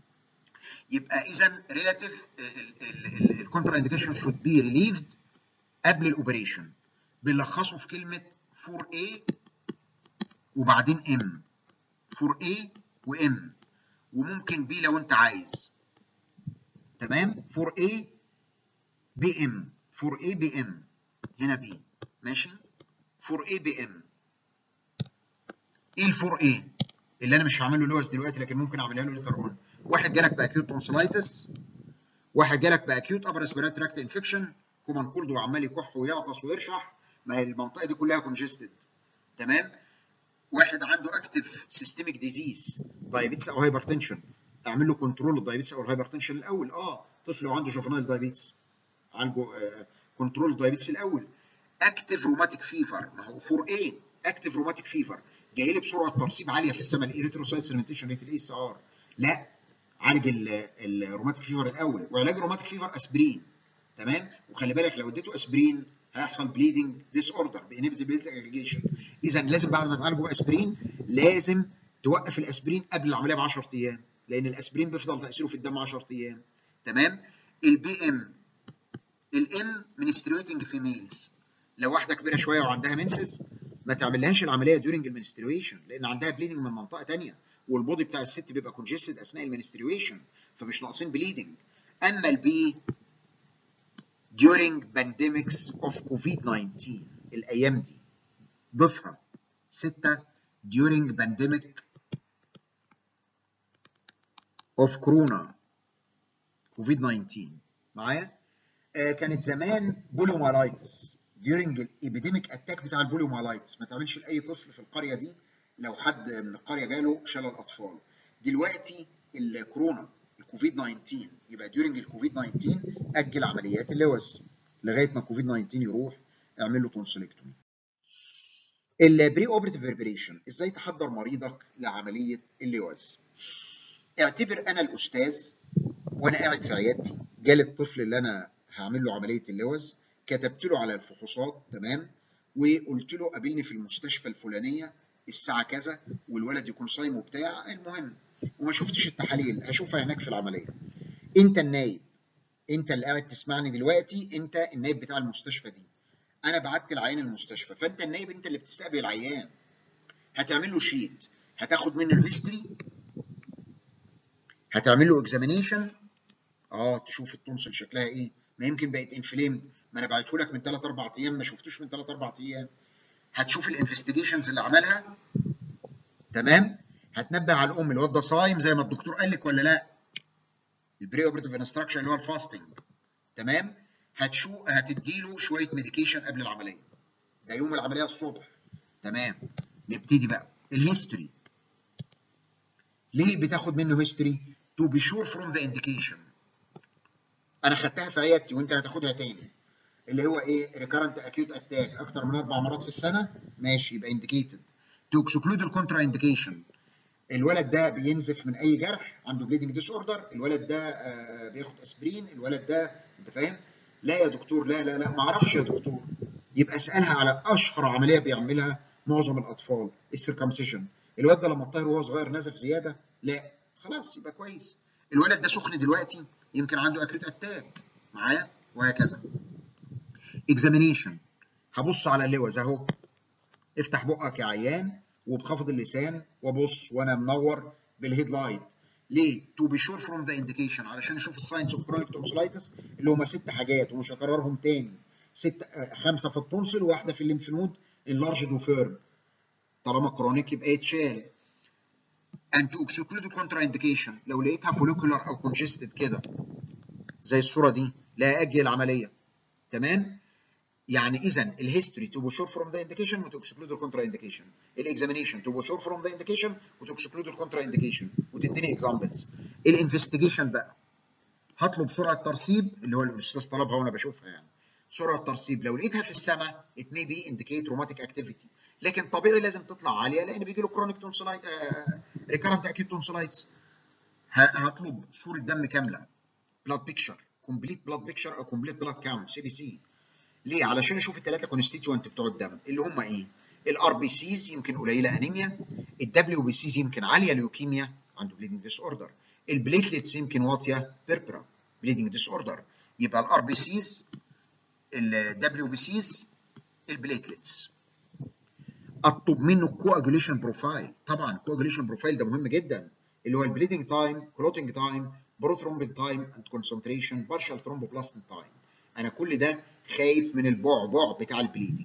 يبقى اذا ريلاتيف الكونترا انديكيشن شود بي ريليفد قبل الاوبريشن بنلخصه في كلمه 4A وبعدين M 4A وام وممكن بي لو انت عايز تمام 4A بي ام 4A بي ام هنا بي ماشي 4A بي ام ايه ال 4A اللي انا مش هعمل له لوز دلوقتي لكن ممكن اعملها له ليتر اون واحد جالك باكيوت تونسلايتس واحد جالك باكيوت ابر ريسبيراتوري تراكت انفكشن كومان كولد وعمال يكح ويعطس ويرشح ما هي المنطقه دي كلها كونجستد تمام واحد عنده اكتف سيستميك ديزيز دايابيتس او هايبرتنشن اعمل له كنترول الدايابيتس او الهايبرتنشن الاول اه طفل وعنده جوفنايل دايابيتس عنده آه كنترول الدايابيتس الاول اكتف روماتيك فيفر ما هو 4 a اكتف روماتيك فيفر جاي لي بسرعه ترسيب عاليه في السماء الاريثروسايت سيرمنتيشن ريت الاي اس ار لا عالج الروماتيك فيفر الاول وعلاج الروماتيك فيفر اسبرين تمام وخلي بالك لو اديته اسبرين هيحصل بليدنج ديس اوردر بانهبيتد بليدنج اجريجيشن اذا لازم بعد ما تعالجه باسبرين لازم توقف الاسبرين قبل العمليه ب 10 ايام لان الاسبرين بيفضل تاثيره في الدم 10 ايام تمام البي ام الام منستريوتنج فيميلز لو واحده كبيره شويه وعندها منسز ما تعملهاش العمليه ديورنج المنستريويشن لان عندها بليدنج من منطقه ثانيه والبودي بتاع الست بيبقى كونجستد اثناء المنستريويشن فمش ناقصين بليدنج اما البي during pandemics of COVID-19 الأيام دي ضيفها ستة during pandemic of corona COVID-19 معايا؟ آه كانت زمان بوليومالايتس during الابيديميك اتاك بتاع البوليومالايتس ما تعملش لاي طفل في القريه دي لو حد من القريه جاله شلل اطفال دلوقتي الكورونا الكوفيد 19 يبقى ديورنج الكوفيد 19 اجل عمليات اللوز لغايه ما الكوفيد 19 يروح اعمل له تونسيلكتومي. البري اوبريتيف فيربريشن ازاي تحضر مريضك لعمليه اللوز؟ اعتبر انا الاستاذ وانا قاعد في عيادتي جالي الطفل اللي انا هعمل له عمليه اللوز كتبت له على الفحوصات تمام وقلت له قابلني في المستشفى الفلانيه الساعه كذا والولد يكون صايم وبتاع المهم وما شفتش التحاليل هشوفها هناك في العمليه انت النايب انت اللي قاعد تسمعني دلوقتي انت النايب بتاع المستشفى دي انا بعت العيان المستشفى فانت النايب انت اللي بتستقبل العيان هتعمل له شيت هتاخد منه الهيستوري هتعمل له اكزامينيشن اه تشوف التونسل شكلها ايه ما يمكن بقت انفليمد ما انا بعته لك من 3 4 ايام ما شفتوش من 3 4 ايام هتشوف الانفستيجيشنز اللي عملها تمام هتنبه على الام الواد ده صايم زي ما الدكتور قال لك ولا لا البري اوبريتيف انستراكشن اللي هو الفاستنج تمام هتشو هتديله شويه ميديكيشن قبل العمليه ده يوم العمليه الصبح تمام نبتدي بقى الهيستوري ليه بتاخد منه هيستوري تو بي شور فروم ذا انديكيشن انا خدتها في عيادتي وانت هتاخدها تاني اللي هو ايه ريكارنت اكيوت اتاك اكتر من اربع مرات في السنه ماشي يبقى انديكيتد تو اكسكلود الكونترا انديكيشن الولد ده بينزف من اي جرح عنده بليدنج ديس اوردر الولد ده آه بياخد اسبرين الولد ده انت فاهم لا يا دكتور لا لا لا ما اعرفش يا دكتور يبقى اسالها على اشهر عمليه بيعملها معظم الاطفال السيركمسيشن الولد ده لما اتطهر وهو صغير نزف زياده لا خلاص يبقى كويس الولد ده سخن دلوقتي يمكن عنده اكريت اتاك معايا وهكذا اكزامينيشن هبص على اللوز اهو افتح بقك يا عيان وبخفض اللسان وابص وانا منور بالهيد لايت ليه؟ تو بي شور فروم ذا انديكيشن علشان اشوف الساينس اوف كرونيك تونسلايتس اللي هم ست حاجات ومش هكررهم تاني ست خمسه في التونسل وواحده في الليمف نود انلارجد وفيرم طالما كرونيك يبقى يتشال and to exclude contraindication لو لقيتها follicular او congested كده زي الصوره دي لا اجل العمليه تمام يعني اذا الهيستوري تو شور فروم ذا انديكيشن وتو اكسكلود الكونترا انديكيشن الاكزامينيشن تو شور فروم ذا انديكيشن وتو اكسكلود الكونترا انديكيشن وتديني اكزامبلز الانفستيجيشن بقى هطلب سرعه ترسيب اللي هو الاستاذ طلبها وانا بشوفها يعني سرعه ترسيب لو لقيتها في السماء ات مي بي انديكيت روماتيك اكتيفيتي لكن طبيعي لازم تطلع عاليه لان بيجي له كرونيك تونسلايت ريكارنت اكيد تونسلايتس هطلب صوره دم كامله بلاد بيكتشر كومبليت بلاد بيكتشر او كومبليت بلاد كاونت سي بي سي ليه؟ علشان اشوف الثلاثه كونستيتوينت بتوع الدم اللي هم ايه؟ الار بي سيز يمكن قليله انيميا، الدبليو بي سيز يمكن عاليه ليوكيميا عنده بليدنج ديس اوردر، البليتلتس يمكن واطيه بيربرا بليدنج ديس اوردر، يبقى الار بي سيز الدبليو بي سيز البليتلتس. اطلب منه الكواجوليشن بروفايل، طبعا الكواجوليشن بروفايل ده مهم جدا اللي هو البليدنج تايم، كلوتنج تايم، بروثرومبين تايم اند كونسنتريشن، بارشال ثرومبوبلاستين تايم. انا كل ده خايف من البعبع بتاع البليدنج.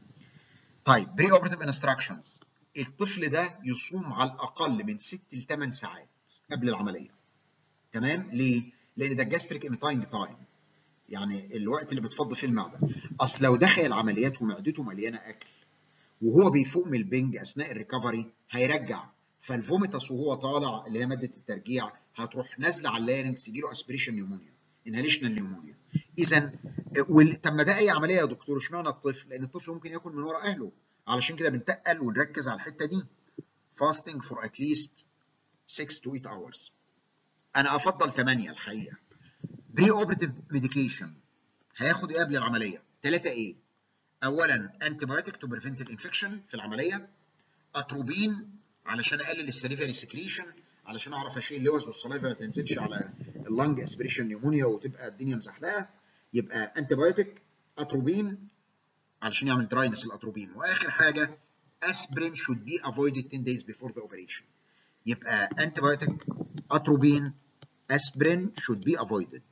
طيب بري اوبرتيف انستراكشنز الطفل ده يصوم على الاقل من 6 ل 8 ساعات قبل العمليه. تمام؟ ليه؟ لان ده جاستريك ايميتاينج تايم. يعني الوقت اللي بتفضي فيه المعده. اصل لو دخل العمليات ومعدته مليانه اكل وهو بيفوق من البنج اثناء الريكفري هيرجع فالفوميتاس وهو طالع اللي هي ماده الترجيع هتروح نازله على اللارنكس يجي له اسبريشن نيومونيا انهاليشنال نيومونيا. اذا طب ما ده اي عمليه يا دكتور اشمعنى الطفل؟ لان الطفل ممكن ياكل من ورا اهله علشان كده بنتقل ونركز على الحته دي. fasting for at least 6 to 8 hours. انا افضل 8 الحقيقه. بري اوبرتيف ميديكيشن هياخد ايه قبل العمليه؟ 3 ايه؟ اولا انتي بايوتيك تو بريفنت الانفكشن في العمليه اتروبين علشان اقلل السليفري سكريشن علشان اعرف اشيل اللوز والصلايفه ما تنزلش على اللنج اسبريشن نيومونيا وتبقى الدنيا مزحلقه يبقى انتي بايوتيك اتروبين علشان يعمل دراينس الاتروبين واخر حاجه اسبرين should be avoided 10 days before the operation يبقى انتي بايوتيك اتروبين اسبرين should be avoided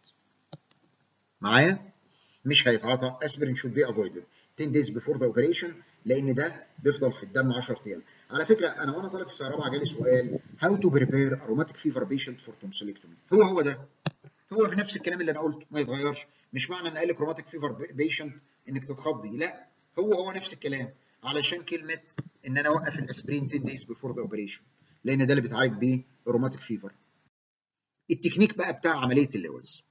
معايا مش هيتعاطى اسبرين should be avoided 10 days before the operation لان ده بيفضل في الدم 10 ايام على فكره انا وانا طالب في سنه رابعه جالي سؤال how to prepare aromatic fever patient for tonsillectomy هو هو ده هو في نفس الكلام اللي انا قلته ما يتغيرش مش معنى ان قال لك روماتيك فيفر بيشنت انك تتخضي لا هو هو نفس الكلام علشان كلمه ان انا اوقف الاسبرين 10 days before the operation لان ده اللي بيتعالج بيه الروماتيك فيفر التكنيك بقى بتاع عمليه اللوز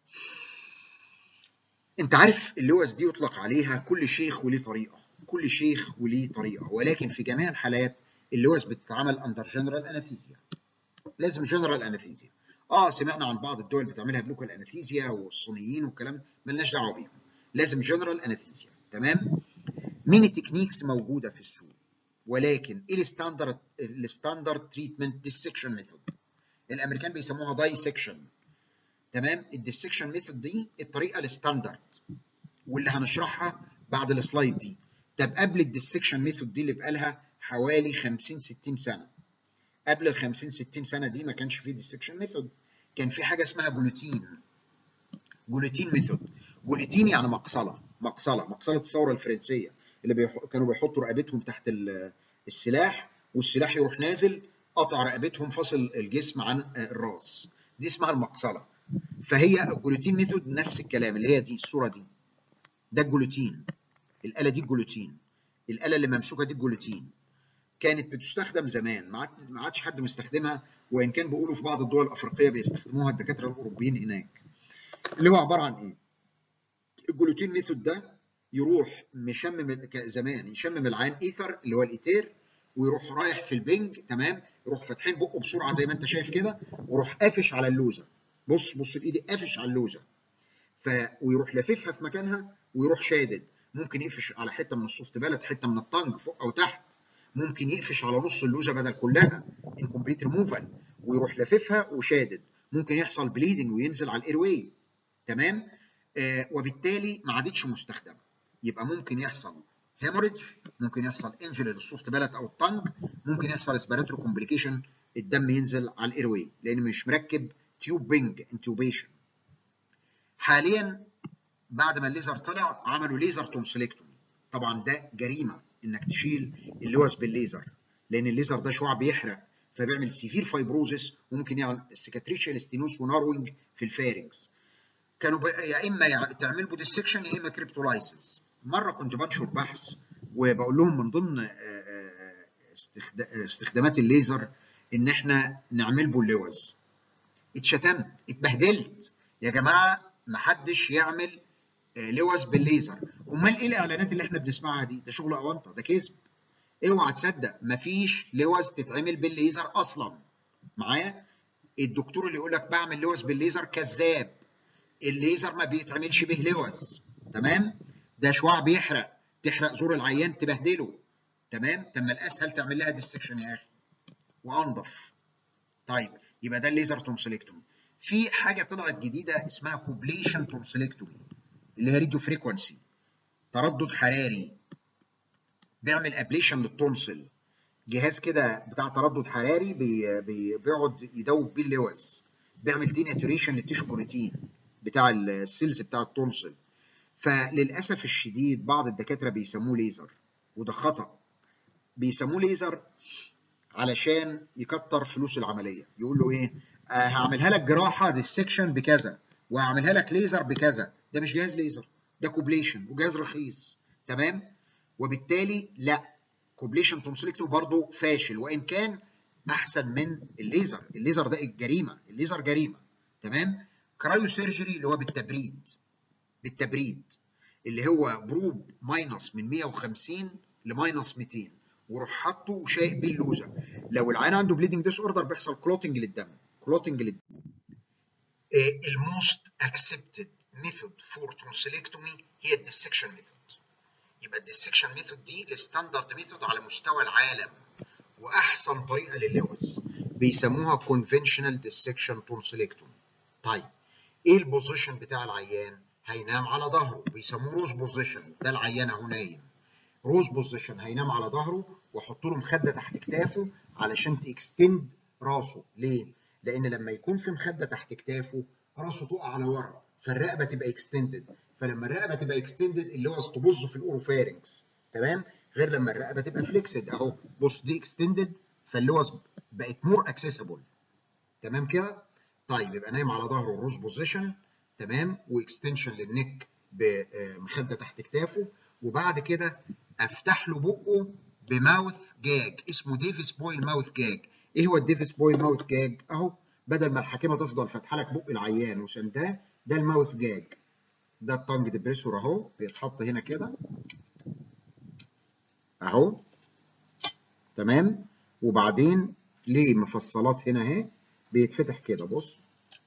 انت عارف اللوز دي يطلق عليها كل شيخ وليه طريقه كل شيخ وليه طريقه ولكن في جميع الحالات اللوز بتتعمل اندر جنرال انستيزيا لازم جنرال انستيزيا اه سمعنا عن بعض الدول بتعملها بلوكال انستيزيا والصينيين والكلام ملناش دعوه بيهم لازم جنرال انستيزيا تمام مين التكنيكس موجوده في السوق ولكن ايه الستاندرد الستاندرد تريتمنت ديسكشن ميثود الامريكان بيسموها دايسكشن تمام الديسكشن ميثود دي الطريقه الستاندرد واللي هنشرحها بعد السلايد دي طب قبل الديسكشن ميثود دي اللي بقالها حوالي 50 60 سنه قبل ال 50 60 سنه دي ما كانش فيه ديسكشن ميثود كان في حاجه اسمها جلوتين جلوتين ميثود جلوتين يعني مقصله مقصله مقصله الثوره الفرنسيه اللي بيح... كانوا بيحطوا رقبتهم تحت السلاح والسلاح يروح نازل قطع رقبتهم فصل الجسم عن الراس دي اسمها المقصله فهي الجلوتين ميثود نفس الكلام اللي هي دي الصوره دي ده الجلوتين الاله دي الجلوتين الاله اللي ممسوكه دي الجلوتين كانت بتستخدم زمان ما عادش حد مستخدمها وان كان بيقولوا في بعض الدول الافريقيه بيستخدموها الدكاتره الاوروبيين هناك اللي هو عباره عن ايه الجلوتين ميثود ده يروح مشمم زمان يشمم العين ايثر اللي هو الايتير ويروح رايح في البنج تمام يروح فاتحين بقه بسرعه زي ما انت شايف كده ويروح قافش على اللوزه بص بص بايدي قافش على اللوزه ف ويروح لاففها في مكانها ويروح شادد ممكن يقفش على حته من السوفت بلد حته من الطنج فوق او تحت ممكن يقفش على نص اللوزه بدل كلها انكمبليت ريموفال ويروح لاففها وشادد ممكن يحصل بليدنج وينزل على الاير واي تمام آه وبالتالي ما عادتش مستخدمه يبقى ممكن يحصل هيموريدج ممكن يحصل انجري للسوفت بلد او الطنج ممكن يحصل اسبيراتوري كومبليكيشن الدم ينزل على الاير واي لان مش مركب تيوب بنج انتوبيشن حاليا بعد ما الليزر طلع عملوا ليزر تونسيلكتومي طبعا ده جريمه انك تشيل اللوز بالليزر لان الليزر ده شعاع بيحرق فبيعمل سيفير فايبروزس وممكن يعمل سيكاتريشال ستينوس وناروينج في الفارنكس كانوا يا اما تعمل بوديسكشن يا اما كريبتولايسيس مره كنت بنشر بحث وبقول لهم من ضمن استخدامات الليزر ان احنا نعمل بو اللوز اتشتمت اتبهدلت يا جماعه ما حدش يعمل لوز بالليزر امال ايه الاعلانات اللي احنا بنسمعها دي ده شغل اونطه ده كذب اوعى تصدق مفيش لوز تتعمل بالليزر اصلا معايا الدكتور اللي يقول لك بعمل لوز بالليزر كذاب الليزر ما بيتعملش به لوز تمام ده شعاع بيحرق تحرق زور العيان تبهدله تمام طب ما الاسهل تعمل لها ديسكشن يا اخي وانضف طيب يبقى ده الليزر تونسيلكتومي في حاجه طلعت جديده اسمها كوبليشن تونسيلكتومي اللي هي راديو فريكونسي تردد حراري بيعمل ابليشن للتونسل جهاز كده بتاع تردد حراري بي بي بيقعد يدوب بيه اللوز بيعمل ديناتوريشن للتيشو بروتين بتاع السيلز بتاع التونسل فللاسف الشديد بعض الدكاتره بيسموه ليزر وده خطا بيسموه ليزر علشان يكتر فلوس العمليه يقول له ايه آه هعملها لك جراحه ديسكشن بكذا وهعملها لك ليزر بكذا ده مش جهاز ليزر ده كوبليشن وجهاز رخيص تمام وبالتالي لا كوبليشن تونسيلكتومي برضه فاشل وان كان احسن من الليزر الليزر ده الجريمه الليزر جريمه تمام كرايو سيرجري اللي هو بالتبريد بالتبريد اللي هو بروب ماينس من 150 لماينس 200 وروح حاطه وشايق بيه اللوزه لو العيان عنده بليدنج ديس اوردر بيحصل كلوتنج للدم كلوتنج للدم الموست اكسبتد ميثود فور تونسيلكتومي هي الديسكشن ميثود يبقى الديسكشن ميثود دي الستاندرد ميثود على مستوى العالم واحسن طريقه لللوز بيسموها كونفنشنال ديسكشن تونسيلكتومي طيب ايه البوزيشن بتاع العيان هينام على ظهره بيسموه روز بوزيشن ده العيان اهو نايم روز بوزيشن هينام على ظهره واحط له مخده تحت كتافه علشان تكستند راسه ليه لان لما يكون في مخده تحت كتافه راسه تقع على ورا فالرقبه تبقى اكستندد فلما الرقبه تبقى اكستندد اللوز تبظ في الاوروفارنكس تمام غير لما الرقبه تبقى فليكسد اهو بص دي اكستندد فاللوز بقت مور اكسسبل تمام كده طيب يبقى نايم على ظهره الروز بوزيشن تمام واكستنشن للنك بمخده تحت كتافه وبعد كده افتح له بقه بماوث جاج اسمه ديفيس بويل ماوث جاج ايه هو الديفيس بويل ماوث جاج اهو بدل ما الحكيمه تفضل فاتحه لك بق العيان وسنداه ده الماوث جاج ده التانج ديبريسور اهو بيتحط هنا كده اهو تمام وبعدين ليه مفصلات هنا اهي بيتفتح كده بص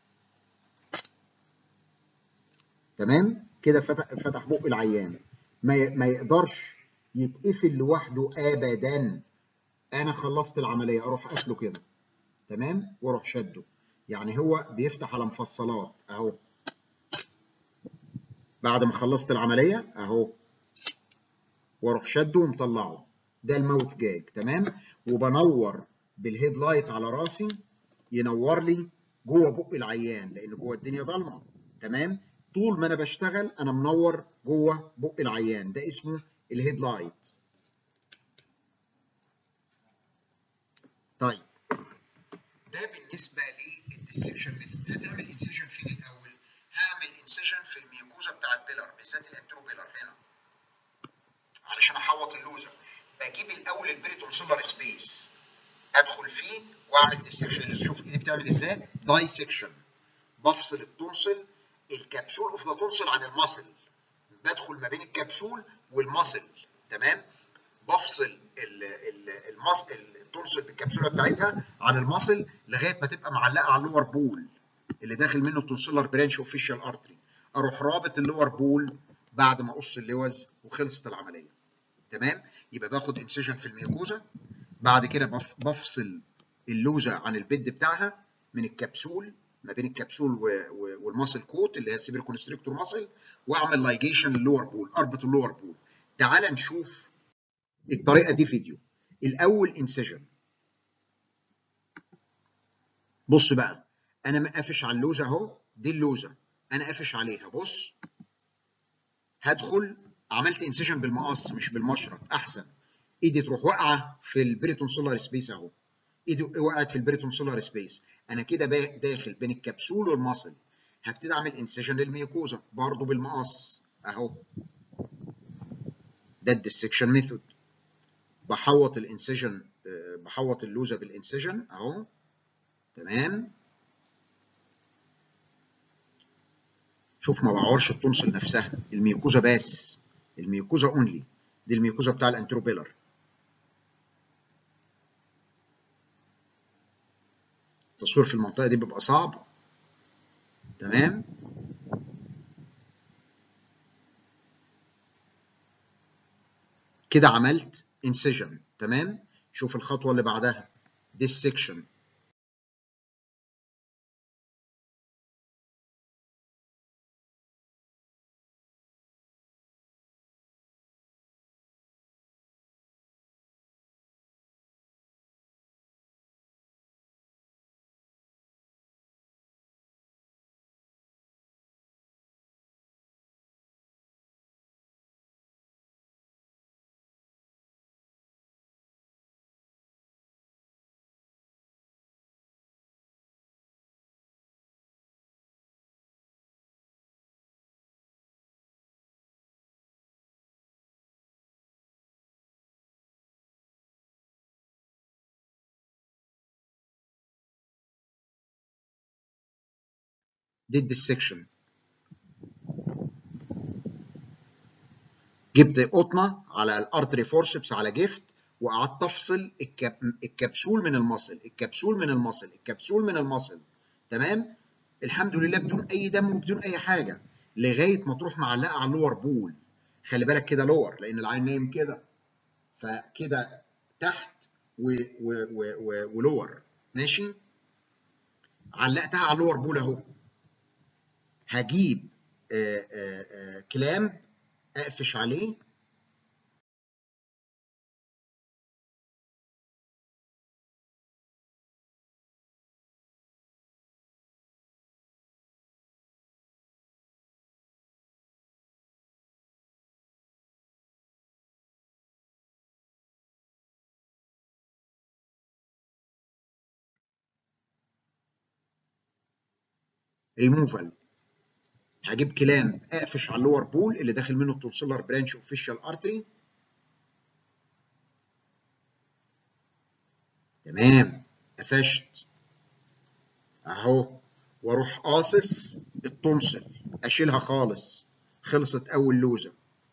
تمام كده فتح فتح بق العيان ما ما يقدرش يتقفل لوحده ابدا انا خلصت العمليه اروح قافله كده تمام واروح شده يعني هو بيفتح على مفصلات اهو بعد ما خلصت العمليه اهو واروح شده ومطلعه ده الماوث جاج تمام وبنور بالهيد لايت على راسي ينور لي جوه بق العيان لان جوه الدنيا ضلمه تمام طول ما انا بشتغل انا منور جوه بق العيان ده اسمه الهيد لايت طيب ده بالنسبه للديسكشن ميثود هتعمل انسيجن فين الاول هعمل انسيجن في الميوكوزا بتاع البيلر بالذات الانتروبيلر هنا علشان احوط اللوزه بجيب الاول البريتون سولار سبيس ادخل فيه واعمل ديسكشن شوف ايدي بتعمل ازاي دايسكشن بفصل التونسل الكبسول اوف ذا تونسل عن المصل بدخل ما بين الكبسول والمصل تمام بفصل ال- ال- المص التونسل بالكبسوله بتاعتها عن المصل لغايه ما تبقى معلقه على اللور بول اللي داخل منه التونسولار برانش اوفيشال ارتري اروح رابط اللور بول بعد ما اقص اللوز وخلصت العمليه تمام يبقى باخد انسيجن في الميوكوزا بعد كده بف- بفصل اللوزه عن البيد بتاعها من الكبسول ما بين الكبسول و- و- والماسل كوت اللي هي السيبر كونستريكتور ماسل واعمل لايجيشن للور بول اربط اللور بول تعال نشوف الطريقه دي فيديو الاول انسيجن بص بقى انا مقافش على اللوزه اهو دي اللوزه انا قافش عليها بص هدخل عملت انسيجن بالمقص مش بالمشرط احسن ايدي تروح واقعه في البريتون سولار سبيس اهو ايدي وقعت في البريتون سولار سبيس انا كده با- داخل بين الكبسول والمصل هبتدي اعمل انسيجن للميوكوزا برضه بالمقص اهو ده الديسكشن ميثود بحوط الانسيجن آه، بحوط اللوزه بالانسيجن اهو تمام شوف ما بعورش التونسل نفسها الميوكوزا بس الميوكوزا اونلي دي الميوكوزا بتاع الانتروبيلر التصوير في المنطقه دي بيبقى صعب تمام كده عملت انسيجن تمام شوف الخطوه اللي بعدها dissection دي الديسكشن جبت قطنه على الارتري فورسبس على جفت وقعدت افصل الكب... الكبسول من المصل الكبسول من المصل الكبسول من المصل تمام الحمد لله بدون اي دم وبدون اي حاجه لغايه ما تروح معلقه على اللور بول خلي بالك كده لور لان العين نايم كده فكده تحت و... و... و... و... ولور ماشي علقتها على اللور بول اهو هجيب آه، آه، آه، كلام اقفش عليه ريموفال هجيب كلام اقفش على اللور بول اللي داخل منه التورسولار برانش اوفيشال ارتري تمام قفشت اهو واروح قاصص التونسل اشيلها خالص خلصت اول لوزه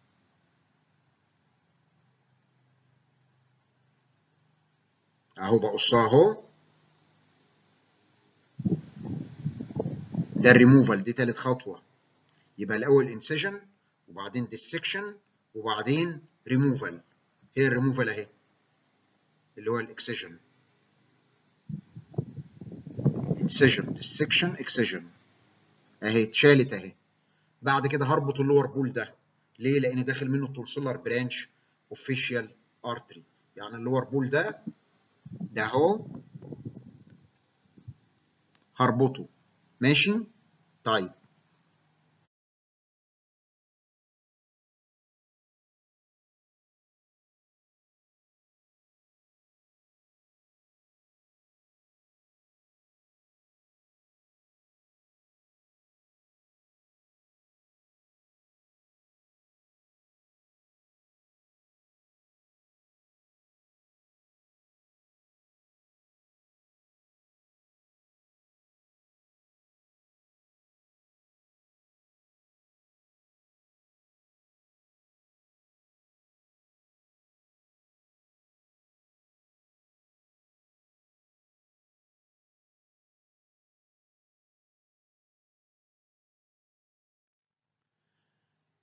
اهو بقصها اهو ده الريموفال دي تالت خطوه يبقى الاول انسيجن وبعدين ديسكشن وبعدين ريموفال هي الريموفال اهي اللي هو الاكسجن انسيجن ديسكشن اكسجن اهي اتشالت اهي بعد كده هربط اللور بول ده ليه لان داخل منه التونسولار برانش اوفيشال ارتري يعني اللور بول ده ده اهو هربطه ماشي طيب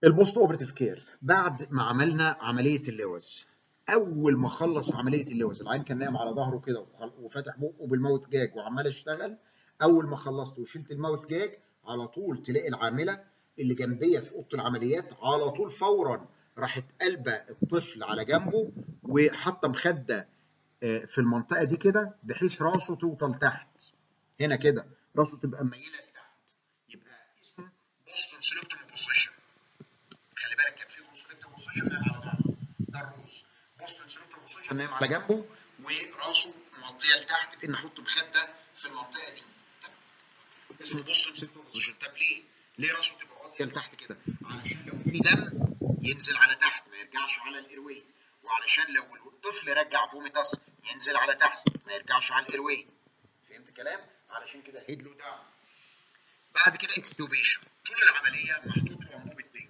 البوست اوبرتيف كير بعد ما عملنا عمليه اللوز اول ما خلص عمليه اللوز العين كان نايم على ظهره كده وفاتح بقه بالماوث جاج وعمال يشتغل اول ما خلصت وشلت الماوث جاج على طول تلاقي العامله اللي جنبيه في اوضه العمليات على طول فورا راحت قلبه الطفل على جنبه وحاطه مخده في المنطقه دي كده بحيث راسه توصل تحت هنا كده راسه تبقى ميله لتحت يبقى اسمه بوستون سيلكتوم بوزيشن خلي بالك كان في روس سيلكتوم بوزيشن نايم على ظهره ده الروس بوستون سيلكتوم بوزيشن نايم على جنبه وراسه مغطيه لتحت بان احط مخده في المنطقه دي تمام اسمه بوستون سيلكتوم بوزيشن طب ليه؟ ليه راسه تبقى واطيه لتحت كده؟ علشان لو في دم ينزل على تحت ما يرجعش على الايروي وعلشان لو الطفل رجع فوميتاس ينزل على تحت ما يرجعش على الايروي فهمت الكلام؟ علشان كده هيد له داون بعد كده اكستوبيشن طول العمليه محطوط له انبوبه بينك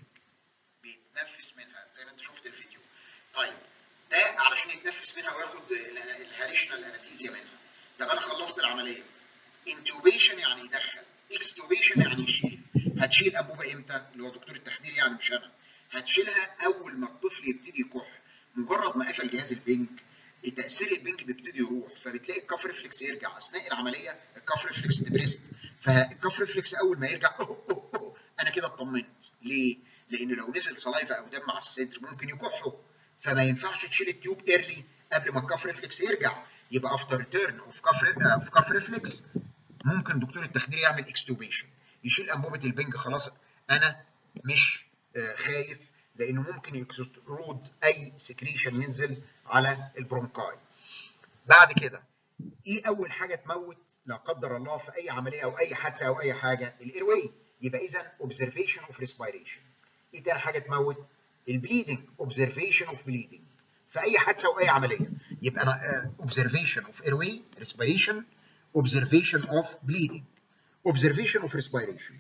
بيتنفس منها زي ما انت شفت الفيديو طيب ده علشان يتنفس منها وياخد الهاريشنال انستيزيا منها طب انا خلصت العمليه انتوبيشن يعني يدخل اكستوبيشن يعني يشيل هتشيل انبوبه امتى؟ اللي هو دكتور التخدير يعني مش انا هتشيلها اول ما الطفل يبتدي يكح مجرد ما قفل جهاز البنك تاثير البنك بيبتدي يروح فبتلاقي الكف ريفلكس يرجع اثناء العمليه الكف ريفلكس ديبريست فالكف ريفلكس اول ما يرجع أوه أوه أوه انا كده اطمنت ليه؟ لان لو نزل سلايفا او دم على الصدر ممكن يكحوا فما ينفعش تشيل التيوب ايرلي قبل ما الكف ريفلكس يرجع يبقى افتر ريتيرن اوف كف اوف كف ريفلكس ممكن دكتور التخدير يعمل اكستوبيشن يشيل انبوبه البنج خلاص انا مش خايف لانه ممكن يكسرود اي سكريشن ينزل على البرونكاي بعد كده ايه اول حاجه تموت لا قدر الله في اي عمليه او اي حادثه او اي حاجه الايرواي يبقى اذا اوبزرفيشن اوف ريسبيريشن ايه تاني حاجه تموت البليدنج اوبزرفيشن اوف بليدنج في اي حادثه او اي عمليه يبقى انا اوبزرفيشن اوف ايرواي ريسبيريشن اوبزرفيشن اوف بليدنج اوبزرفيشن اوف ريسبيريشن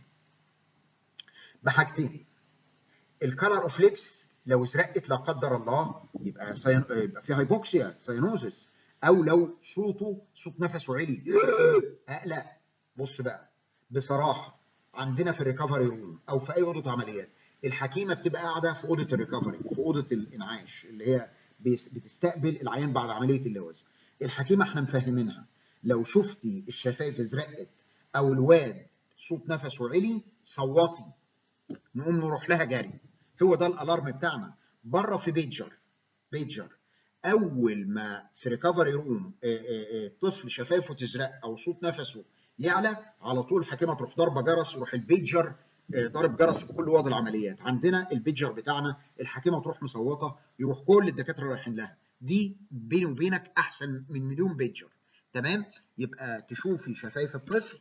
بحاجتين الكالر اوف ليبس لو ازرقت لا قدر الله يبقى سين... يبقى في هايبوكسيا ساينوزس او لو صوته صوت نفسه عالي اقلق بص بقى بصراحه عندنا في الريكفري روم او في اي اوضه عمليات الحكيمه بتبقى قاعده في اوضه الريكفري في اوضه الانعاش اللي هي بتستقبل العيان بعد عمليه اللوز الحكيمه احنا مفهمينها لو شفتي الشفايف ازرقت او الواد صوت نفسه عالي صوتي نقوم نروح لها جري هو ده الالارم بتاعنا بره في بيجر بيجر اول ما في ريكفري روم طفل شفايفه تزرق او صوت نفسه يعلى على طول الحكيمه تروح ضاربه جرس يروح البيجر ضارب جرس في كل وضع العمليات عندنا البيجر بتاعنا الحكيمه تروح مصوته يروح كل الدكاتره رايحين لها دي بيني وبينك احسن من مليون بيجر تمام يبقى تشوفي شفايف الطفل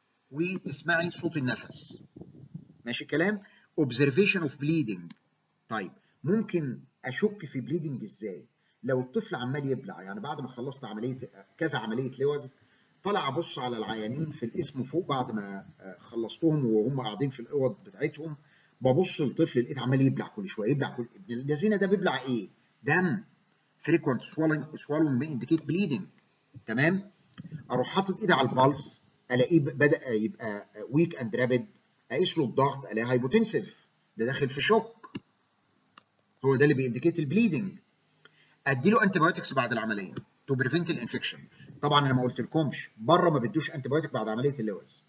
وتسمعي صوت النفس ماشي الكلام observation of bleeding طيب ممكن اشك في بليدنج ازاي لو الطفل عمال يبلع يعني بعد ما خلصت عمليه كذا عمليه لوز طلع ابص على العيانين في القسم فوق بعد ما خلصتهم وهم قاعدين في الاوض بتاعتهم ببص للطفل لقيت عمال يبلع كل شويه يبلع كل ابن الذين ده بيبلع ايه دم frequent swallowing swallowing may indicate bleeding تمام اروح حاطط ايدي على البلس الاقيه بدا يبقى ويك اند رابيد اقيس له الضغط الاقيه هايبوتنسيف ده داخل في شوك هو ده اللي بينديكيت البليدنج ادي له انتي بايوتكس بعد العمليه تو بريفنت الانفكشن طبعا انا ما قلتلكمش بره ما بدوش انتي بايوتك بعد عمليه اللوز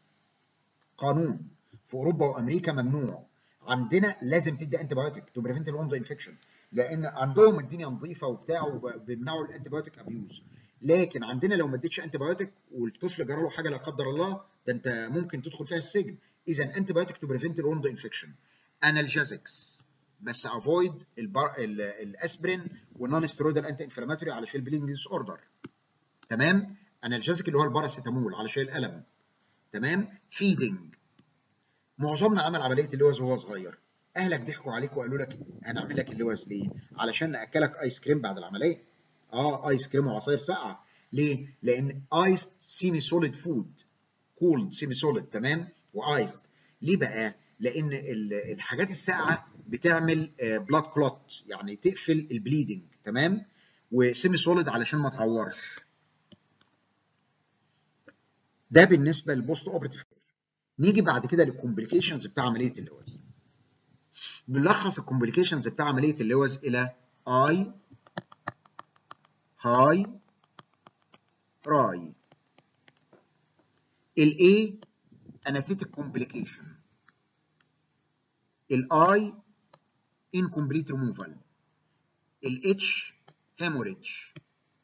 قانون في اوروبا وامريكا ممنوع عندنا لازم تدي انتي بايوتك تو بريفنت الوند انفكشن لان عندهم الدنيا نظيفه وبتاع وبيمنعوا الانتي بايوتك ابيوز لكن عندنا لو ما اديتش انتي بايوتك والطفل جرى له حاجه لا قدر الله ده انت ممكن تدخل فيها السجن اذا انتي بايوتك تو بريفنت الوند انفكشن انالجيزكس بس افويد البر... الاسبرين والنون ستيرويدال انتي انفلاماتوري علشان البليدنج ديس اوردر تمام انالجيزك اللي هو الباراسيتامول علشان الالم تمام فيدنج معظمنا عمل عمليه اللوز وهو صغير اهلك ضحكوا عليك وقالوا لك هنعمل لك اللوز ليه علشان ناكلك ايس كريم بعد العمليه اه ايس كريم وعصاير ساقعه ليه لان ايس سيمي سوليد فود كولد سيمي سوليد تمام وايست ليه بقى لان الحاجات الساقعه بتعمل بلاد كلوت يعني تقفل البليدنج تمام وسيمي سوليد علشان ما تعورش ده بالنسبه للبوست اوبرتيف نيجي بعد كده للكومبليكيشنز بتاع عمليه اللوز بنلخص الكومبليكيشنز بتاع عمليه اللوز الى اي هاي راي الاي اناثيتك كومبليكيشن الاي incomplete removal الاتش hemorrhage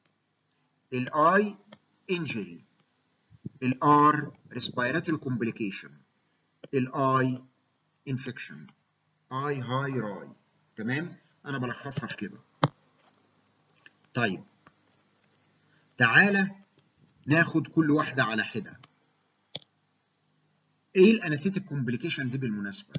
الاي injury الار respiratory complication الاي infection اي هاي راي تمام انا بلخصها في كده طيب تعالى ناخد كل واحده على حده ايه الاناثيتك كومبليكيشن دي بالمناسبه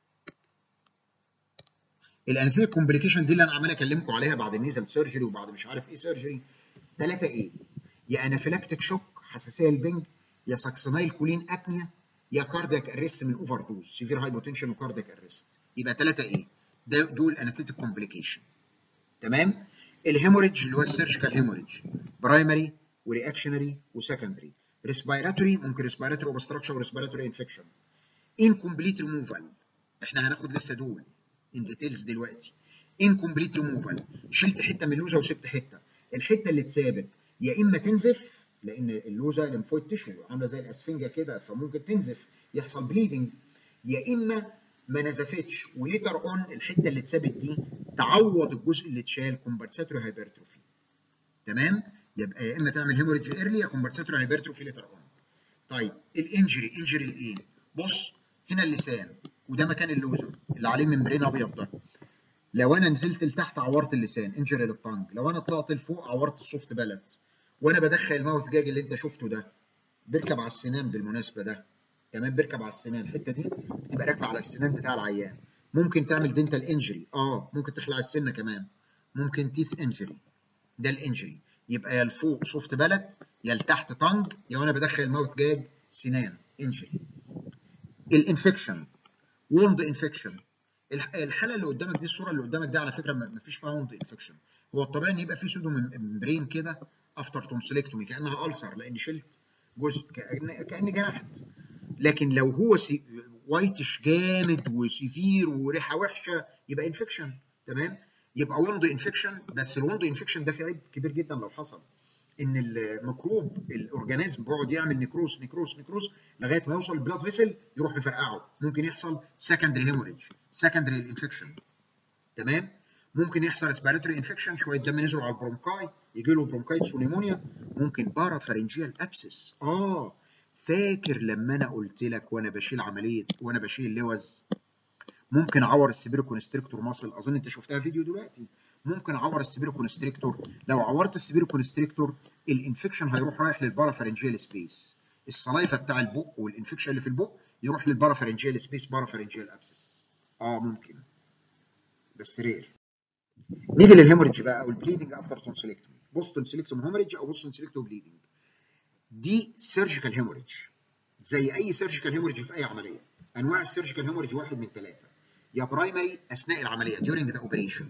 الاناثيتك كومبليكيشن دي اللي انا عمال اكلمكم عليها بعد النيزل سيرجري وبعد مش عارف ايه سيرجري ثلاثه ايه يا انافيلاكتيك شوك حساسيه البنج يا ساكسونايل كولين ابنيا يا كاردياك اريست من اوفر دوز سيفير هايبوتنشن وكاردياك اريست يبقى ثلاثه ايه ده دول اناثيتك كومبليكيشن تمام الهيموريدج اللي هو السيرجيكال هيموريدج برايمري ورياكشنري وسكندري ريسبيراتوري ممكن ريسبيراتوري اوبستراكشن وريسبيراتوري انفكشن انكمبليت ريموفال احنا هناخد لسه دول ان ديتيلز دلوقتي انكمبليت ريموفال شلت حته من اللوزه وسبت حته الحته اللي اتسابت يا اما تنزف لان اللوزه لمفويد تيشو عامله زي الاسفنجه كده فممكن تنزف يحصل بليدنج يا اما ما نزفتش وليتر اون الحته اللي اتثبت دي تعوض الجزء اللي اتشال كومبنساتوري هايبرتروفي تمام يبقى يا اما تعمل هيموريدج ايرلي يا كومبنساتوري هايبرتروفي ليتر اون طيب الانجري انجري لايه بص هنا اللسان وده مكان اللوزر اللي عليه ممبرين ابيض ده لو انا نزلت لتحت عورت اللسان انجري للطنج لو انا طلعت لفوق عورت السوفت بالت وانا بدخل الماوث جاج اللي انت شفته ده بيركب على السنان بالمناسبه ده كمان بيركب على السنان الحته دي بتبقى راكبه على السنان بتاع العيان ممكن تعمل دنتال انجري اه ممكن تخلع السنه كمان ممكن تيث انجري ده الانجري يبقى يا لفوق سوفت بالت يا لتحت طنج يا وانا بدخل الماوث جاج سنان انجري الانفكشن ووند انفكشن الحاله اللي قدامك دي الصوره اللي قدامك دي على فكره ما فيش فيها ووند انفكشن هو الطبيعي ان يبقى في سودو ممبرين كده افتر تونسلكتومي كانها ألسر لان شلت جزء كأن كأني جرحت لكن لو هو سي... وايتش جامد وسيفير وريحه وحشه يبقى انفكشن تمام يبقى وند انفكشن بس الوند انفكشن ده في عيب كبير جدا لو حصل ان الميكروب الاورجانيزم بيقعد يعمل نيكروس نيكروس نيكروس لغايه ما يوصل البلاد فيسل يروح مفرقعه ممكن يحصل سكندري هيموريدج سكندري انفكشن تمام ممكن يحصل ريسبيراتوري انفكشن شويه دم نزلوا على البرونكاي يجي له برونكايتس ونيمونيا ممكن بارا فارنجيال ابسس اه فاكر لما انا قلت لك وانا بشيل عمليه وانا بشيل لوز ممكن اعور السبيرو كونستريكتور ماسل اظن انت شفتها فيديو دلوقتي ممكن اعور السبيرو كونستريكتور لو عورت السبيرو كونستريكتور الانفكشن هيروح رايح للبارا فارنجيال سبيس الصلايفه بتاع البق والانفكشن اللي في البق يروح للبارا فارنجيال سبيس بارا فارنجيال ابسس اه ممكن بس رير نيجي للهيموريدج بقى او البليدنج افتر تونسيلكتومي بوست تونسيلكتوم هيموريدج او بوست تونسيلكتوم بليدنج دي سيرجيكال هيموريدج زي اي سيرجيكال هيموريدج في اي عمليه انواع السيرجيكال هيموريدج واحد من ثلاثه يا برايمري اثناء العمليه during the operation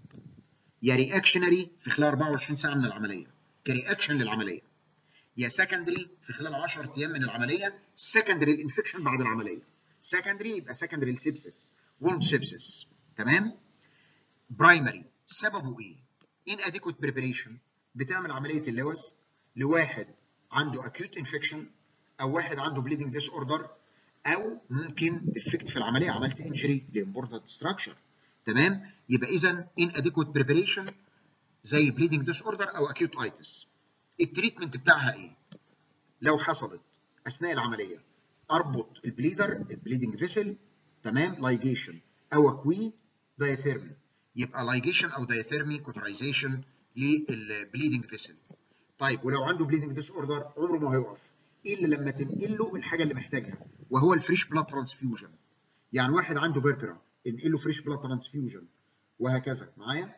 يا رياكشنري في خلال 24 ساعه من العمليه كرياكشن للعمليه يا سكندري في خلال 10 ايام من العمليه سكندري الانفكشن بعد العمليه سكندري يبقى سكندري السيبسس ووند سيبسس تمام برايمري سببه ايه inadequate preparation بتعمل عمليه اللوز لواحد عنده acute infection او واحد عنده bleeding disorder او ممكن ديفكت في العمليه عملت انجري لامبورتنت ستراكشر تمام يبقى اذا inadequate preparation زي bleeding disorder او acute itis التريتمنت بتاعها ايه لو حصلت اثناء العمليه اربط البليدر البليدنج فيسل تمام لايجيشن او اكوي دايثيرمي يبقى لايجيشن او دايثيرمي كوترايزيشن للبليدنج فيسل طيب ولو عنده بليدنج ديس اوردر عمره ما هيقف الا لما تنقل له الحاجه اللي محتاجها وهو الفريش بلاد ترانسفيوجن يعني واحد عنده بيربرا انقل له فريش بلاد ترانسفيوجن وهكذا معايا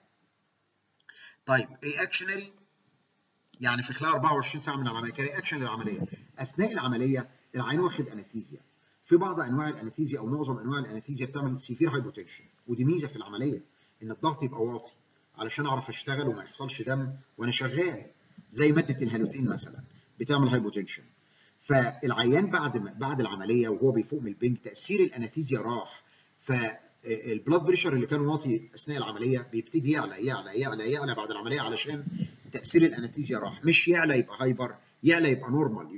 طيب رياكشنري يعني في خلال 24 ساعه من العمليه كرياكشن للعمليه اثناء العمليه العين واخد انستيزيا في بعض انواع الانستيزيا او معظم انواع الانستيزيا بتعمل سيفير هايبوتنشن ودي ميزه في العمليه ان الضغط يبقى واطي علشان اعرف اشتغل وما يحصلش دم وانا شغال زي ماده الهالوثين مثلا بتعمل هايبوتنشن فالعيان بعد بعد العمليه وهو بيفوق من البنج تاثير الانستيزيا راح البلاد بريشر اللي كان واطي اثناء العمليه بيبتدي يعلى يعلى يعلى يعلى بعد العمليه علشان تاثير الانستيزيا راح مش يعلى يبقى هايبر يعلى يبقى نورمال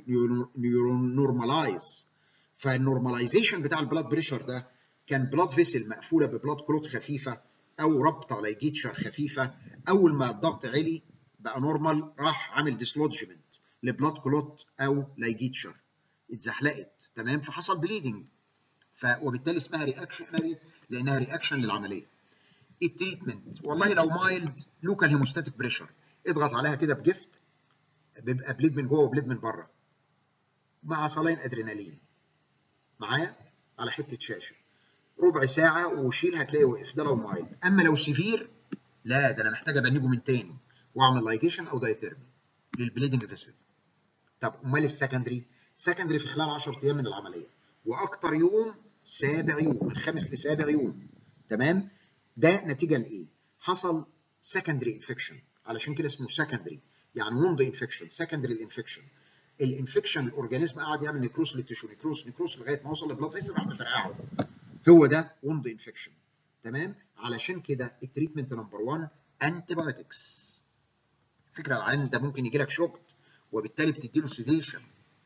نورمالايز فالنورماليزيشن بتاع البلاد بريشر ده كان بلاد فيسل مقفوله ببلاد كلوت خفيفه او رابطه لايجيتشر خفيفه اول ما الضغط علي بقى نورمال راح عامل ديسلوجمنت لبلاد كلوت او لايجيتشر اتزحلقت تمام فحصل بليدنج ف وبالتالي اسمها رياكشنري لانها رياكشن للعمليه التريتمنت والله لو مايلد لوكال هيموستاتيك بريشر اضغط عليها كده بجفت بيبقى بليد من جوه وبليد من بره مع صلاين ادرينالين معايا على حته شاشه ربع ساعه وشيل هتلاقي وقف ده لو مايلد اما لو سيفير لا ده انا محتاج ابنجه من تاني واعمل لايجيشن او دايثيرمي للبليدنج فيسل طب امال السكندري سكندري في خلال 10 ايام من العمليه واكتر يوم سابع يوم من خامس لسابع يوم تمام ده نتيجه لايه حصل سكندري انفكشن علشان كده اسمه سكندري يعني وند انفكشن سكندري انفكشن الانفكشن الاورجانيزم قعد يعمل نيكروس للتشو نيكروس نيكروس لغايه ما وصل لبلاد فيسل راح مفرقعه هو ده وند انفكشن تمام علشان كده التريتمنت نمبر 1 انتي بايوتكس فكره العين ده ممكن يجي لك شوكت وبالتالي بتديله سيديشن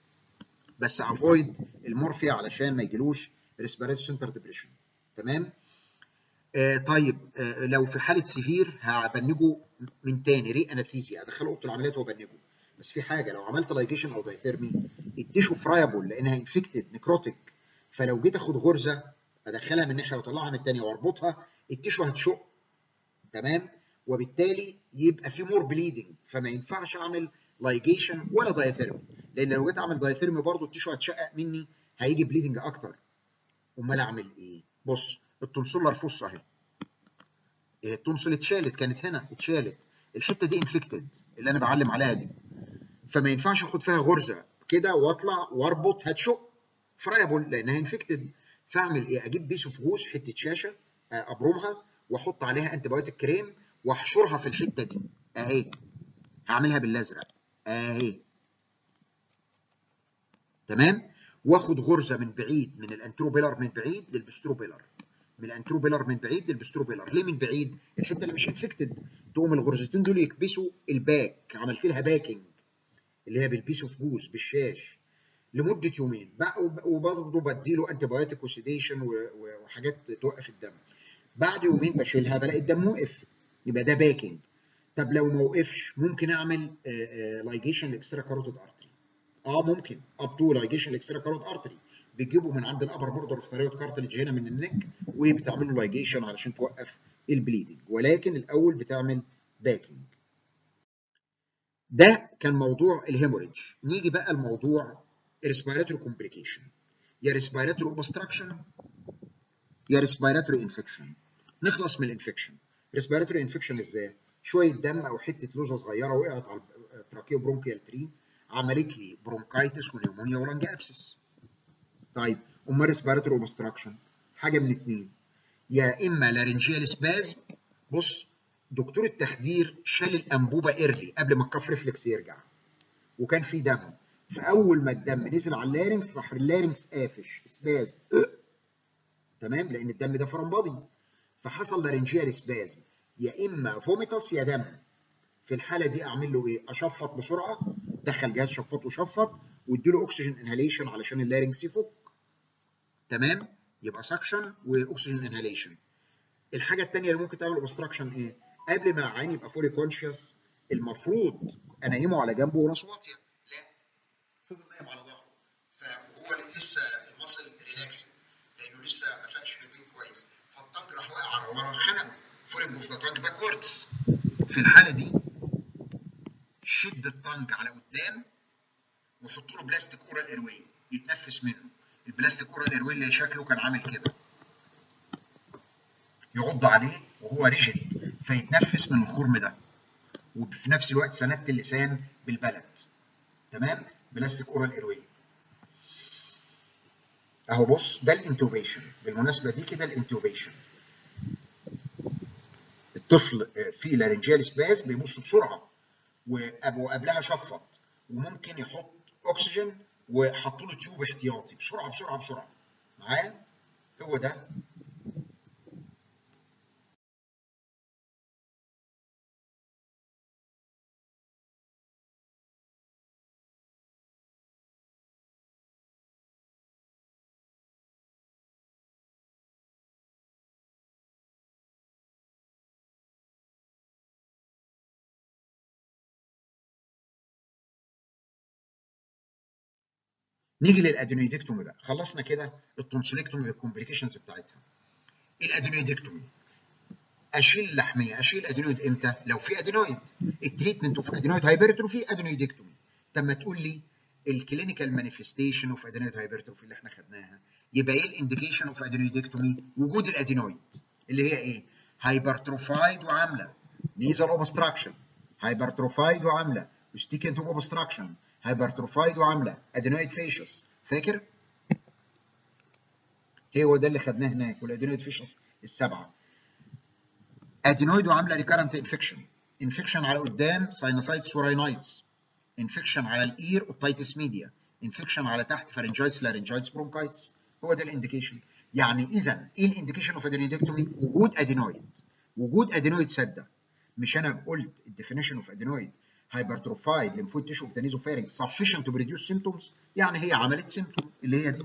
بس افويد المورفيا علشان ما يجيلوش ريسبيراتوري سنتر ديبريشن تمام آه طيب آه لو في حاله سيفير هبنجه من تاني ري انستيزيا ادخله اوضه العمليات وابنجه بس في حاجه لو عملت لايجيشن او دايثيرمي التيشو فرايبل لانها انفكتد نكروتيك فلو جيت اخد غرزه ادخلها من ناحيه واطلعها من الثانيه واربطها التيشو هتشق تمام وبالتالي يبقى في مور بليدنج فما ينفعش اعمل لايجيشن ولا دايثيرمي لان لو جيت اعمل دايثيرمي برضه التيشو هتشقق مني هيجي بليدنج اكتر امال اعمل ايه بص التونسولار فوس اهي التونسل اتشالت كانت هنا اتشالت الحته دي انفكتد اللي انا بعلم عليها دي فما ينفعش اخد فيها غرزه كده واطلع واربط هتشق فرايبل لانها انفكتد فاعمل ايه اجيب بيس اوف جوز حته شاشه ابرمها واحط عليها انتي بايوتيك كريم واحشرها في الحته دي اهي هعملها بالازرق اهي تمام واخد غرزه من بعيد من الانتروبيلر من بعيد للبستروبيلر من الانتروبيلر من بعيد للبستروبيلر ليه من بعيد الحته اللي مش انفكتد تقوم الغرزتين دول يكبسوا الباك عملت لها باكينج اللي هي بالبيس اوف جوز بالشاش لمده يومين وبرضه بديله انتي بايوتيك وسيديشن وحاجات توقف الدم بعد يومين بشيلها بلاقي الدم وقف يبقى ده باكينج طب لو ما وقفش ممكن اعمل لايجيشن لاكسترا كاروتيد ارتري اه ممكن اب تو لايجيشن لاكسترا كاروتيد ارتري بتجيبه من عند الابر بوردر اوف ثايرويد كارتلج هنا من النك وبتعمل له لايجيشن علشان توقف البليدنج ولكن الاول بتعمل باكينج ده كان موضوع الهيموريدج نيجي بقى الموضوع ريسبيراتوري كومبليكيشن يا ريسبيراتوري اوبستراكشن يا ريسبيراتوري انفكشن نخلص من الانفكشن ريسبيراتوري انفكشن ازاي شويه دم او حته لوزه صغيره وقعت على التراكيو برونكيال تري عملت لي برونكايتس ونيومونيا ولانج ابسس طيب امال ريسبيراتوري اوبستراكشن حاجه من اتنين يا اما لارنجيال سبازم بص دكتور التخدير شال الانبوبه ايرلي قبل ما الكف ريفلكس يرجع وكان في دم فاول ما الدم نزل على اللارنكس راح اللارنكس قافش سبازم تمام لان الدم ده فرنبضي فحصل لارنجيال سبازم يا اما فوميتاس يا دم في الحاله دي اعمل له ايه اشفط بسرعه دخل جهاز شفط وشفط واديله اكسجين انهاليشن علشان اللارنكس يفك تمام يبقى سكشن واكسجين انهاليشن الحاجه الثانيه اللي ممكن تعمل اوبستراكشن ايه قبل ما عيني يبقى فولي كونشيوس المفروض انيمه على جنبه وراسه واطيه لا فضل نايم على ظهره فهو لسه المصل ريلاكس لانه لسه ما فاقش في البين كويس فالطنج راح واقع على ورا خنقه فولنج اوف ذا تانج باكوردز في الحاله دي شد الطنج على قدام وحط له بلاستيك اورال ايروي يتنفس منه البلاستيك اورال ايروي اللي شكله كان عامل كده يعض عليه وهو ريجيد فيتنفس من الخرم ده وفي نفس الوقت سندت اللسان بالبلد تمام بلاستيك اورال ايروي اهو بص ده الانتوبيشن بالمناسبه دي كده الانتوبيشن الطفل فيه لارنجيال سباز بيبص بسرعه وقبلها شفط وممكن يحط اكسجين وحط له تيوب احتياطي بسرعه بسرعه بسرعه معايا هو ده نيجي للادينويدكتومي بقى خلصنا كده التونسيلكتومي بالكومبليكيشنز بتاعتها الادينويدكتومي اشيل لحميه اشيل ادينويد امتى لو في ادينويد التريتمنت اوف ادينويد هايبرتروفي ادينويدكتومي طب ما تقول لي الكلينيكال مانيفستيشن اوف ادينويد هايبرتروفي اللي احنا خدناها يبقى ايه الانديكيشن اوف ادينويدكتومي وجود الادينويد اللي هي ايه هايبرتروفايد وعامله نيزل اوبستراكشن هايبرتروفايد وعامله وستيكن توب اوبستراكشن هايبرتروفايد وعامله ادينويد فيشس فاكر هو ده اللي خدناه هناك والادينويد فيشس السبعه ادينويد وعامله ريكارنت انفكشن انفكشن على قدام ساينوسايتس وراينايتس انفكشن على الاير اوتايتس ميديا انفكشن على تحت فارنجايتس لارنجايتس برونكايتس هو ده الانديكيشن يعني اذا ايه الانديكيشن اوف ادينويدكتومي وجود ادينويد وجود ادينويد سده مش انا قلت الديفينيشن اوف ادينويد hypertrophied lymphoid tissue of the nasopharynx sufficient to produce symptoms يعني هي عملت سيمتوم اللي هي دي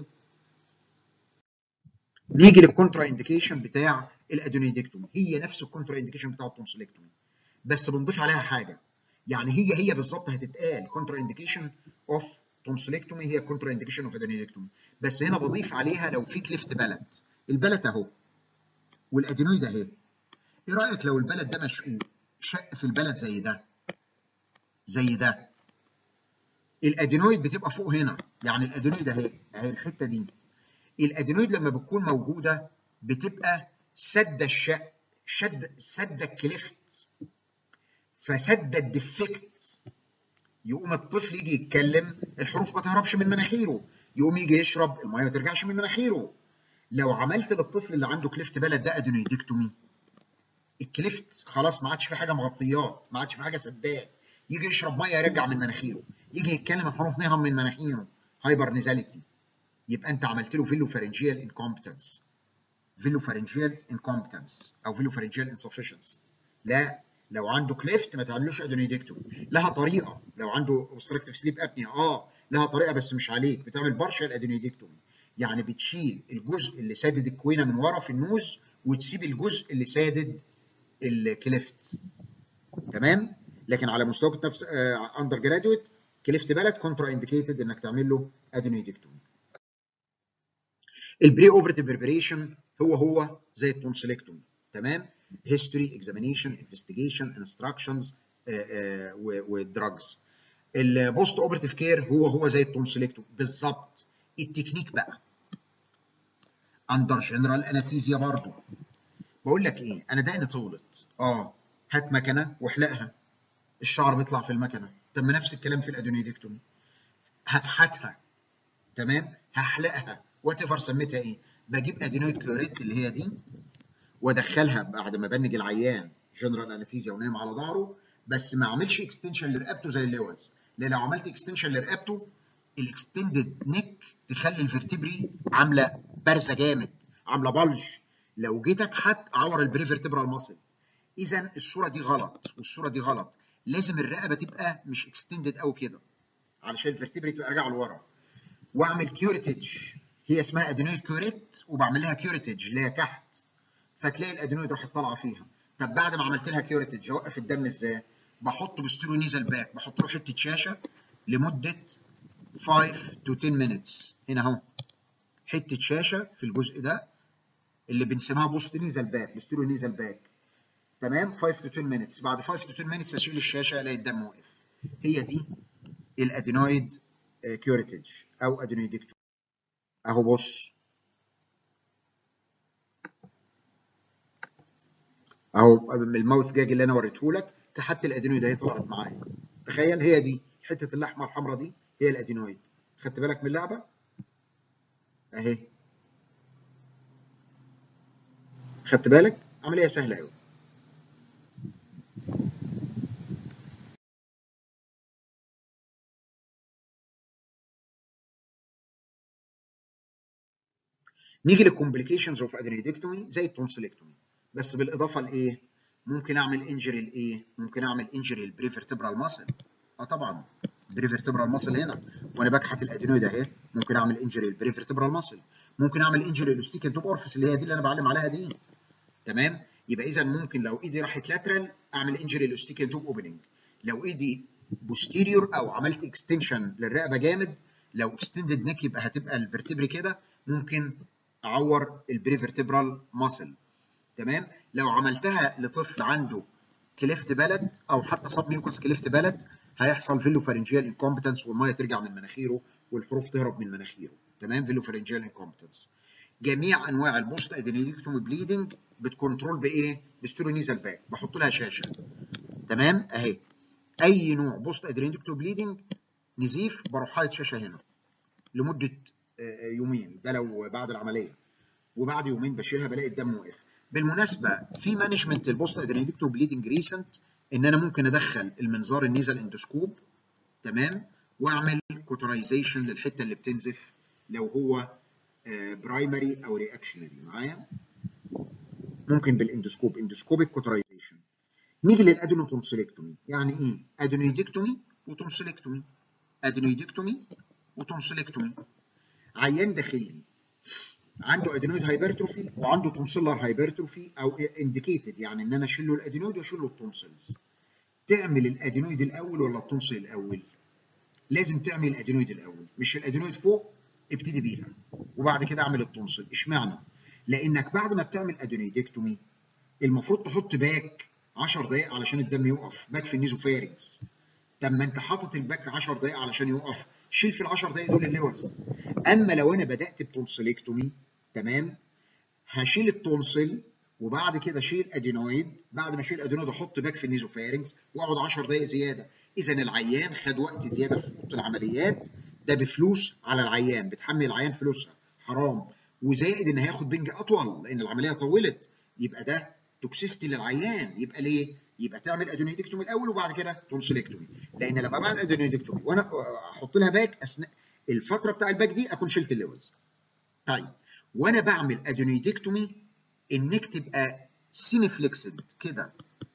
نيجي للكونترا انديكيشن بتاع الادينويدكتومي هي نفس الكونترا انديكيشن بتاع التونسيلكتومي بس بنضيف عليها حاجه يعني هي هي بالظبط هتتقال كونترا انديكيشن اوف تونسيلكتومي هي كونترا انديكيشن اوف ادينويدكتومي بس هنا بضيف عليها لو في كليفت بلد البلد اهو والادينويد اهي ايه رايك لو البلد ده مشقوق شق في البلد زي ده زي ده الادينويد بتبقى فوق هنا يعني الادينويد اهي اهي الحته دي الادينويد لما بتكون موجوده بتبقى سد الشق شد سد الكليفت فسد الديفكت يقوم الطفل يجي يتكلم الحروف ما تهربش من مناخيره يقوم يجي يشرب الميه ما ترجعش من مناخيره لو عملت للطفل اللي عنده كليفت بلد ده ادينويدكتومي الكليفت خلاص ما عادش في حاجه مغطياه ما عادش في حاجه سداه يجي يشرب ميه يرجع من مناخيره يجي يتكلم الحروف نهرب من مناخيره هايبر نيزاليتي يبقى انت عملت له فيلو فارنجيال انكومبتنس فيلو فارنجيال انكومبتنس او فيلو فارنجيال انسفشنسي لا لو عنده كليفت ما تعملوش ادينويدكتومي لها طريقه لو عنده اوبستراكتيف سليب ابنيا اه لها طريقه بس مش عليك بتعمل بارشال ادينويدكتومي يعني بتشيل الجزء اللي سادد الكوينه من ورا في النوز وتسيب الجزء اللي سادد الكليفت تمام لكن على مستوى كنت نفس اندر جرادويت كليفت بلد كونترا انديكيتد انك تعمل له ادينويدكتومي البري اوبرتيف بريبريشن هو هو زي التونسيلكتومي تمام هيستوري اكزامينيشن انفستيجيشن انستراكشنز ودراجز البوست اوبرتيف كير هو هو زي التونسيلكتومي بالظبط التكنيك بقى اندر جنرال انستيزيا برضه بقول لك ايه انا دقني طولت اه هات مكنه واحلقها الشعر بيطلع في المكنه طب ما نفس الكلام في الادونيدكتومي هكحتها تمام هحلقها وات ايفر سميتها ايه بجيب ادينويد كلوريت اللي هي دي وادخلها بعد ما بنج العيان جنرال انستيزيا ونايم على ظهره بس ما اعملش اكستنشن لرقبته زي اللوز لان لو عملت اكستنشن لرقبته الاكستندد نيك تخلي الفرتبري عامله بارزه جامد عامله بلج لو جيت اكحت اعور البريفرتبرال ماسل اذا الصوره دي غلط والصوره دي غلط لازم الرقبه تبقى مش اكستندد قوي كده علشان الفرتبري تبقى راجعه لورا واعمل كيوريتج هي اسمها ادينويد كيوريت وبعمل لها كيوريتج اللي هي كحت فتلاقي الادينويد راحت طالعه فيها طب بعد ما عملت لها كيوريتج اوقف الدم ازاي؟ بحط بستيرو نيزل باك بحط له حته شاشه لمده 5 to 10 minutes هنا اهو حته شاشه في الجزء ده اللي بنسميها بوست نيزل باك بستيرو نيزل باك تمام 5 to 10 minutes بعد 5 to 10 minutes اشيل الشاشه الاقي الدم واقف هي دي الادينويد كيوريتج او ادينويدكتومي اهو بص اهو الماوث جاج اللي انا وريته لك كحت الادينويد اهي طلعت معايا تخيل هي دي حته اللحمه الحمراء دي هي الادينويد خدت بالك من اللعبه اهي خدت بالك عمليه سهله قوي نيجي للكومبليكيشنز اوف ادرينيدكتومي زي التونسيلكتومي بس بالاضافه لايه؟ ممكن اعمل انجري لايه؟ ممكن اعمل انجري للبريفرتبرال ماسل اه طبعا بريفرتبرال ماسل هنا وانا بكحت الادينويد اهي ممكن اعمل انجري للبريفرتبرال ماسل ممكن اعمل انجري للاستيكن توب اورفيس اللي هي دي اللي انا بعلم عليها دي تمام يبقى اذا ممكن لو ايدي راحت لاترال اعمل انجري للاستيكن توب اوبننج لو ايدي بوستيريور او عملت اكستنشن للرقبه جامد لو اكستندد نيك يبقى هتبقى الفرتبري كده ممكن اعور البريفرتبرال ماسل تمام لو عملتها لطفل عنده كليفت بلد او حتى سب ميوكس كليفت بلد هيحصل فيلو فارنجيال انكومبتنس والميه ترجع من مناخيره والحروف تهرب من مناخيره تمام فيلو فارنجيال انكومبتنس جميع انواع البوست ادينيدكتومي بليدنج بتكنترول بايه؟ بستيرونيزال باك بحط لها شاشه تمام اهي اي نوع بوست ادينيدكتومي بليدنج نزيف بروح حاطط شاشه هنا لمده يومين ده لو بعد العمليه وبعد يومين بشيلها بلاقي الدم واقف بالمناسبه في مانجمنت البوست ادرينالكتو بليدنج ريسنت ان انا ممكن ادخل المنظار النيزل اندوسكوب تمام واعمل كوترايزيشن للحته اللي بتنزف لو هو برايمري او رياكشنري معايا ممكن بالاندوسكوب اندوسكوبيك كوترايزيشن نيجي للادينوتونسيلكتومي يعني ايه ادينويدكتومي وتونسيلكتومي ادينويدكتومي وتونسيلكتومي عيان داخلي عنده ادينويد هايبرتروفي وعنده تونسيلر هايبرتروفي او انديكيتد يعني ان انا اشيل له الادينويد واشيل له التونسلز تعمل الادينويد الاول ولا التونسل الاول لازم تعمل الادينويد الاول مش الادينويد فوق ابتدي بيها وبعد كده اعمل التونسل اشمعنى لانك بعد ما بتعمل ادينويدكتومي المفروض تحط باك 10 دقائق علشان الدم يقف باك في النيزوفارينكس طب ما انت حاطط الباك 10 دقائق علشان يقف شيل في ال 10 دقائق دول اللوز اما لو انا بدات بتونسلكتومي تمام هشيل التونسل وبعد كده اشيل ادينويد بعد ما اشيل ادينويد احط باك في النيزوفارينكس واقعد 10 دقائق زياده اذا العيان خد وقت زياده في اوضه العمليات ده بفلوس على العيان بتحمل العيان فلوسها حرام وزائد ان هياخد بنج اطول لان العمليه طولت يبقى ده توكسيستي للعيان يبقى ليه؟ يبقى تعمل ادينويدكتومي الاول وبعد كده تونسلكتومي لان لما بعمل ادينويدكتومي وانا احط لها باك اثناء الفتره بتاع الباك دي اكون شلت اللوز. طيب وانا بعمل ادينويدكتومي النك تبقى سيمي فليكسد كده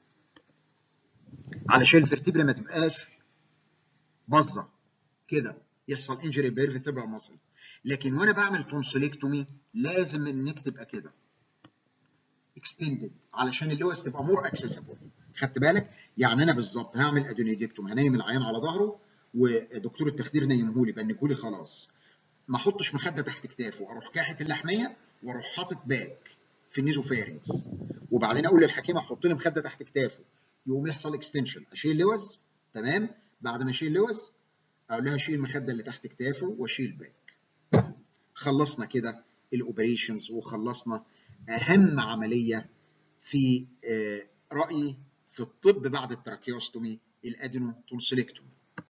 علشان الفرتبرا ما تبقاش باظه كده يحصل انجري بيرفيتبرال ماسل لكن وانا بعمل تونسلكتومي لازم النك تبقى كده اكستندد علشان اللوز تبقى مور اكسسبل خدت بالك يعني انا بالظبط هعمل ادينويدكتوم هنيم العيان على ظهره ودكتور التخدير نيمهولي بنكولي خلاص ما احطش مخده تحت كتافه اروح كاحت اللحميه واروح حاطط باك في النيزوفارينكس وبعدين اقول للحكيمه حط لي مخده تحت كتافه يقوم يحصل اكستنشن اشيل لوز تمام بعد ما اشيل لوز اقول لها شيل المخده اللي تحت كتافه واشيل باك خلصنا كده الاوبريشنز وخلصنا اهم عمليه في رايي في الطب بعد التراكيوستومي الادينو تونسيلكتومي